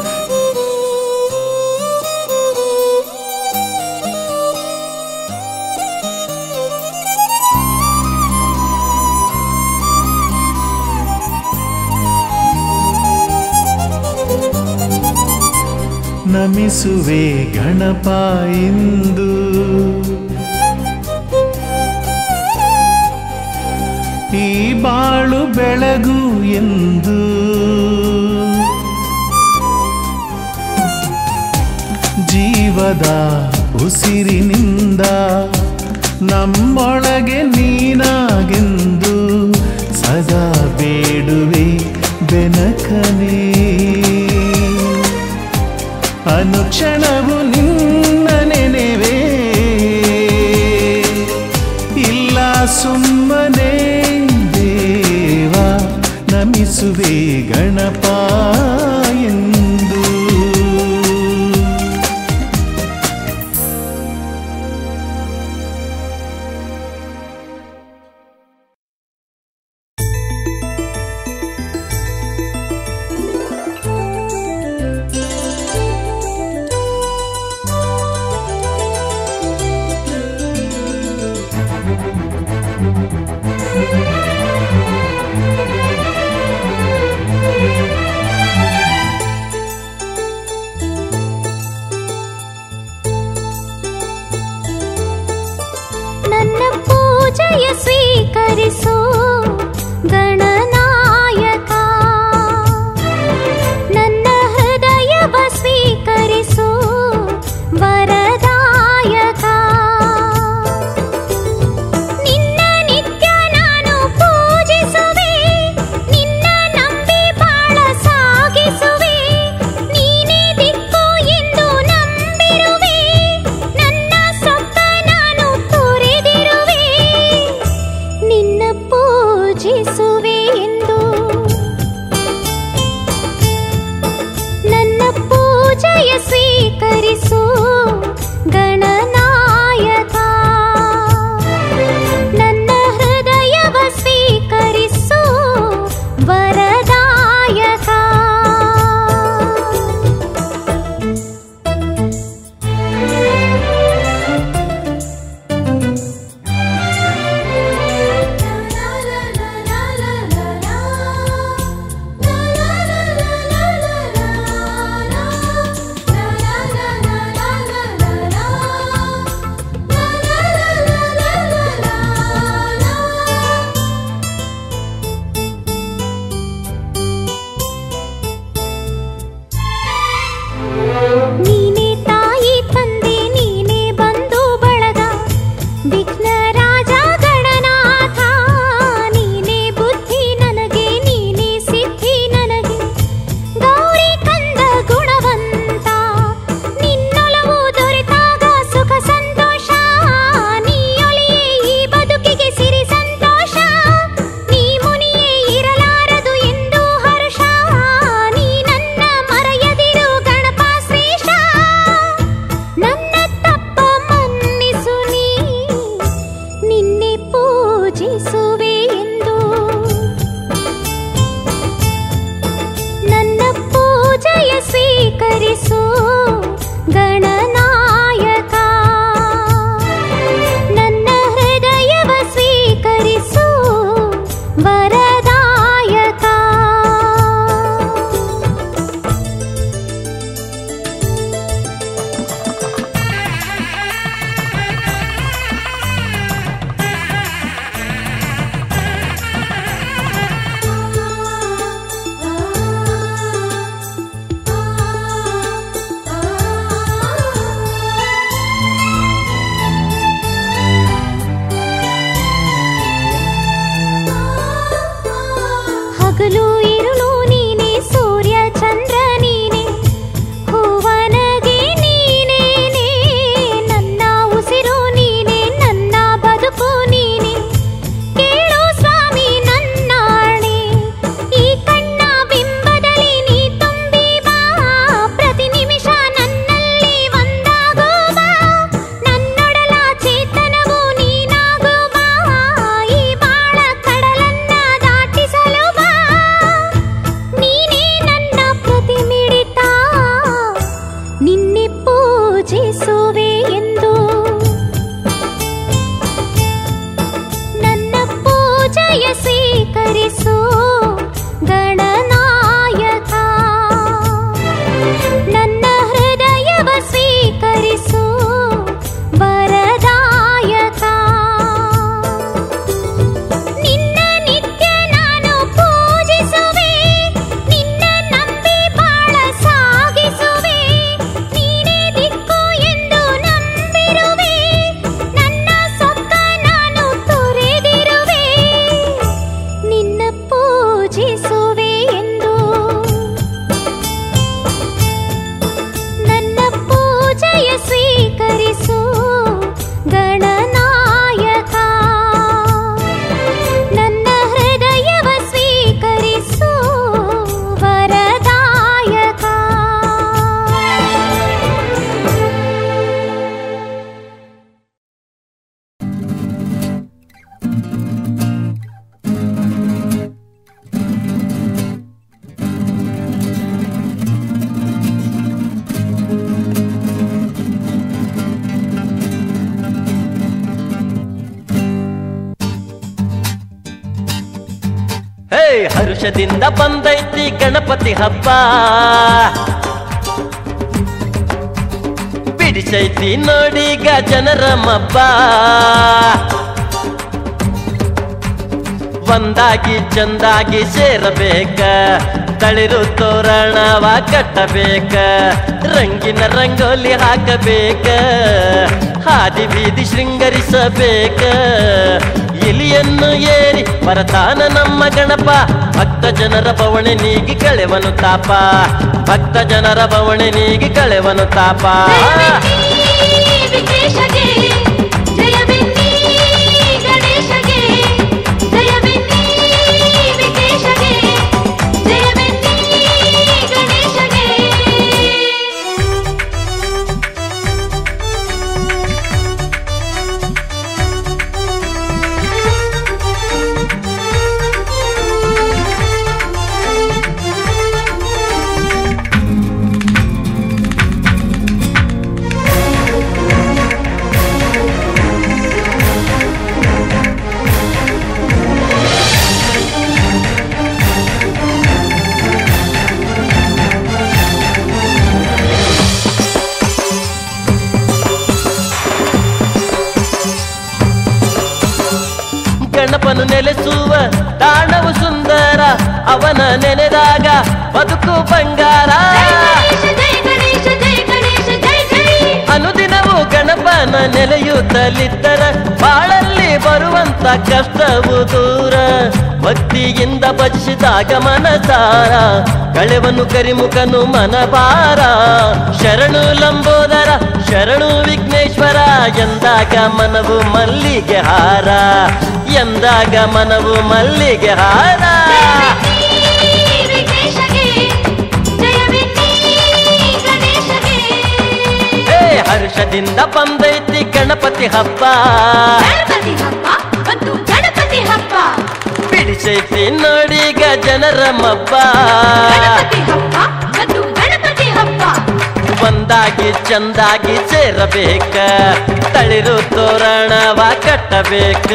ನಮಿಸುವೆ ಗಣಪ ಇಂದು ಈ ಬಾಳು ಬೆಳಗು ಎಂದು ಜೀವದ ಉಸಿರಿನಿಂದ ನಮ್ಮೊಳಗೆ ನೀನಾಗೆಂದು ಸದಾ ಬೇಡುವೆ ಬೆನಕನೇ ಅನುಕ್ಷಣವು ನಿನ್ನ ನೆನೆವೆ ಇಲ್ಲ ಸುಮ್ಮನೆ ದೇವ ನಮಿಸುವೆ ಗಣಪ ಎಂದು ನನ್ನ ಪೂಜೆಯ ಸ್ವೀಕರಿಸು ಗಣನಾಯಕ ನನ್ನ ಹೃದಯವ ಸ್ವೀಕರಿಸು ವರದಾಯಕ ನಿನ್ನ ನಿತ್ಯ ನಾನು ಪೂಜಿಸುವೆ ನಿನ್ನ ನಂಬಿ ಬಾಳ ಸಾಗಿಸುವೆ ನೀನೇ ದಿಕ್ಕು ಎಂದು ನಂಬಿರುವೆ ನನ್ನ ಸೊಕ್ಕ ನಾನು ತೊರೆದಿರುವೆ ನಿನ್ನ ಪೂಜಿಸುವೆ ಎಂದು ನನ್ನ ಪೂಜೆಯ ಸ್ವೀಕರಿಸು ಗಣನಾಯಕ ನನ್ನ ಹೃದಯವ ಸ್ವೀಕರಿಸು ವರದಾಯಕ ನೀನೇ ತಾಯಿ ತಂದೆ ನೀನೇ ಬಂಧು ಬಳಗ ವಿಘ್ನ ರಾಜ ಗಣನಾಥ ನೀನೇ ಬುದ್ಧಿ ನನಗೆ ನೀನೇ ಸಿದ್ಧಿ ನನಗೆ ಗೌರಿ ಕಂದ ಗುಣವಂತ ನಿನ್ನೊಲವು ದೊರೆತಾಗ ಸುಖ ಸಂತೋಷ ನೀಯೊಲಿಯೇ ಈ ಬದುಕಿಗೆ ಸಿರಿ ಸಂತೋಷ ನೀ ಮುನಿಯೇ ಇರಲಾರದು ಎಂದು ಹರ್ಷ ನೀ ನನ್ನ ಮರೆಯದಿರು ಗಣಪ ಶ್ರೇಷ್ಠ ನನ್ನ ತಪ್ಪ ಮನ್ನಿಸು ನೀ ನಿನ್ನೆ ಪೂಜಿಸುವೆ ಎಂದು ನನ್ನ ಪೂಜೆಯ ಸ್ವೀಕರಿಸು ಗಣನಾಯಕ ನನ್ನ ಹೃದಯವ ಸ್ವೀಕರಿಸು ವರದಾಯಕ ಇರುಳು ನೀನೆ ಸೂರ್ಯ ಚಂದ್ರ ನೀನೆ ಹೂವನಗೆ ನೀನೇನೆ ನನ್ನ ಉಸಿರು ನೀನೆ ನನ್ನ ಬದುಕು ನೀನೆ ಕೇಳು ಸ್ವಾಮಿ ನನ್ನಾಣೆ ಈ ಕಣ್ಣ ಬಿಂಬದಲ್ಲಿ ನೀ ತುಂಬಿ ಬಾ ಪ್ರತಿ ನಿಮಿಷ ನನ್ನಲ್ಲಿ ಒಂದಾಗೋ ಬಾ ನನ್ನೊಡಲ ಚೇತನವು ನೀನಾಗೋ ಬಾ ಈ ಬಾಳ ಕಡಲನ್ನ ದಾಟಿಸಲು ಬಾ ನೀನೇ ನನ್ನ ಪ್ರತಿ ಮಿಡಿತ ನಿನ್ನೆ ಪೂಜಿಸುವೆ ಎಂದು ನನ್ನ ಪೂಜೆಯ ಸ್ವೀಕರಿಸು ಗಣನಾಯಕ ನನ್ನ ಹೃದಯವ ಸ್ವೀಕರಿಸು ವರದಾಯಕ ನಿನ್ನ ನಿತ್ಯ ನಾನು ಪೂಜಿಸುವೆ ನಿನ್ನ ನಂಬಿ ಬಾಳ ಸಾಗಿಸುವೆ ನೀನೇ ದಿಕ್ಕು ಎಂದು ನಂಬಿರುವೆ ನನ್ನ ಸೊಕ್ಕ ನಾನು ತೊರೆದಿರುವೆ ನಿನ್ನ ಪೂಜಿಸುವೆ ಎಂದು ನನ್ನ ಪೂಜೆಯ ಸ್ವೀಕರಿಸು ಗಣನಾಯಕ ನನ್ನ ಹೃದಯವ ಸ್ವೀಕರಿಸು ವರದಾಯಕ ಹೇ ಹರುಷದಿಂದ ಬಂದೈತಿ ಗಣಪತಿ ಹಬ್ಬ ಬಿಡಿಸೈತಿ ನೋಡೀಗ ಜನರ ಮಬ್ಬ ಒಂದಾಗಿ ಚಂದಾಗಿ ಸೇರಬೇಕ ತಳಿರು ತೋರಣವ ಕಟ್ಟಬೇಕ ರಂಗಿನ ರಂಗೋಲಿ ಹಾಕಬೇಕ ಹಾದಿ ಬೀದಿ ಶೃಂಗರಿಸಬೇಕ ಇಲಿಯನ್ನು ಏರಿ ಬರತಾನ ನಮ್ಮ ಗಣಪ ಭಕ್ತ ಜನರ ಬವಣೆ ನೀಗಿ ಕಳೆವನು ತಾಪ ಭಕ್ತ ಜನರ ಬವಣೆ ನೀಗಿ ಕಳೆವನು ತಾಪ ವಿಘ್ನೇಶಗೆ ಜಯವೆನ್ನಿ ಗಣೇಶಗೆ ಜಯವೆನ್ನಿ ವಿಘ್ನೇಶಗೆ ಜಯವೆನ್ನಿ ಗಣೇಶಗೆ ಗಣಪನು ನೆಲೆಸುವ ತಾಣವು ಸುಂದರ ಅವನ ನೆನೆದಾಗ ಬದುಕು ಬಂಗಾರ ಜಯ ಗಣೇಶ ಜಯ ಗಣೇಶ ಜಯ ಜಯ ಅನುದಿನವೂ ಗಣಪನ ನೆಲೆಯುತ್ತಲಿದ್ದರ ಬಾಳಲ್ಲಿ ಬರುವಂತ ಕಷ್ಟವು ದೂರ ಭಕ್ತಿಯಿಂದ ಭಜಿಸಿದಾಗ ಮನಸಾರ ಕಳೆವನು ಕರಿಮುಖನು ಮನಭಾರ ಶರಣು ಲಂಬೋದರ ಶರಣು ವಿಘ್ನೇಶ್ವರ ಎಂದಾಗ ಮನವು ಮಲ್ಲಿಗೆ ಹಾರ ಎಂದಾಗ ಮನವು ಮಲ್ಲಿಗೆ ಹಾರ ವಿಘ್ನೇಶಗೆ ಜಯವೆನ್ನಿ ಗಣೇಶಗೆ ಹೇ ಹರ್ಷದಿಂದ ಬಂದೈತಿ ಗಣಪತಿ ಹಬ್ಬ ಗಣಪತಿ ಹಬ್ಬ ಮತ್ತು ಗಣಪತಿ ಹಬ್ಬ ಬಿಡಿಸೈತಿ ನೋಡೀಗ ಜನರ ಮಬ್ಬ ಗಣಪತಿ ಹಬ್ಬ ಮತ್ತು ಗಣಪತಿ ಹಬ್ಬ ಒಂದಾಗಿ ಚಂದಾಗಿ ಸೇರಬೇಕ ತಳಿರು ತೋರಣವ ಕಟ್ಟಬೇಕ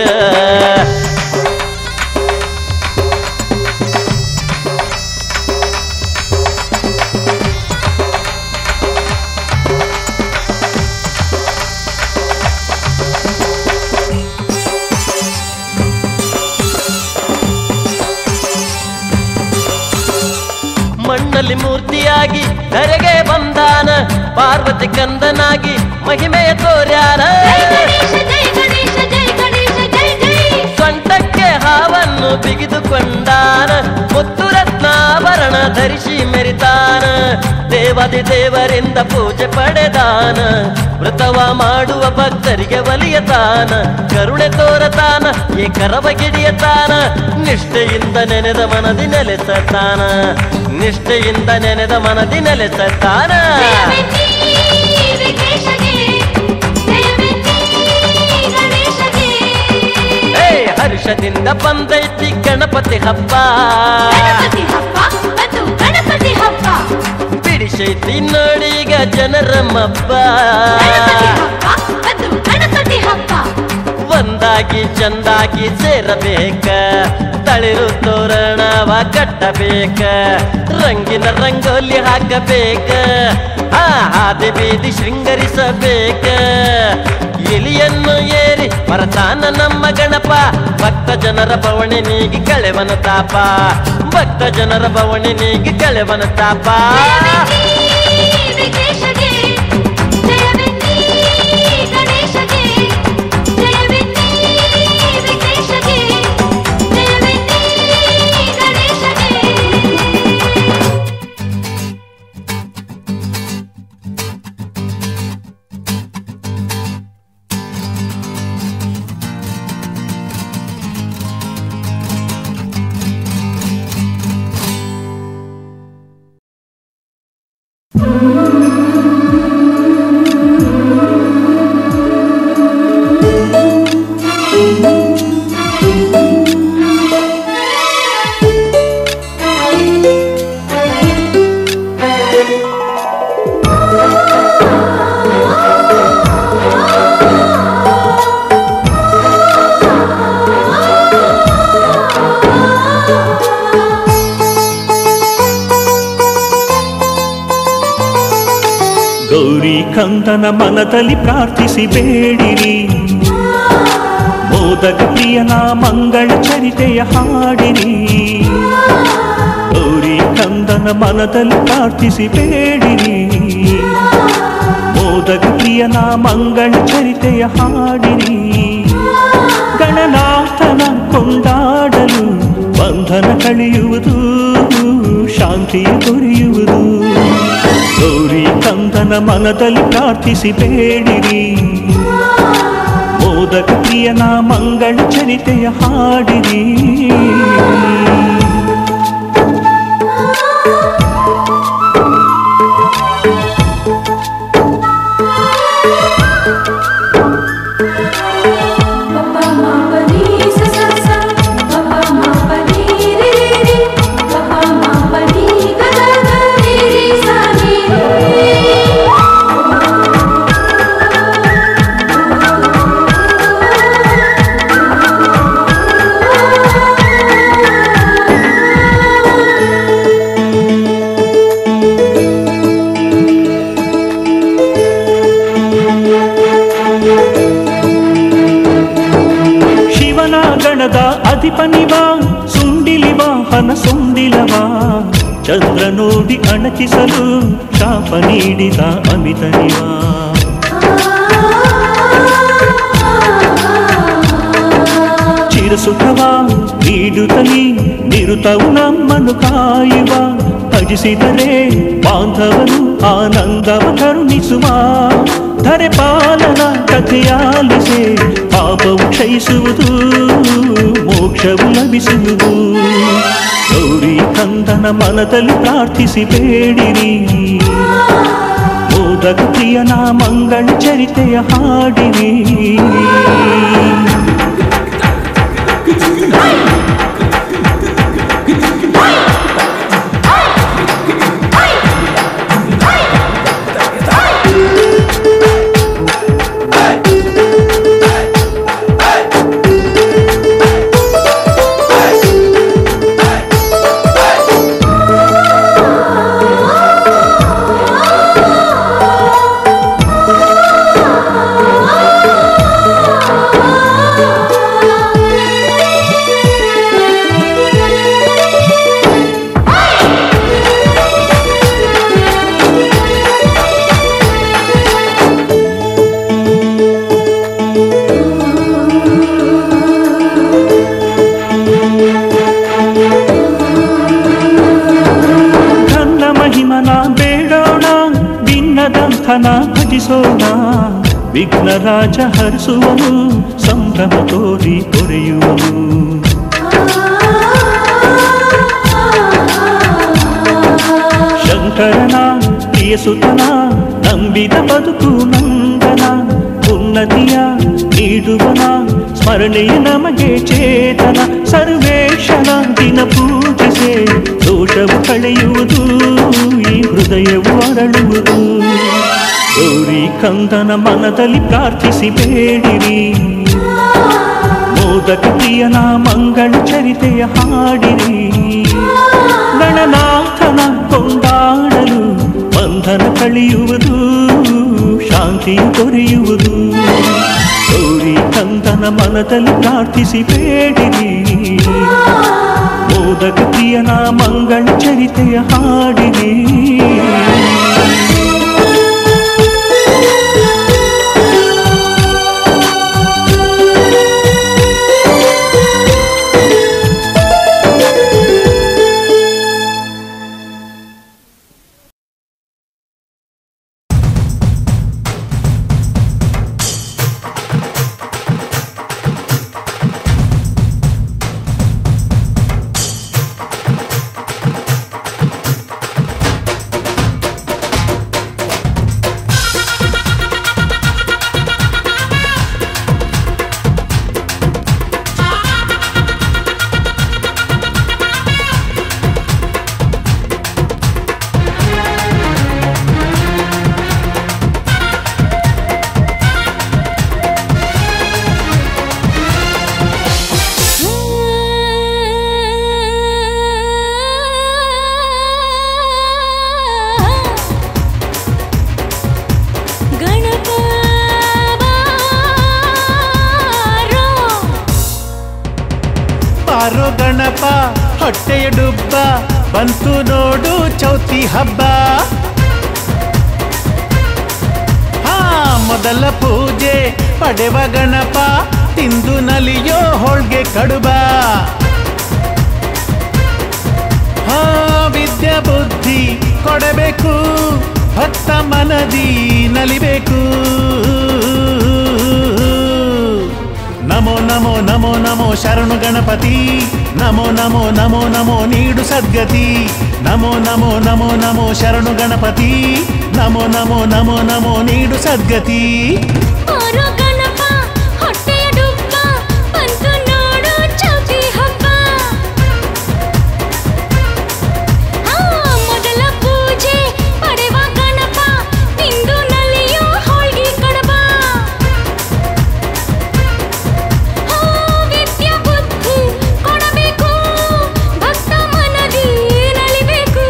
ಮಣ್ಣಲ್ಲಿ ಮೂರ್ತಿಯಾಗಿ ಧರೆಗೆ ಬಂದಾನ ಪಾರ್ವತಿ ಕಂದನಾಗಿ ಮಹಿಮೆಯ ತೋರ್ಯಾರ ಜಯ ಗಣೇಶ ಜಯ ಗಣೇಶ ಜಯ ಗಣೇಶ ಜಯ ಜಯ ಸೊಂಟಕ್ಕೆ ಹಾವನ್ನು ಬಿಗಿದುಕೊಂಡಾನ ಮುತ್ತು ರತ್ನಾಭರಣ ಧರಿಸಿ ಮೆರಿತಾನ ದೇವಾದಿ ದೇವರಿಂದ ಪೂಜೆ ಪಡೆದಾನ ವ್ರತವ ಮಾಡುವ ಭಕ್ತರಿಗೆ ಒಲಿಯತಾನ ಕರುಣೆ ತೋರತಾನ ಈ ಕರವ ಗಿಡಿಯತಾನ ನಿಷ್ಠೆಯಿಂದ ನೆನೆದ ಮನದಿ ನೆಲೆಸತಾನ ನಿಷ್ಠೆಯಿಂದ ನೆನೆದ ಮನದಿ ನೆಲೆಸತಾನ ಜಯವೆನ್ನಿ ವಿಘ್ನೇಶಗೆ ಜಯವೆನ್ನಿ ಗಣೇಶಗೆ ಏ ಹರ್ಷದಿಂದ ಬಂದೈತಿ ಗಣಪತಿ ಹಬ್ಬ ಗಣಪತಿ ಹಬ್ಬ ಅದು ಗಣಪತಿ ಹಬ್ಬ ಬಿಡಿಸೈತಿ ನೋಡೀಗ ಜನರ ಮಬ್ಬ ಗಣಪತಿ ಹಬ್ಬ ಅದು ಗಣಪತಿ ಹಬ್ಬ ಒಂದಾಗಿ ಚಂದಾಗಿ ಸೇರಬೇಕ ತಳಿರು ತೋರಣವ ಕಟ್ಟಬೇಕ ರಂಗಿನ ರಂಗೋಲಿ ಹಾಕಬೇಕ ಆ ಹಾದಿ ಬೀದಿ ಶೃಂಗರಿಸಬೇಕ ಎಲಿಯನ್ನು ಏರಿ ಬರತಾನ ನಮ್ಮ ಗಣಪ ಭಕ್ತ ಜನರ ಬವಣೆ ನೀಗಿ ಕಳೆವನ ತಾಪ ಭಕ್ತ ಜನರ ಬವಣೆ ನೀಗಿ ಕಳೆವನ ತಾಪ ಜಯವೆನ್ನಿ ವಿಘ್ನೇಶಗೆ ಜಯವೆನ್ನಿ ಗಣೇಶಗೆ ಜಯವೆನ್ನಿ ವಿಘ್ನೇಶಗೆ ಜಯವೆನ್ನಿ ಗಣೇಶಗೆ ಗೌರಿ ಕಂದನ ಮನದಲ್ಲಿ ಪ್ರಾರ್ಥಿಸಿ ಬೇಡಿರಿ ಮೋದಕ ಪ್ರಿಯನ ಮಂಗಳ ಚರಿತೆಯ ಹಾಡಿರಿ ಗೌರಿ ಕಂದನ ಮನದಲ್ಲಿ ಪ್ರಾರ್ಥಿಸಿ ಬೇಡಿರಿ ಮೋದಕ ಪ್ರಿಯನ ಮಂಗಳ ಚರಿತೆಯ ಹಾಡಿರಿ ಗಣನಾಥನ ಕೊಂಡಾಡಲು ಬಂಧನ ಕಳೆಯುವುದು ಶಾಂತಿಯ ದೊರೆಯುವುದು ಗೌರಿ ಕಂದನ ಮನದಲ್ಲಿ ಪ್ರಾರ್ಥಿಸಿ ಬೇಡಿರಿ ಮೋದಕ ಪ್ರಿಯನ ಮಂಗಳ ಚರಿತೆಯ ಹಾಡಿರಿ Papa mama ni sa sa sa, Papa mama ni re re re, Papa mama ni ga ga ga re re sa ni re. ಶಿವನ ಗಣದ ಅಧಿಪನಿವ ಸುಂಡಿಲಿವ ಹನ ಸುಂಡಿಲವ ಚಂದ್ರ ನೋಡಿ ಅಣಕಿಸಲು ಶಾಪ ನೀಡಿದ ಅಮಿತನಿವ ಚಿರಸುಖವ ನೀಡುತ್ತಲಿ ನಿರುತವು ನಮ್ಮನ್ನು ಕಾಯುವ ಭಜಿಸಿದರೆ ಬಾಂಧವನು ಆನಂದವ ಕರುಣಿಸುವ ಧರೆ ಪಾಲನ ಕಥೆಯಾಲಿಸೆ ಪಾಪವು ಕ್ಷಯಿಸುವುದು ಮೋಕ್ಷವು ಲಭಿಸುವುದು ಗೌರಿ ಕಂದನ ಮನದಲ್ಲಿ ಪ್ರಾರ್ಥಿಸಿ ಬೇಡಿರಿ ಮೋದಕ ಪ್ರಿಯನ ಮಂಗಳ ಚರಿತೆಯ ಹಾಡಿರಿ Papa ಗಣನಾಥನ ಭಜಿಸೋಣ ವಿಘ್ನರಾಜ ಹರಿಸುವನು ಸಂಭ್ರಮ ತೋರಿ ತೊರೆಯುವನು ಶಂಕರನ ಪ್ರಿಯಸುತನ ನಂಬಿದ ಬದುಕು ನಂದನ ಉನ್ನತಿಯ ನೀಡುವನ ಸ್ಮರಣೆಯ ನಮಗೆ ಚೇತನ ಸರ್ವೇಶನ ದಿನ ಪೂಜಿಸೆ ದೋಷವು ಕಳೆಯುವುದು ಈ ಹೃದಯವು ಅರಳುವುದು ಗೌರಿ ಕಂದನ ಮನದಲ್ಲಿ ಪ್ರಾರ್ಥಿಸಿ ಬೇಡಿರಿ ಮೋದಕ ಪ್ರಿಯನ ಮಂಗಳ ಚರಿತೆಯ ಹಾಡಿರಿ ಗಣನಾಥನ ಕೊಂಡಾಡಲು ಬಂಧನ ಕಳೆಯುವುದು ಶಾಂತಿಯು ದೊರೆಯುವುದು ಗೌರಿ ಕಂದನ ಮನದಲ್ಲಿ ಪ್ರಾರ್ಥಿಸಿ ಬೇಡಿರಿ ಮೋದಕ ಪ್ರಿಯನ ಮಂಗಳ ಚರಿತೆಯ ಹಾಡಿರಿ ಗಣಪ ಬಾರೋ. ಬಾರೋ ಗಣಪ ಹೊಟ್ಟೆಯ ಡುಬ್ಬ ಬಂತು ನೋಡು ಚೌತಿ ಹಬ್ಬ ಹಾ ಮೊದಲ ಪೂಜೆ ಪಡೆವ ಗಣಪ ತಿಂದು ನಲಿಯೋ ಹೋಳ್ಗೆ ಕಡುಬ ಹಾ ವಿದ್ಯಾ ಬುದ್ಧಿ ಕೊಡಬೇಕು ಭಕ್ತ ಮನದಿ ನಲಿಬೇಕು ನಮೋ ನಮೋ ನಮೋ ನಮೋ ಶರಣು ಗಣಪತಿ ನಮೋ ನಮೋ ನಮೋ ನಮೋ ನೀಡು ಸದ್ಗತಿ ನಮೋ ನಮೋ ನಮೋ ನಮೋ ಶರಣು ಗಣಪತಿ ನಮೋ ನಮೋ ನಮೋ ನಮೋ ನೀಡು ಸದ್ಗತಿ ಬಾರೋ ಗಣಪ, ಹೊಟ್ಟೆಯ ಡುಬ್ಬ, ಬಂತು ನೋಡು ಚೌತಿ ಹಬ್ಬ. ಆ, ಮೊದಲ ಪೂಜೆ ಪಡೆವ ಗಣಪ, ತಿಂದು ನಲಿಯೋ ಹೋಳ್ಗೆ ಕಡಬ. ಆ, ವಿದ್ಯಾ ಬುದ್ಧಿ ಕೊಡಬೇಕು, ಭಕ್ತ ಮನದಿ ನಲಿಬೇಕು.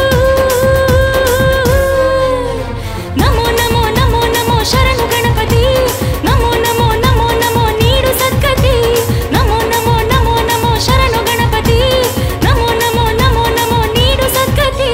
ನಮೋ ನಮೋ ನಮೋ ನಮೋ ಶರಣು ಗಣಪತಿ ನಮೋ ನಮೋ ನಮೋ ನಮೋ ನೀಡು ಸದ್ಗತಿ ನಮೋ ನಮೋ ನಮೋ ನಮೋ ಶರಣು ಗಣಪತಿ ನಮೋ ನಮೋ ನಮೋ ನಮೋ ನೀಡು ಸದ್ಗತಿ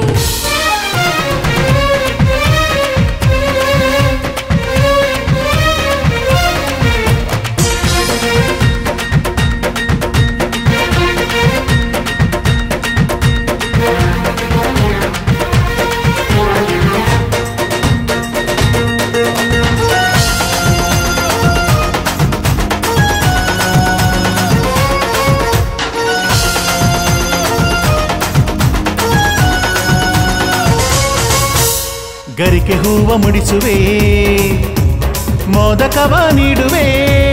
ಗರಿಕೆ ಹೂವ ಮುಡಿಸುವೆ ಮೋದಕವ ನೀಡುವೆ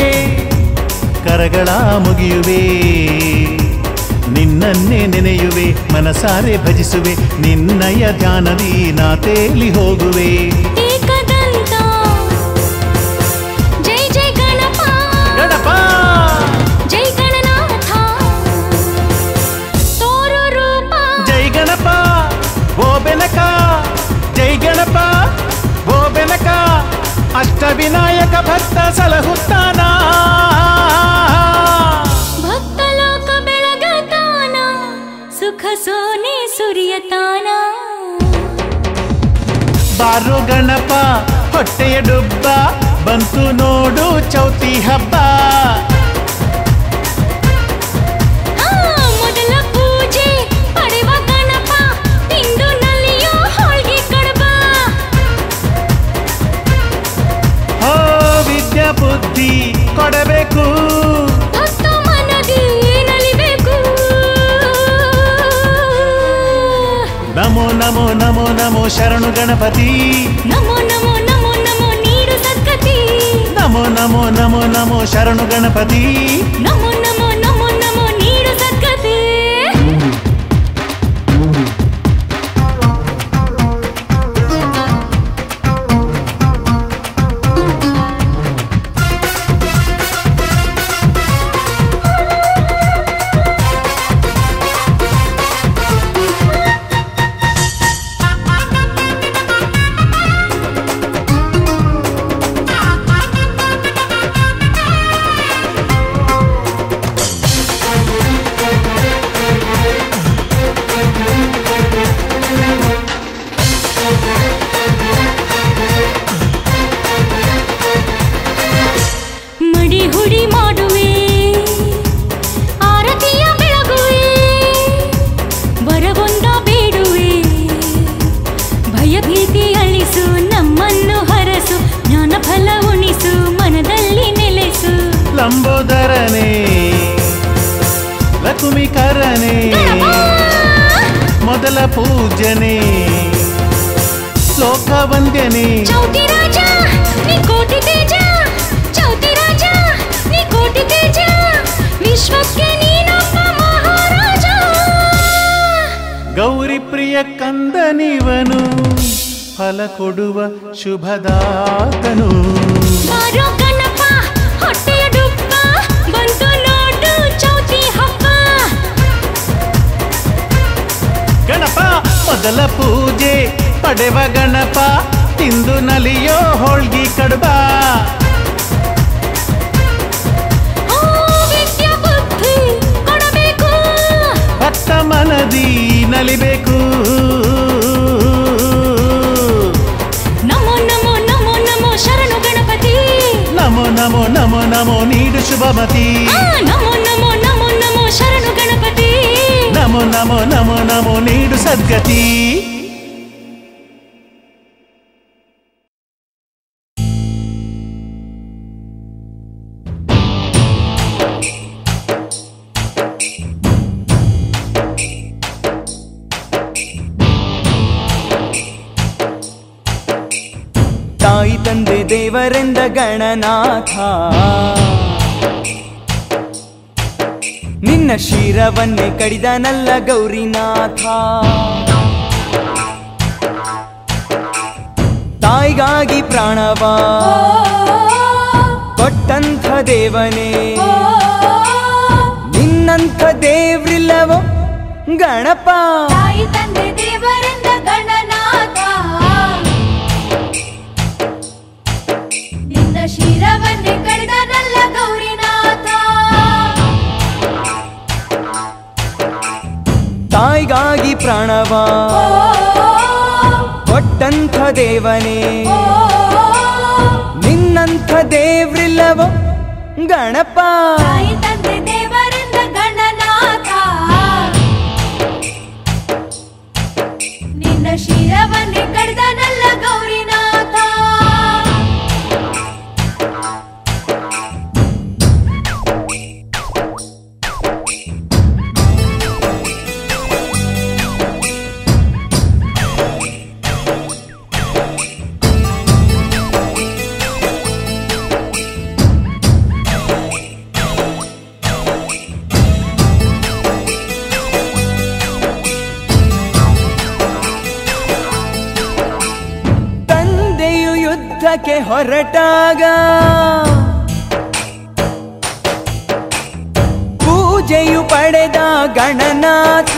ಕರಗಳ ಮುಗಿಯುವೆ ನಿನ್ನನ್ನೇ ನೆನೆಯುವೆ ಮನಸಾರೆ ಭಜಿಸುವೆ ನಿನ್ನಯ ಧ್ಯಾನದಿ ನಾ ತೇಲಿ ಹೋಗುವೆ ಏಕದಂತ ಜೈ ಜೈ ಗಣಪ ಗಣಪ ಜೈ ಗಣನಾಥ ತೋರು ರೂಪ ಜೈ ಗಣಪ ಓ ಬೆನಕ ಜೈ ಗಣಪ ಓ ಬೆನಕ ಅಷ್ಟವಿನಾಯಕ ಭಕ್ತ ಸಲಹುತ್ತಾನ ಭಕ್ತ ಲೋಕ ಬೆಳಗತಾನ ಸುಖ ಸೋನೆ ಸುರಿಯತಾನ ಬಾರೋ ಗಣಪ ಹೊಟ್ಟೆಯ ಡುಬ್ಬ ಬಂತು ನೋಡು ಚೌತಿ ಹಬ್ಬ ಆ, ಮೊದಲ ಪೂಜೆ ಪಡೆವ ಗಣಪ ತಿಂದು ನಲಿಯೋ ಹೋಳ್ಗೆ ಕಡಬ ನಮೋ ನಮೋ ನಮೋ ನಮೋ ಶರಣು ಗಣಪತಿ ನಮೋ ನಮೋ ನಮೋ ನಮೋ ನೀಡು ಸದ್ಗತಿ ನಮೋ ನಮೋ ನಮೋ ನಮೋ ಶರಣು ಗಣಪತಿ ನಮೋ ನಮೋ ನಮೋ ನಮೋ ನೀಡು ಸದ್ಗತಿ ಮಡಿ ಹುಡಿ ಮಾಡುವೆ ಆರತಿಯ ಬೆಳಗುವೆ ವರವೊಂದ ಬೇಡುವೆ ಭಯಭೀತಿ ಅಳಿಸು ನಮ್ಮನ್ನು ಹರಸು ಜ್ಞಾನ ಫಲ ಉಣಿಸು ಮನದಲ್ಲಿ ನೆಲೆಸು ಲಂಬೋದರನೇ ಲಕುಮಿಕರನೇ ಮೊದಲ ಪೂಜನೆ ಲೋಕವಂದ್ಯನೇ ಚೌತಿ ರಾಜ ನೀ ಕೋಟಿ ತೇಜ ಚೌತಿ ರಾಜ ನೀ ಕೋಟಿ ತೇಜ ವಿಶ್ವಕ್ಕೆ ನೀನೊಬ್ಬ ಮಹಾರಾಜ ಗೌರಿ ಪ್ರಿಯ ಕಂದನಿವನು ಫಲ ಕೊಡುವ ಶುಭದಾತನು ಬಾರೋ ಗಣಪ ಹೊಟ್ಟೆಯ ಡುಬ್ಬ ಬಂತು ನೋಡು ಚೌತಿ ಹಬ್ಬ ಗಣಪ ಮೊದಲ ಪೂಜೆ ಪಡೆವ ಗಣಪ ತಿಂದು ನಲಿಯೋ ಹೋಳ್ಗಿ ಕಡುಬ ಓ ವಿದ್ಯಾ ಬುದ್ಧಿ ಕೊಡಬೇಕು ಭಕ್ತ ಮನದಿ ನಲಿಬೇಕು ನಮೋ ನಮೋ ನಮೋ ನಮೋ ಶರಣು ಗಣಪತಿ ನಮೋ ನಮೋ ನಮೋ ನಮೋ ನೀಡು ಶುಭಮತಿ ಆ, ನಮೋ ನಮೋ ನಮೋ ನಮೋ ಶರಣು ಗಣಪತಿ ನಮೋ ನಮೋ ನಮೋ ನಮೋ ನೀಡು ಸದ್ಗತಿ ತಾಯಿ ತಂದೆ ದೇವರೆಂದ ಗಣನಾಥ ನಿನ್ನ ಶಿರವನ್ನೇ ಕಡಿದನಲ್ಲ ಗೌರಿನಾಥ ತಾಯಿಗಾಗಿ ಪ್ರಾಣವ ಕೊಟ್ಟಂಥ ದೇವನೇ ನಿನ್ನಂಥ ದೇವ್ರಿಲ್ಲವೋ ಗಣಪ ತಾಯಿ ತಂದೆ ದೇವರೆಂದ ಗಣನಾಥ ನಿನ್ನ ಶಿರವನ್ನೇ ಕಡಿದನಲ್ಲ ಗೌರಿನಾಥ ತಾಯಿಗಾಗಿ ಪ್ರಾಣವ ಕೊಟ್ಟಂಥ ದೇವನೇ ನಿನ್ನಂಥ ದೇವ್ರಿಲ್ಲವೋ ಗಣಪ ತಾಯಿ ತಂದೆ ದೇವರೆಂದ ಗಣನಾಥ ನಿನ್ನ ಶಿರವನ್ನೇ ಕಡಿದನಲ್ಲ ಗೌರಿನಾಥ ತಂದೆಯು ಯುದ್ಧಕ್ಕೆ ಹೊರಟಾಗ ಪೂಜೆಯು ಪಡೆದ ಗಣನಾಥ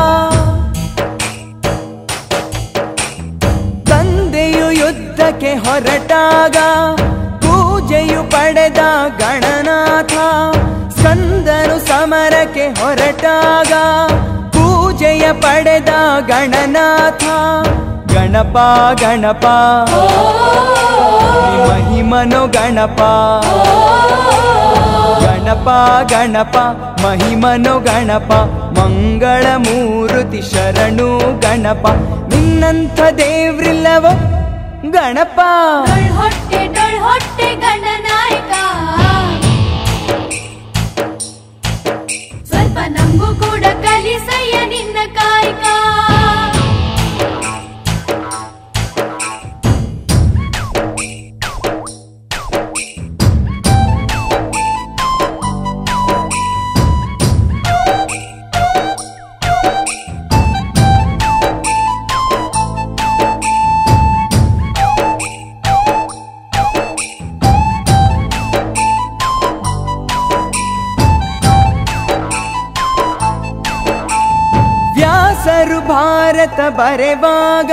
ತಂದೆಯು ಯುದ್ಧಕ್ಕೆ ಹೊರಟಾಗ ಪೂಜೆಯು ಪಡೆದ ಗಣನಾಥ ಸ್ಕಂದನು ಸಮರಕ್ಕೆ ಹೊರಟಾಗ ಪೂಜೆಯ ಪಡೆದ ಗಣನಾಥ ಗಣಪ ಗಣಪ ನೀ ಮಹಿಮನು ಗಣಪ ಗಣಪ ಗಣಪ ಮಹಿಮನು ಗಣಪ ಮಂಗಳ ಮೂರುತಿ ಶರಣು ಗಣಪ ನಿನ್ನಂಥ ದೇವ್ರಿಲ್ಲವೋ ಗಣಪ ಡೊಳ್ ಹೊಟ್ಟೆ ಡೊಳ್ ಹೊಟ್ಟೆ ಗಣನಾಯಕ ಸ್ವಲ್ಪ ನಮಗೂ ಕೂಡ ಕಲಿಸಯ್ಯ ನಿನ್ನ ಕಾಯಕ ಭಾರತ ಬರೆವಾಗ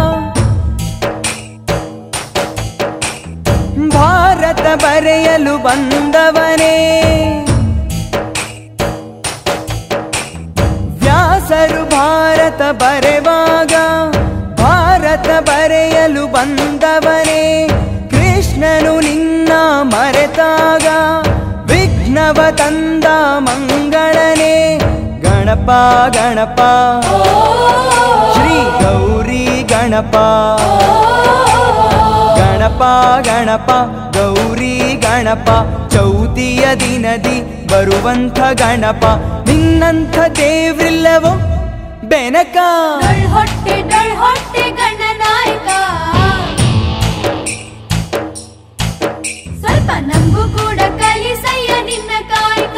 ಭಾರತ ಬರೆಯಲು ಬಂದವನೇ ವ್ಯಾಸರು ಭಾರತ ಬರೆವಾಗ ಭಾರತ ಬರೆಯಲು ಬಂದವನೇ ಕೃಷ್ಣನು ನಿನ್ನ ಮರೆತಾಗ ವಿಘ್ನವ ತಂದ ಮಂಗಳನೇ ಗಣಪ ಗಣಪ ಶ್ರೀ ಗೌರಿ ಗಣಪ ಗಣಪ ಗಣಪ ಗೌರಿ ಗಣಪ ಚೌತಿಯ ದಿನದಿ ಬರುವಂಥ ಗಣಪ ನಿನ್ನಂಥ ದೇವ್ರಿಲ್ಲವೋ ಬೆನಕ ಡೊಳ್ ಹೊಟ್ಟೆ ಡೊಳ್ ಹೊಟ್ಟೆ ಗಣನಾಯಕ ಸ್ವಲ್ಪ ನಮಗೂ ಕೂಡ ಕಲಿಸಯ್ಯ ನಿನ್ನ ಕಾಯಕ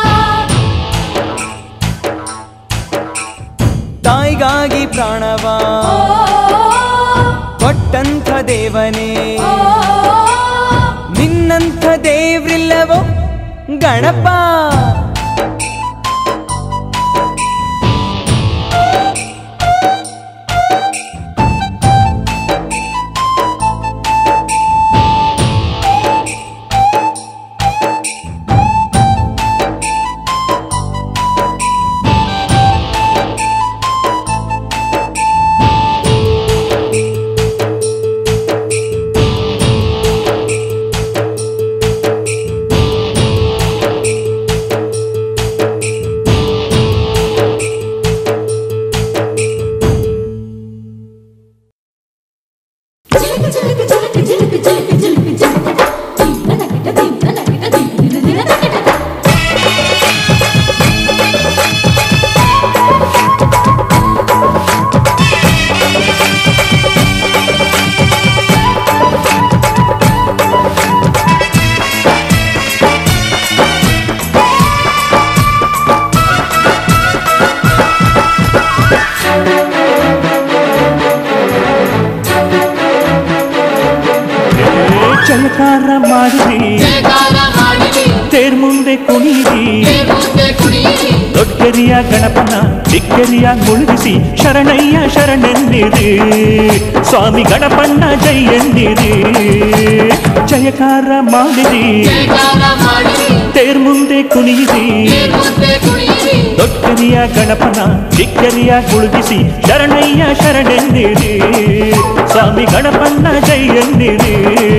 ತಾಯಿಗಾಗಿ ಪ್ರಾಣವ ಓ, ಕೊಟ್ಟಂಥ ದೇವನೇ ಓ, ನಿನ್ನಂಥ ದೇವ್ರಿಲ್ಲವೋ ಗಣಪ ಚಿಲಕ ಚಿಲಕ ಚಿಲಕ ಚಿಲಕ ಚಿಲಕ ಚಿಲಕ ಚಿಲಕ. ದಿನ ನಗಿಟ, ದಿನ ನಗಿಟ, ದಿನ ದಿನ ದಿನ ನಗಿಟ. ಚಲಕಾರ ಮಾಡಿರಿ ಜಯಕಾರ ಮಾಡಿರಿ, ತೇರ್ ಮುಂದೆ ಕುಣಿಯಿರಿ ಮುಂದೆ ಕುಣಿಯಿರಿ. ದೊಡ್ಡರಿಯ ಗಣಪನ ಚಿಕ್ಕರಿಯ ಮುಳುಗಿಸಿ ಶರಣಯ್ಯ ಶರಣೆನ್ನಿರಿ ಸ್ವಾಮಿ ಗಣಪಣ್ಣ ಜೈ ಎನ್ನಿರಿ ಜಯಕಾರ ಮಾಡಿರಿ ಜಯಕಾರ ಮಾಡಿರಿ, ತೇರ್ ಮುಂದೆ ಕುಣಿಯಿರಿ ಮುಂದೆ ಕುಣಿಯಿರಿ. ದೊಡ್ಡರಿಯ ಗಣಪನ ಚಿಕ್ಕರಿಯ ಮುಳುಗಿಸಿ ಶರಣಯ್ಯ ಶರಣೆನ್ನಿರಿ ಸ್ವಾಮಿ ಗಣಪಣ್ಣ ಜೈ ಎನ್ನಿರಿ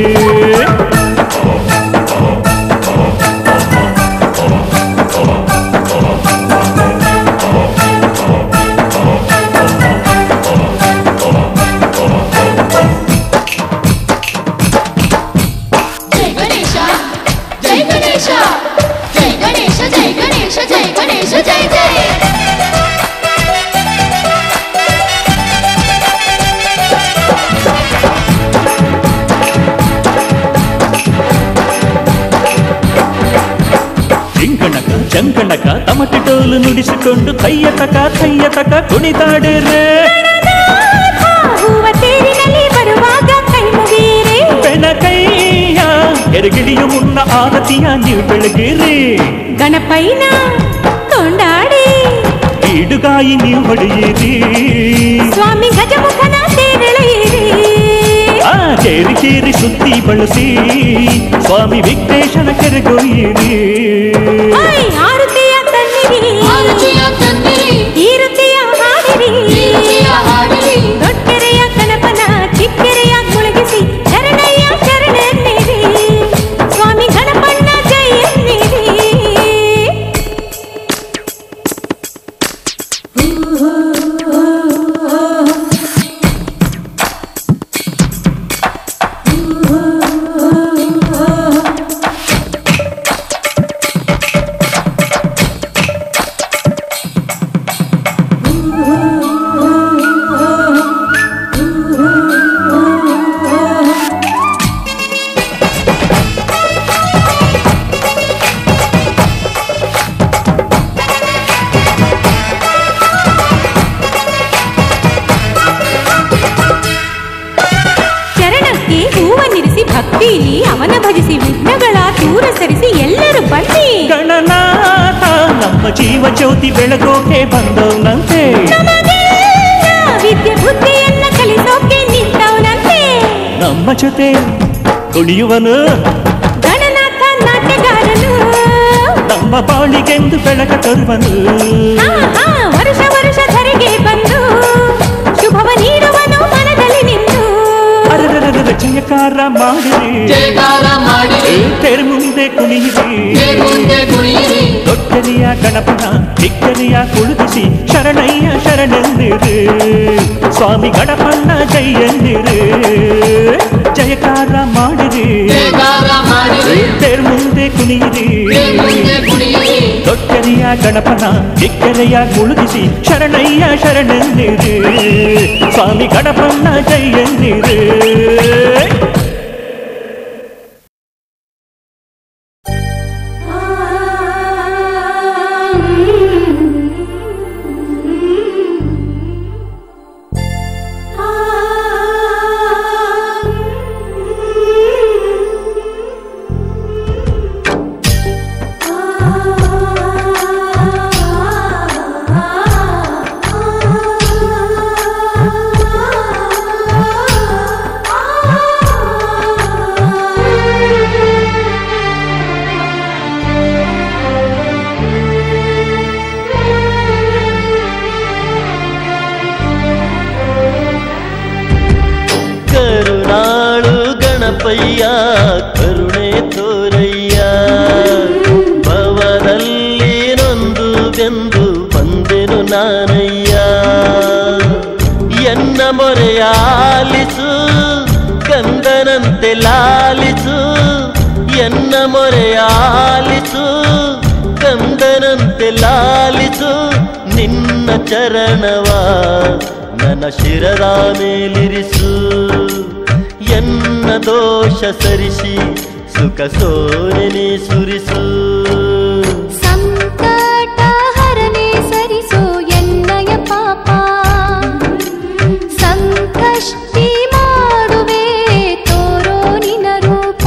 ಜೈ ಗಣೇಶ ಜೈ ಗಣೇಶ ಜೈ ಗಣೇಶ ಜೈ ಗಣೇಶ ಜೈ ಗಣೇಶ ಜೈ ಜೈ ಜಿಂಕಣಕ ಚಂಕಣಕ ತಮಟೆ ಟೋಲು ನುಡಿಸಿಕೊಂಡು ಕೈಯ ತಕ ಕೈಯ ತಕ ಕುಣಿತಾಡಿರೆ ಹೂವ ತೇರಿನಲ್ಲಿ ಬರುವಾಗ ಕೈ ಮುಗೀರಿ ಬೆನಕೈಯ ಎರಗಿಳಿಯು ಮುನ್ನ ಆರತಿಯ ನೀವು ಬೆಳಗಿರಿ ಗಣಪೈನ ಕೊಂಡಾಡಿ ಈಡುಗಾಯಿ ನೀವು ಹೊಡೆಯಿರಿ ಸ್ವಾಮಿ ಗಜಮುಖನ ತೇರೆಳೆಯಿರಿ ಆ ಕೇರಿ ಕೇರಿ ಸುತ್ತಿ ಬಳಸಿ ಸ್ವಾಮಿ ವಿಘ್ನೇಶನ ಕೆರೆಗೊಯ್ಯಿರಿ ಐ, ಆರುತಿಯ ತನ್ನಿರಿ ಆರತಿಯ ತಂದಿರಿ ಈರುತಿಯ ಹಾಡಿರಿ ಈರುತಿಯ ಹಾಡಿರಿ. ದೊಡ್ಡರೆಯ ಕನಪನ ಚಿಕ್ಕೆರೆಯ ಮುಳುಗಿಸಿ ಶರಣಯ್ಯ ಶರಣೆನ್ನಿರಿ ಸ್ವಾಮಿ ಗಣಪಣ್ಣ ಜೈ ಎನ್ನಿರಿ ಚರಣಕ್ಕೆ ಹೂವನ್ನಿರಿಸಿ ಭಕ್ತಿಲಿ ಅವನ ಭಜಿಸಿ ವಿಘ್ನಗಳ ದೂರ ಸರಿಸಿ ಎಲ್ಲರೂ ಬನ್ನಿ ಗಣನಾಥ ನಮ್ಮ ಜೀವ ಜ್ಯೋತಿ ಬೆಳಗೋಕೆ ಬಂದವನಂತೆ ನಮಗೆಲ್ಲ ನಮ್ಮ ಜೊತೆ ಕುಣಿಯುವನು ಗಣನಾಥ ನಾಟ್ಯಗಾರನು ನಮ್ಮ ಬಾಳಿಗೆಂದು ಬೆಳಕ ತರುವನು ಹಾ, ಹಾ, ವರುಷ ವರುಷ ಧರೆಗೆ ಬಂದು ಶುಭವ ನೀಡುವನು ಮನದಲ್ಲಿ ನಿಂತು ಅರರರರ ಜಯಕಾರ ಮಾಡಿರಿ ಜಯಕಾರ ಮಾಡಿರಿ ತೆರೆ ಮುಂದೆ ಕುಣಿಯಿರಿ ಮುಂದೆ ಕುಣಿಯಿರಿ ದೊಡ್ಡನೆಯ ಗಣಪನ ಬಿಕ್ಕನೆಯ ಕುಳಿತಿಸಿ ಶರಣಯ್ಯ ಶರಣೆಂದಿರು ಸ್ವಾಮಿ ಗಣಪನ್ನ ಜೈಯಂದಿರು ಜಯಕಾರ ಮಾಡಿರಿ ಜಯಕಾರ ಮಾಡಿರಿ ತೆರೆ ಮುಂದೆ ಕುಣಿಯಿರಿ ಮುಂದೆ ಕುಣಿಯಿರಿ ದೊಡ್ಡನೆಯ ಗಣಪನ ಬಿಕ್ಕನೆಯ ಕುಳಿತಿಸಿ ಶರಣಯ್ಯ ಶರಣೆಂದಿರು ಸ್ವಾಮಿ ಗಣಪನ್ನ ಜೈಯಂದಿರು ಕರುಣಾಳು ಗಣಪಯ್ಯ ಕರುಣೆ ತೋರಯ್ಯ ಭವದಲ್ಲಿ ನೊಂದು ಬೆಂದು ಬಂದೆನು ನಾನಯ್ಯ ಎನ್ನ ಮೊರೆಯಾಲಿಸು ಕಂದನಂತೆ ಲಾಲಿಸು ಎನ್ನ ಮೊರೆಯಾಲಿಸು ಕಂದನಂತೆ ಲಾಲಿಸು ನಿನ್ನ ಚರಣವ ನನ್ನ ಶಿರದ ಮೇಲಿರಿಸು ಎನ್ನ ದೋಷ ಸರಿಸಿ ಸುಖ ಸೋನೆನೆ ಸುರಿಸು ಸಂಕಟ ಹರನೆ ಸರಿಸೋ ಎನ್ನಯ ಪಾಪ ಸಂಕಷ್ಟಿ ಮಾಡುವೆ ತೋರೋ ನಿನ ರೂಪ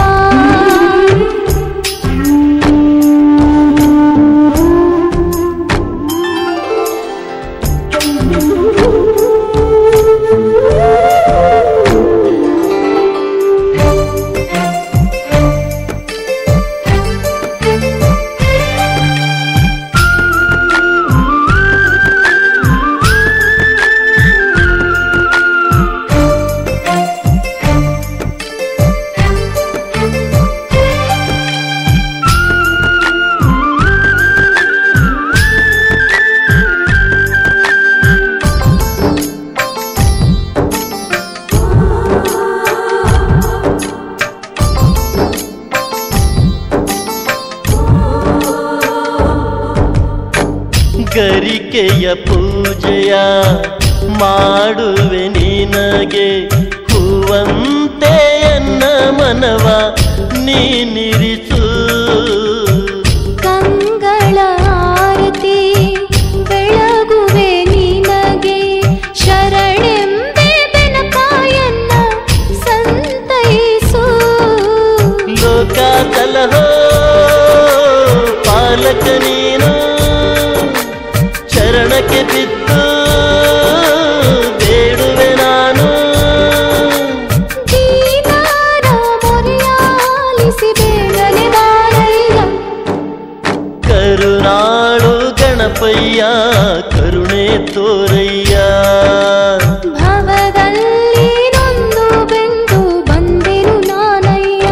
ಗರಿಕೆಯ ಪೂಜೆಯ ಮಾಡುವೆ ನಿನಗೆ ಹೂವಂತೆ ಎನ್ನ ಮನವ ನೀನಿರಿಸು ಕಂಗಳ ಆರತಿ ಬೆಳಗುವೆ ನಿನಗೆ ಶರಣೆಂಬೆ ಬೆನಕಾಯನ್ನ ಸಂತೈಸು ಲೋಕ ಸಲಹೋ ಪಾಲಕ ನೀನು ಚರಣಕ್ಕೆ ಬಿದ್ದು ಬೇಡುವೆ ನಾನು ದೀನಾರ ಮೊರೆಯಾಲಿಸಿ ಬೇಗನೆ ಬಾರಯ್ಯ ಕರುಣಾಳು ಗಣಪಯ್ಯ ಕರುಣೆ ತೋರಯ್ಯ ಭವದಲ್ಲಿ ನೊಂದು ಬೆಂದು ಬಂದಿರು ನಾನಯ್ಯ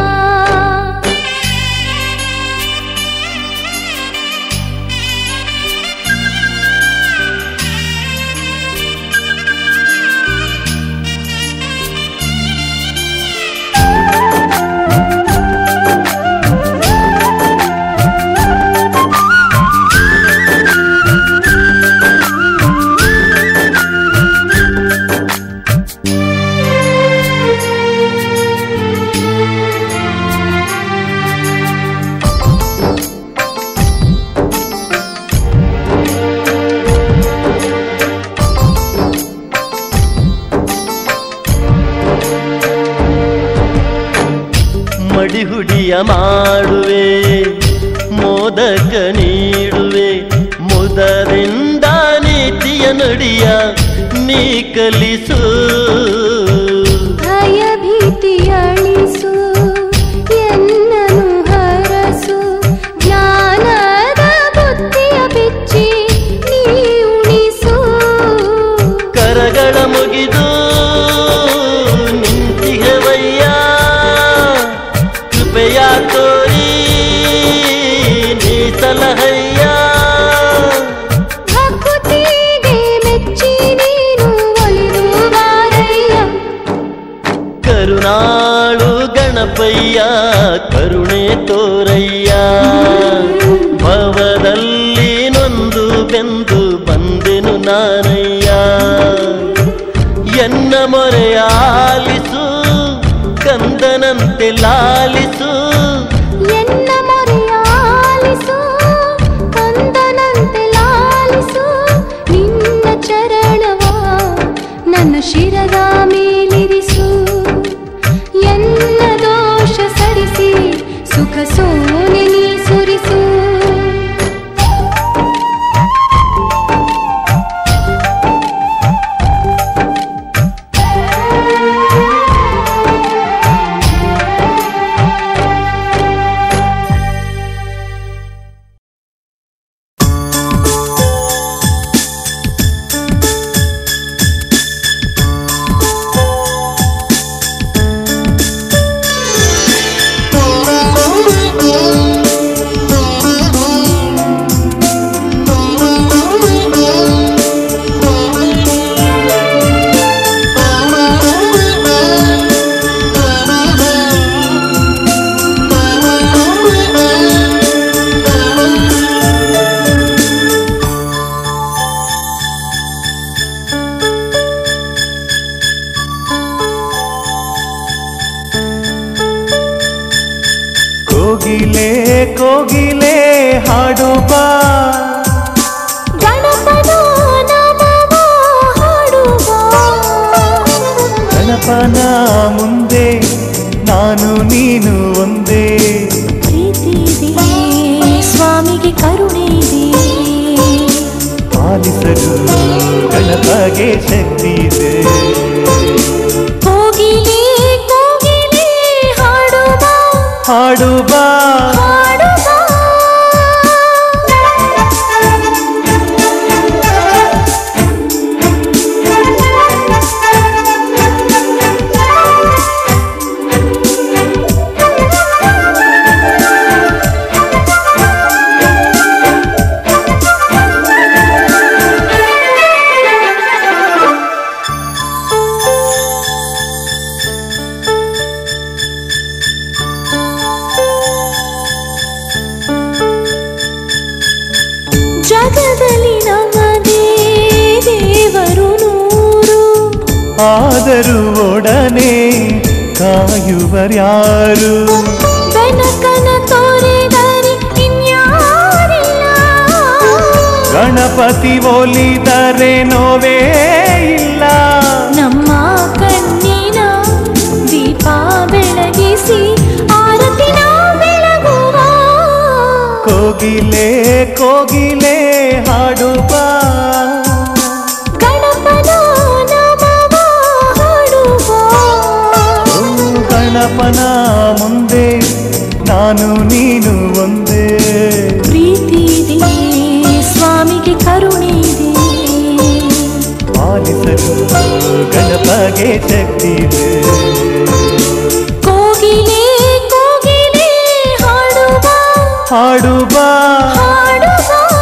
ಮಡಿಹುಡಿಯ ಮಾಡುವೆ ಮೋದಕ ನೀಡುವೆ ಮುದರಿಂದ ನೀತಿಯ ನುಡಿಯ ನೀ ಕಲಿಸು ಭಯ ಭೀತಿಯ ಕರುನಾಳು ಗಣಪಯ್ಯ ಕರುಣೆ ತೋರಯ್ಯ ಭವದಲ್ಲಿ ನೊಂದು ಬೆಂದು ಬಂದೆನು ನಾನಯ್ಯ ಎನ್ನ ಮೊರೆಯಾಲಿಸು ಕಂದನಂತೆ ಲಾಲಿಸು ಎನ್ನ ಮೊರೆಯಾಲಿಸು ಕಂದನಂತೆ ಲಾಲಿಸು ನಿನ್ನ ಚರಣವ ನನ್ನ ಶಿರದ ಮೇಲಿರಿಸು ಎನ್ನ ದೋಷ ಸರಿಸಿ ಸುಖ ಸೋನೆ ನೀ ಸುರಿಸು ಕೋಗಿಲೆ ಕೋಗಿಲೆ ಹಾಡು ಬಾ ಗಣಪನ ನಮವ ಹಾಡುವ ಗಣಪನ ಮುಂದೆ ನಾನು ನೀನು ಒಂದೇ ಪ್ರೀತಿ ಇದೆ ಸ್ವಾಮಿಗೆ ಕರುಣೆ ಇದೆ ಪಾಲಿಸಲು ಗಣಪಗೆ ಶಕ್ತಿ ಇದೆ ಕೋಗಿಲೆ ಕೋಗಿಲೆ ಹಾಡುವ ಹಾಡು ಬಾ ಹಾಡುವ ಜಗದಲ್ಲಿ ನಮ್ಮದೇ ದೇವರು ನೂರು ಆದರೂ ಒಡನೆ ಕಾಯುವರ್ಯಾರು ಬೆನಕನ ತೋರಿದರೆ ಇನ್ಯಾರಿಲ್ಲ ಗಣಪತಿ ಒಲಿದರೆ ನೋವೇ ಇಲ್ಲ ನಮ್ಮ ಕಣ್ಣಿನ ದೀಪ ಬೆಳಗಿಸಿ ಆರತಿನ ಬೆಳಗುವ ಕೋಗಿಲೆ ಕೋಗಿಲೆ ಹಾಡು ಬಾ ಗಣಪನ ನಮವ ಹಾಡುವ ಓ ಗಣಪನ ಮುಂದೆ ನಾನು ನೀನು ಒಂದೇ ಪ್ರೀತಿ ಇದೆ ಸ್ವಾಮಿಗೆ ಕರುಣೆ ಇದೆ ಪಾಲಿಸಲು ಗಣಪಗೆ ಶಕ್ತಿ ಇದೆ ಕೋಗಿಲೆ ಕೋಗಿಲೆ ಹಾಡುವ ಹಾಡು ಬಾ ಹಾಡುವ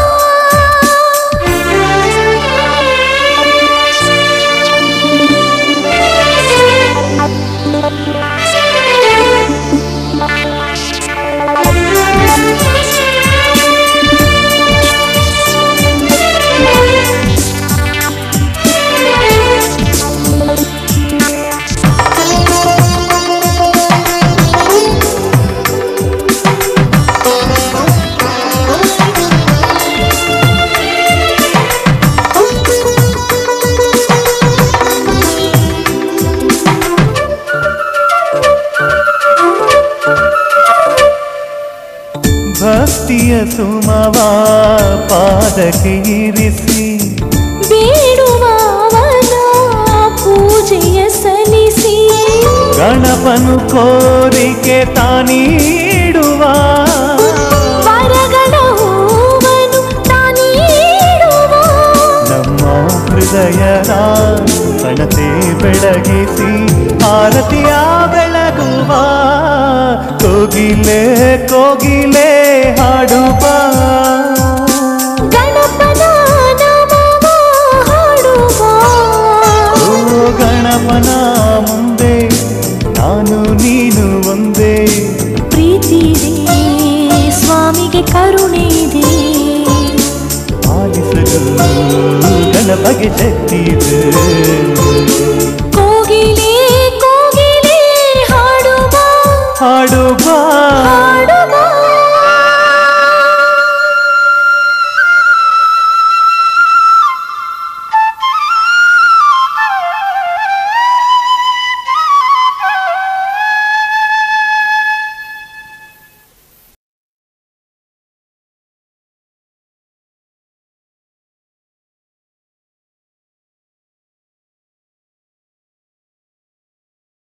ಭಕ್ತಿಯ ಸುಮವ ಪಾದಕ್ಕೆ ಇರಿಸಿ ಬೇಡುವವನ ಪೂಜೆಯ ಸಲ್ಲಿಸಿ ಗಣಪನು ಕೋರಿಕೆ ತಾನೀಡುವ ವರಗಳ ಹೂವನು ತಾನೀಡುವ ನಮ್ಮ ಹೃದಯದ ಹಣತೆ ಬೆಳಗಿಸಿ ಆರತಿಯ ಬೆಳಗುವ ಕೋಗಿಲೆ ಕೋಗಿಲೆ ಹಾಡುವ ಗಣಪನ ನಮವ ಹಾಡುವ ಓ ಗಣಪನ ಮುಂದೆ ನಾ ಬೆಳಗು ಗಣಪಗೆ ಶಕ್ತಿ ಇದೆ